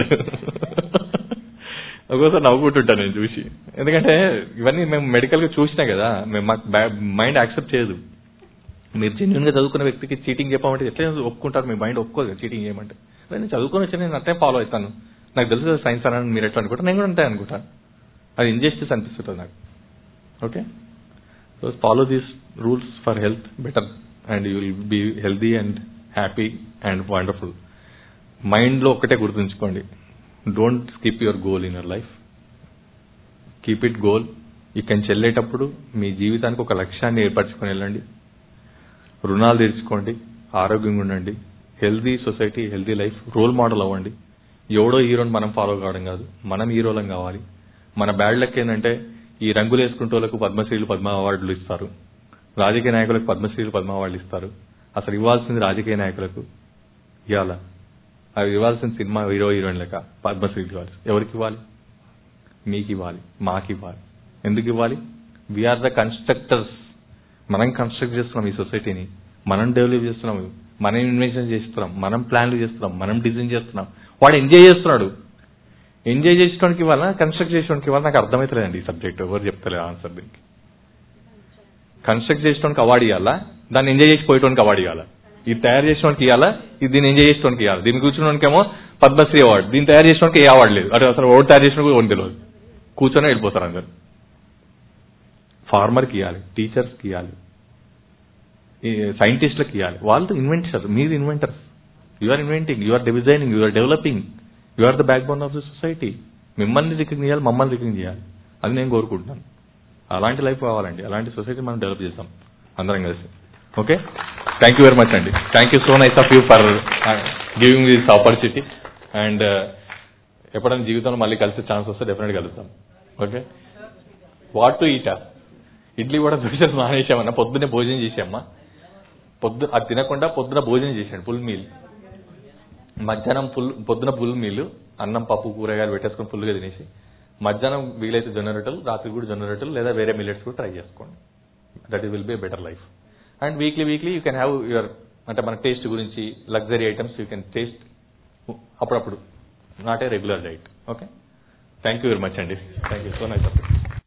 ఒక్కోసారి నవ్వుకుంటుంటాను నేను చూసి ఎందుకంటే ఇవన్నీ మేము మెడికల్ గా చూసినా కదా మేము మాకు మైండ్ యాక్సెప్ట్ చేయదు మీరు జెన్యున్ గా చదువుకున్న వ్యక్తికి చీటింగ్ చెప్పమంటే ఎట్లా ఒప్పుకుంటారు మీ మైండ్ ఒప్పుకోదు చీటింగ్ చేయమంటే అదే నేను చదువుకొని వచ్చి నేను అట్టే ఫాలో అవుతాను నాకు తెలుసు కదా సైన్స్ అని మీరు ఎట్లా అనుకుంటారు నేను కూడా అంతే అనుకుంటాను అది ఇంజస్టిస్ అనిపిస్తుంటుంది నాకు okay so follow these rules for health better and you will be healthy and happy and wonderful మైండ్లో ఒక్కటే గుర్తుంచుకోండి don't skip your goal in your life keep it goal ఇక్కడి నుంచి వెళ్ళేటప్పుడు మీ జీవితానికి ఒక లక్ష్యాన్ని ఏర్పరచుకొని వెళ్ళండి రుణాలు తీర్చుకోండి ఆరోగ్యంగా ఉండండి healthy society healthy life role model అవ్వండి ఎవడో హీరోని మనం ఫాలో కావడం కాదు మనం హీరోలం కావాలి మన బ్యాడ్ లక్ ఏంటంటే ఈ రంగులు వేసుకుంటోళ్ళకు పద్మశ్రీలు పద్మ అవార్డులు ఇస్తారు రాజకీయ నాయకులకు పద్మశ్రీలు పద్మ అవార్డులు ఇస్తారు అసలు ఇవ్వాల్సింది రాజకీయ నాయకులకు ఇవ్వాల అవి ఇవ్వాల్సిన సినిమా హీరో హీరోయిన్లక పద్మశ్రీలు ఇవ్వాలి ఎవరికి ఇవ్వాలి మీకు ఇవ్వాలి మాకు ఇవ్వాలి ఎందుకు ఇవ్వాలి వీఆర్ ద కన్స్ట్రక్టర్స్ మనం కన్స్ట్రక్ట్ చేస్తున్నాం ఈ సొసైటీని మనం డెవలప్ చేస్తున్నాం మనం ఇన్వెన్షన్ చేస్తున్నాం మనం ప్లాన్లు చేస్తున్నాం మనం డిజైన్ చేస్తున్నాం వాడు ఎంజాయ్ చేస్తున్నాడు ఎంజాయ్ చేసడానికి ఇవ్వాలా కన్స్ట్రక్ట్ చేసడానికి ఇవ్వాలి నాకు అర్థమవుతలేదండి ఈ సబ్జెక్ట్ ఎవరు చెప్తలేదు ఆన్సర్ దీనికి కన్స్ట్రక్ట్ చేసడానికి అవార్డు ఇవ్వాలా దాన్ని ఎంజాయ్ చేసి పోయేటానికి అవార్డు ఇవ్వాలా ఇది తయారు చేసడానికి ఇవ్వాలా ఇది దీన్ని ఎంజాయ్ చేసడానికి ఇవ్వాలి దీన్ని కూర్చున్నానికేమో పద్మశ్రీ అవార్డు దీన్ని తయారు చేసడానికి ఏ అవార్డు లేదు అంటే అసలు ఓటు తయారు చేసిన కూడా ఓన్ తెలియదు కూర్చొని వెళ్ళిపోతారు అందరు ఫార్మర్కి ఇవ్వాలి టీచర్స్కి ఇవ్వాలి సైంటిస్ట్లకు ఇవ్వాలి వాళ్ళు ఇన్వెంటర్స్ మీరు inventors you are inventing you are designing you are developing you are the backbone of the society మిమ్మల్ని రికగ్న్ చేయాలి మమ్మల్ని రికగ్న్ చేయాలి అది నేను కోరుకుంటున్నాను అలాంటి లైఫ్ కావాలండి అలాంటి సొసైటీ మనం డెవలప్ చేస్తాం అందరం కలిసి okay thank you very much అండి thank you so nice of you for giving this opportunity and ఎప్పుడైనా జీవితంలో మళ్ళీ కలిసే ఛాన్స్ వస్తే డెఫినెట్ కలుస్తాం ఓకే వాట్ టు ఈటా ఇడ్లీ కూడా దోశలు మానేసామన్నా పొద్దున్నే భోజనం చేసామ్మా పొద్దు అది తినకుండా పొద్దున భోజనం చేశాడు ఫుల్ మీల్ మధ్యాహ్నం ఫుల్ పొద్దున ఫుల్ మీల్ అన్నం పప్పు కూరగాయలు పెట్టేసుకొని ఫుల్గా తినేసి మధ్యాహ్నం వీలైతే జొన్న రొట్టెలు రాత్రి కూడా జొన్న రొట్టెలు లేదా వేరే మిల్లెట్స్ కూడా ట్రై చేసుకోండి that is will be better life and weekly weekly you can have your అంటే మన టేస్ట్ గురించి luxury items you can taste అప్పుడప్పుడు not a regular diet okay thank you very much అండి thank you so nice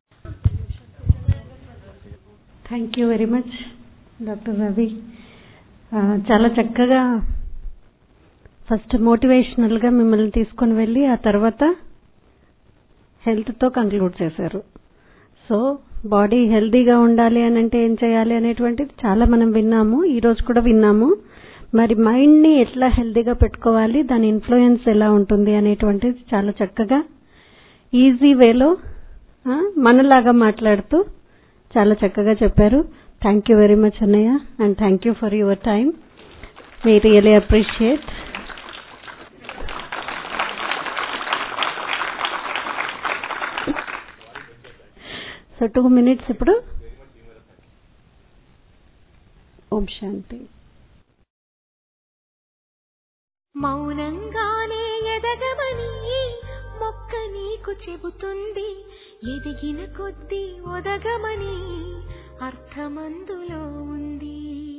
thank you very much doctor Ravi ఆ, చాలా చక్కగా first మోటివేషనల్గా మిమ్మల్ని తీసుకొని వెళ్ళి ఆ తర్వాత హెల్త్తో కంక్లూడ్ చేశారు సో బాడీ హెల్దీగా ఉండాలి అని అంటే ఏం చేయాలి అనేటువంటిది చాలా మనం విన్నాము ఈ రోజు కూడా విన్నాము మరి మైండ్ని ఎట్లా హెల్దీగా పెట్టుకోవాలి దాని ఇన్ఫ్లుయెన్స్ ఎలా ఉంటుంది అనేటువంటిది చాలా చక్కగా ఈజీ వేలో ఆ, మనలాగా మాట్లాడుతూ చాలా చక్కగా చెప్పారు థ్యాంక్ యూ వెరీ మచ్ అన్నయ్య and thank you for your time we really appreciate so two minutes ఇప్పుడు ఓం శాంతి మౌనంగానే ఎదగమని మొక్క నీకు చెబుతుంది ఎదిగిన కొద్దీ ఒదగమని అర్థమందులో ఉంది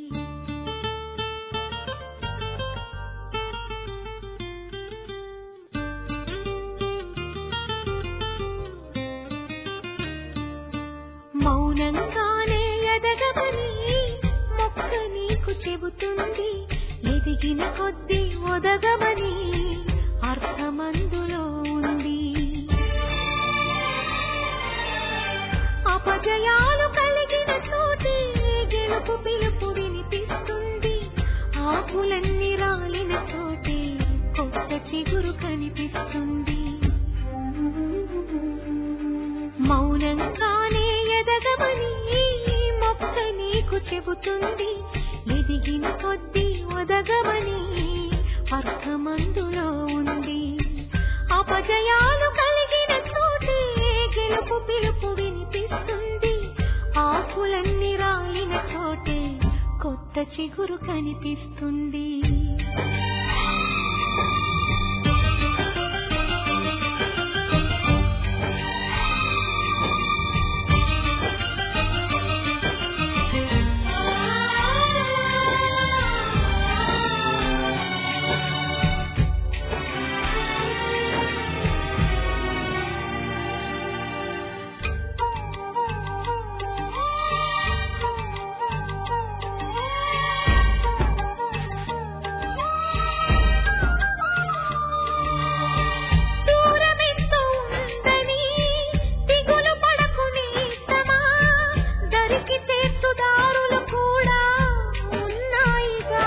మౌనంగానే ఎదగమని మొక్క నీకు చెబుతుంది ఎదిగిన కొద్దీ ఒదగమని అర్థమందులో ఉంది అపజయాలు కలిగిన చోటే గెలుపు పిలుపు వినిపిస్తుంది ఆకులన్నీ రాలిన చోటే కొత్త చిగురు కనిపిస్తుంది మౌనంగానే ఎదగమని మొక్క నీకు చెబుతుంది ఎదిగిన కొద్దీ ఒదగమని అర్థమందులో ఉంది అపజయాలు కలిగిన చోటే గెలుపు పిలుపు వినిపిస్తుంది ఆకులన్నీ రాలిన చోటే కొత్త చిగురు కనిపిస్తుంది దూరమెంతో ఉందని దిగులు పడకు నేస్తమా దరికి చేర్చుదారులు కూడా ఉన్నాయిగా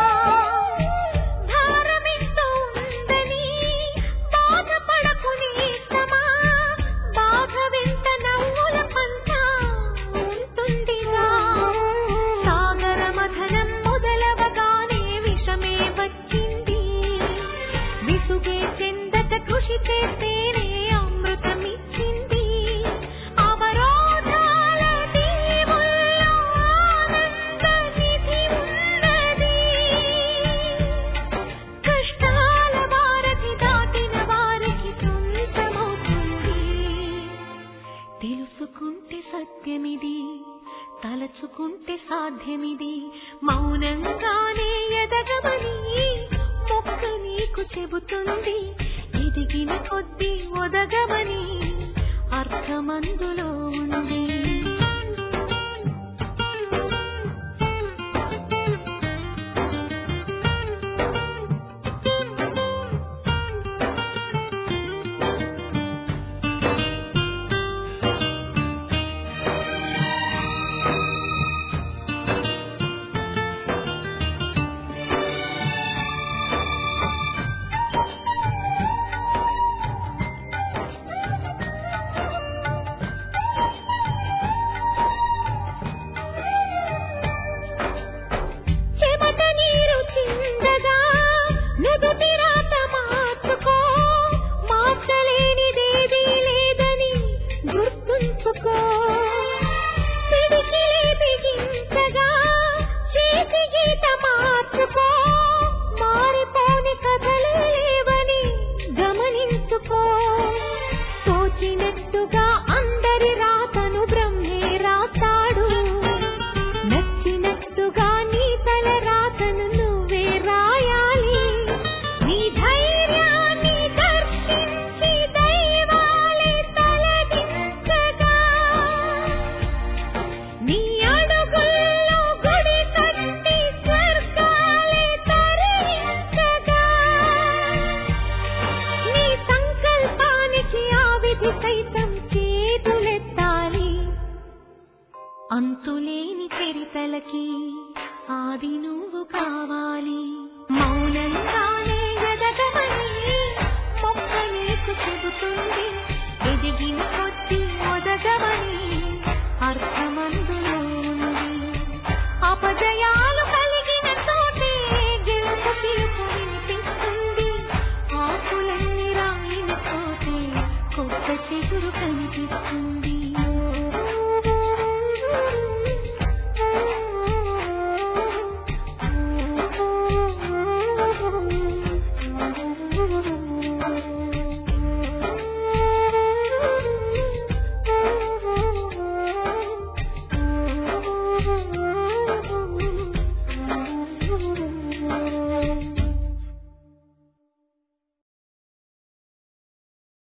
భారమెంతో ఉందని బాధపడకు నేస్తమా బాధ వెంట నవ్వుల పంట ఉంటుందిగా సాగర మథనం మొదలవగానే విషమే వచ్చింది విసుగే చెందక కృషి చేస్తేనే అమృతమిచ్చింది అవరోధాల దీవుల్లో ఆనంద నిధి ఉన్నది కష్టాల వారధి దాటిన వారికి సొంతమవుతుంది తెలుసుకుంటే సత్యమిది తలచుకుంటే సాధ్యమిది మౌనంగానే ఎదగమని మొక్క నీకు చెబుతుంది ఎదిగిన కొద్దీ ఒదగమని అర్థమందులో ఉంది చెమట నీరు చిందగా నుదుటి రాత మార్చుకో మార్చలేనిదేదీ లేదని గుర్తుంచుకో పిడికిలి బిగించగా చేతి గీత మార్చుకో మారిపోని కథలే లేవని గమనించుకో తోచినట్టుగా అందరి రాతను బ్రహ్మే రాస్తాడు నచ్చినట్టుగా నీ తల రాతను నువ్వే రాయాలి నీ ధైర్యాన్ని దర్శించి దైవాలే తలదించగా నీ అడుగుల్లో గుడి కట్టి స్వర్గాలే తరించగా నీ సంకల్పానికి ఆ విధి సైతం చేతులెత్తాలి అంతులేని చరితలకి ఆది నువ్వు కావాలి మౌనంగానే ఎదగమని మొక్క నీకు చెబుతుంది ఎదిగిన కొద్ది ఒదగమని అర్థమందులో ఉంది అపజయా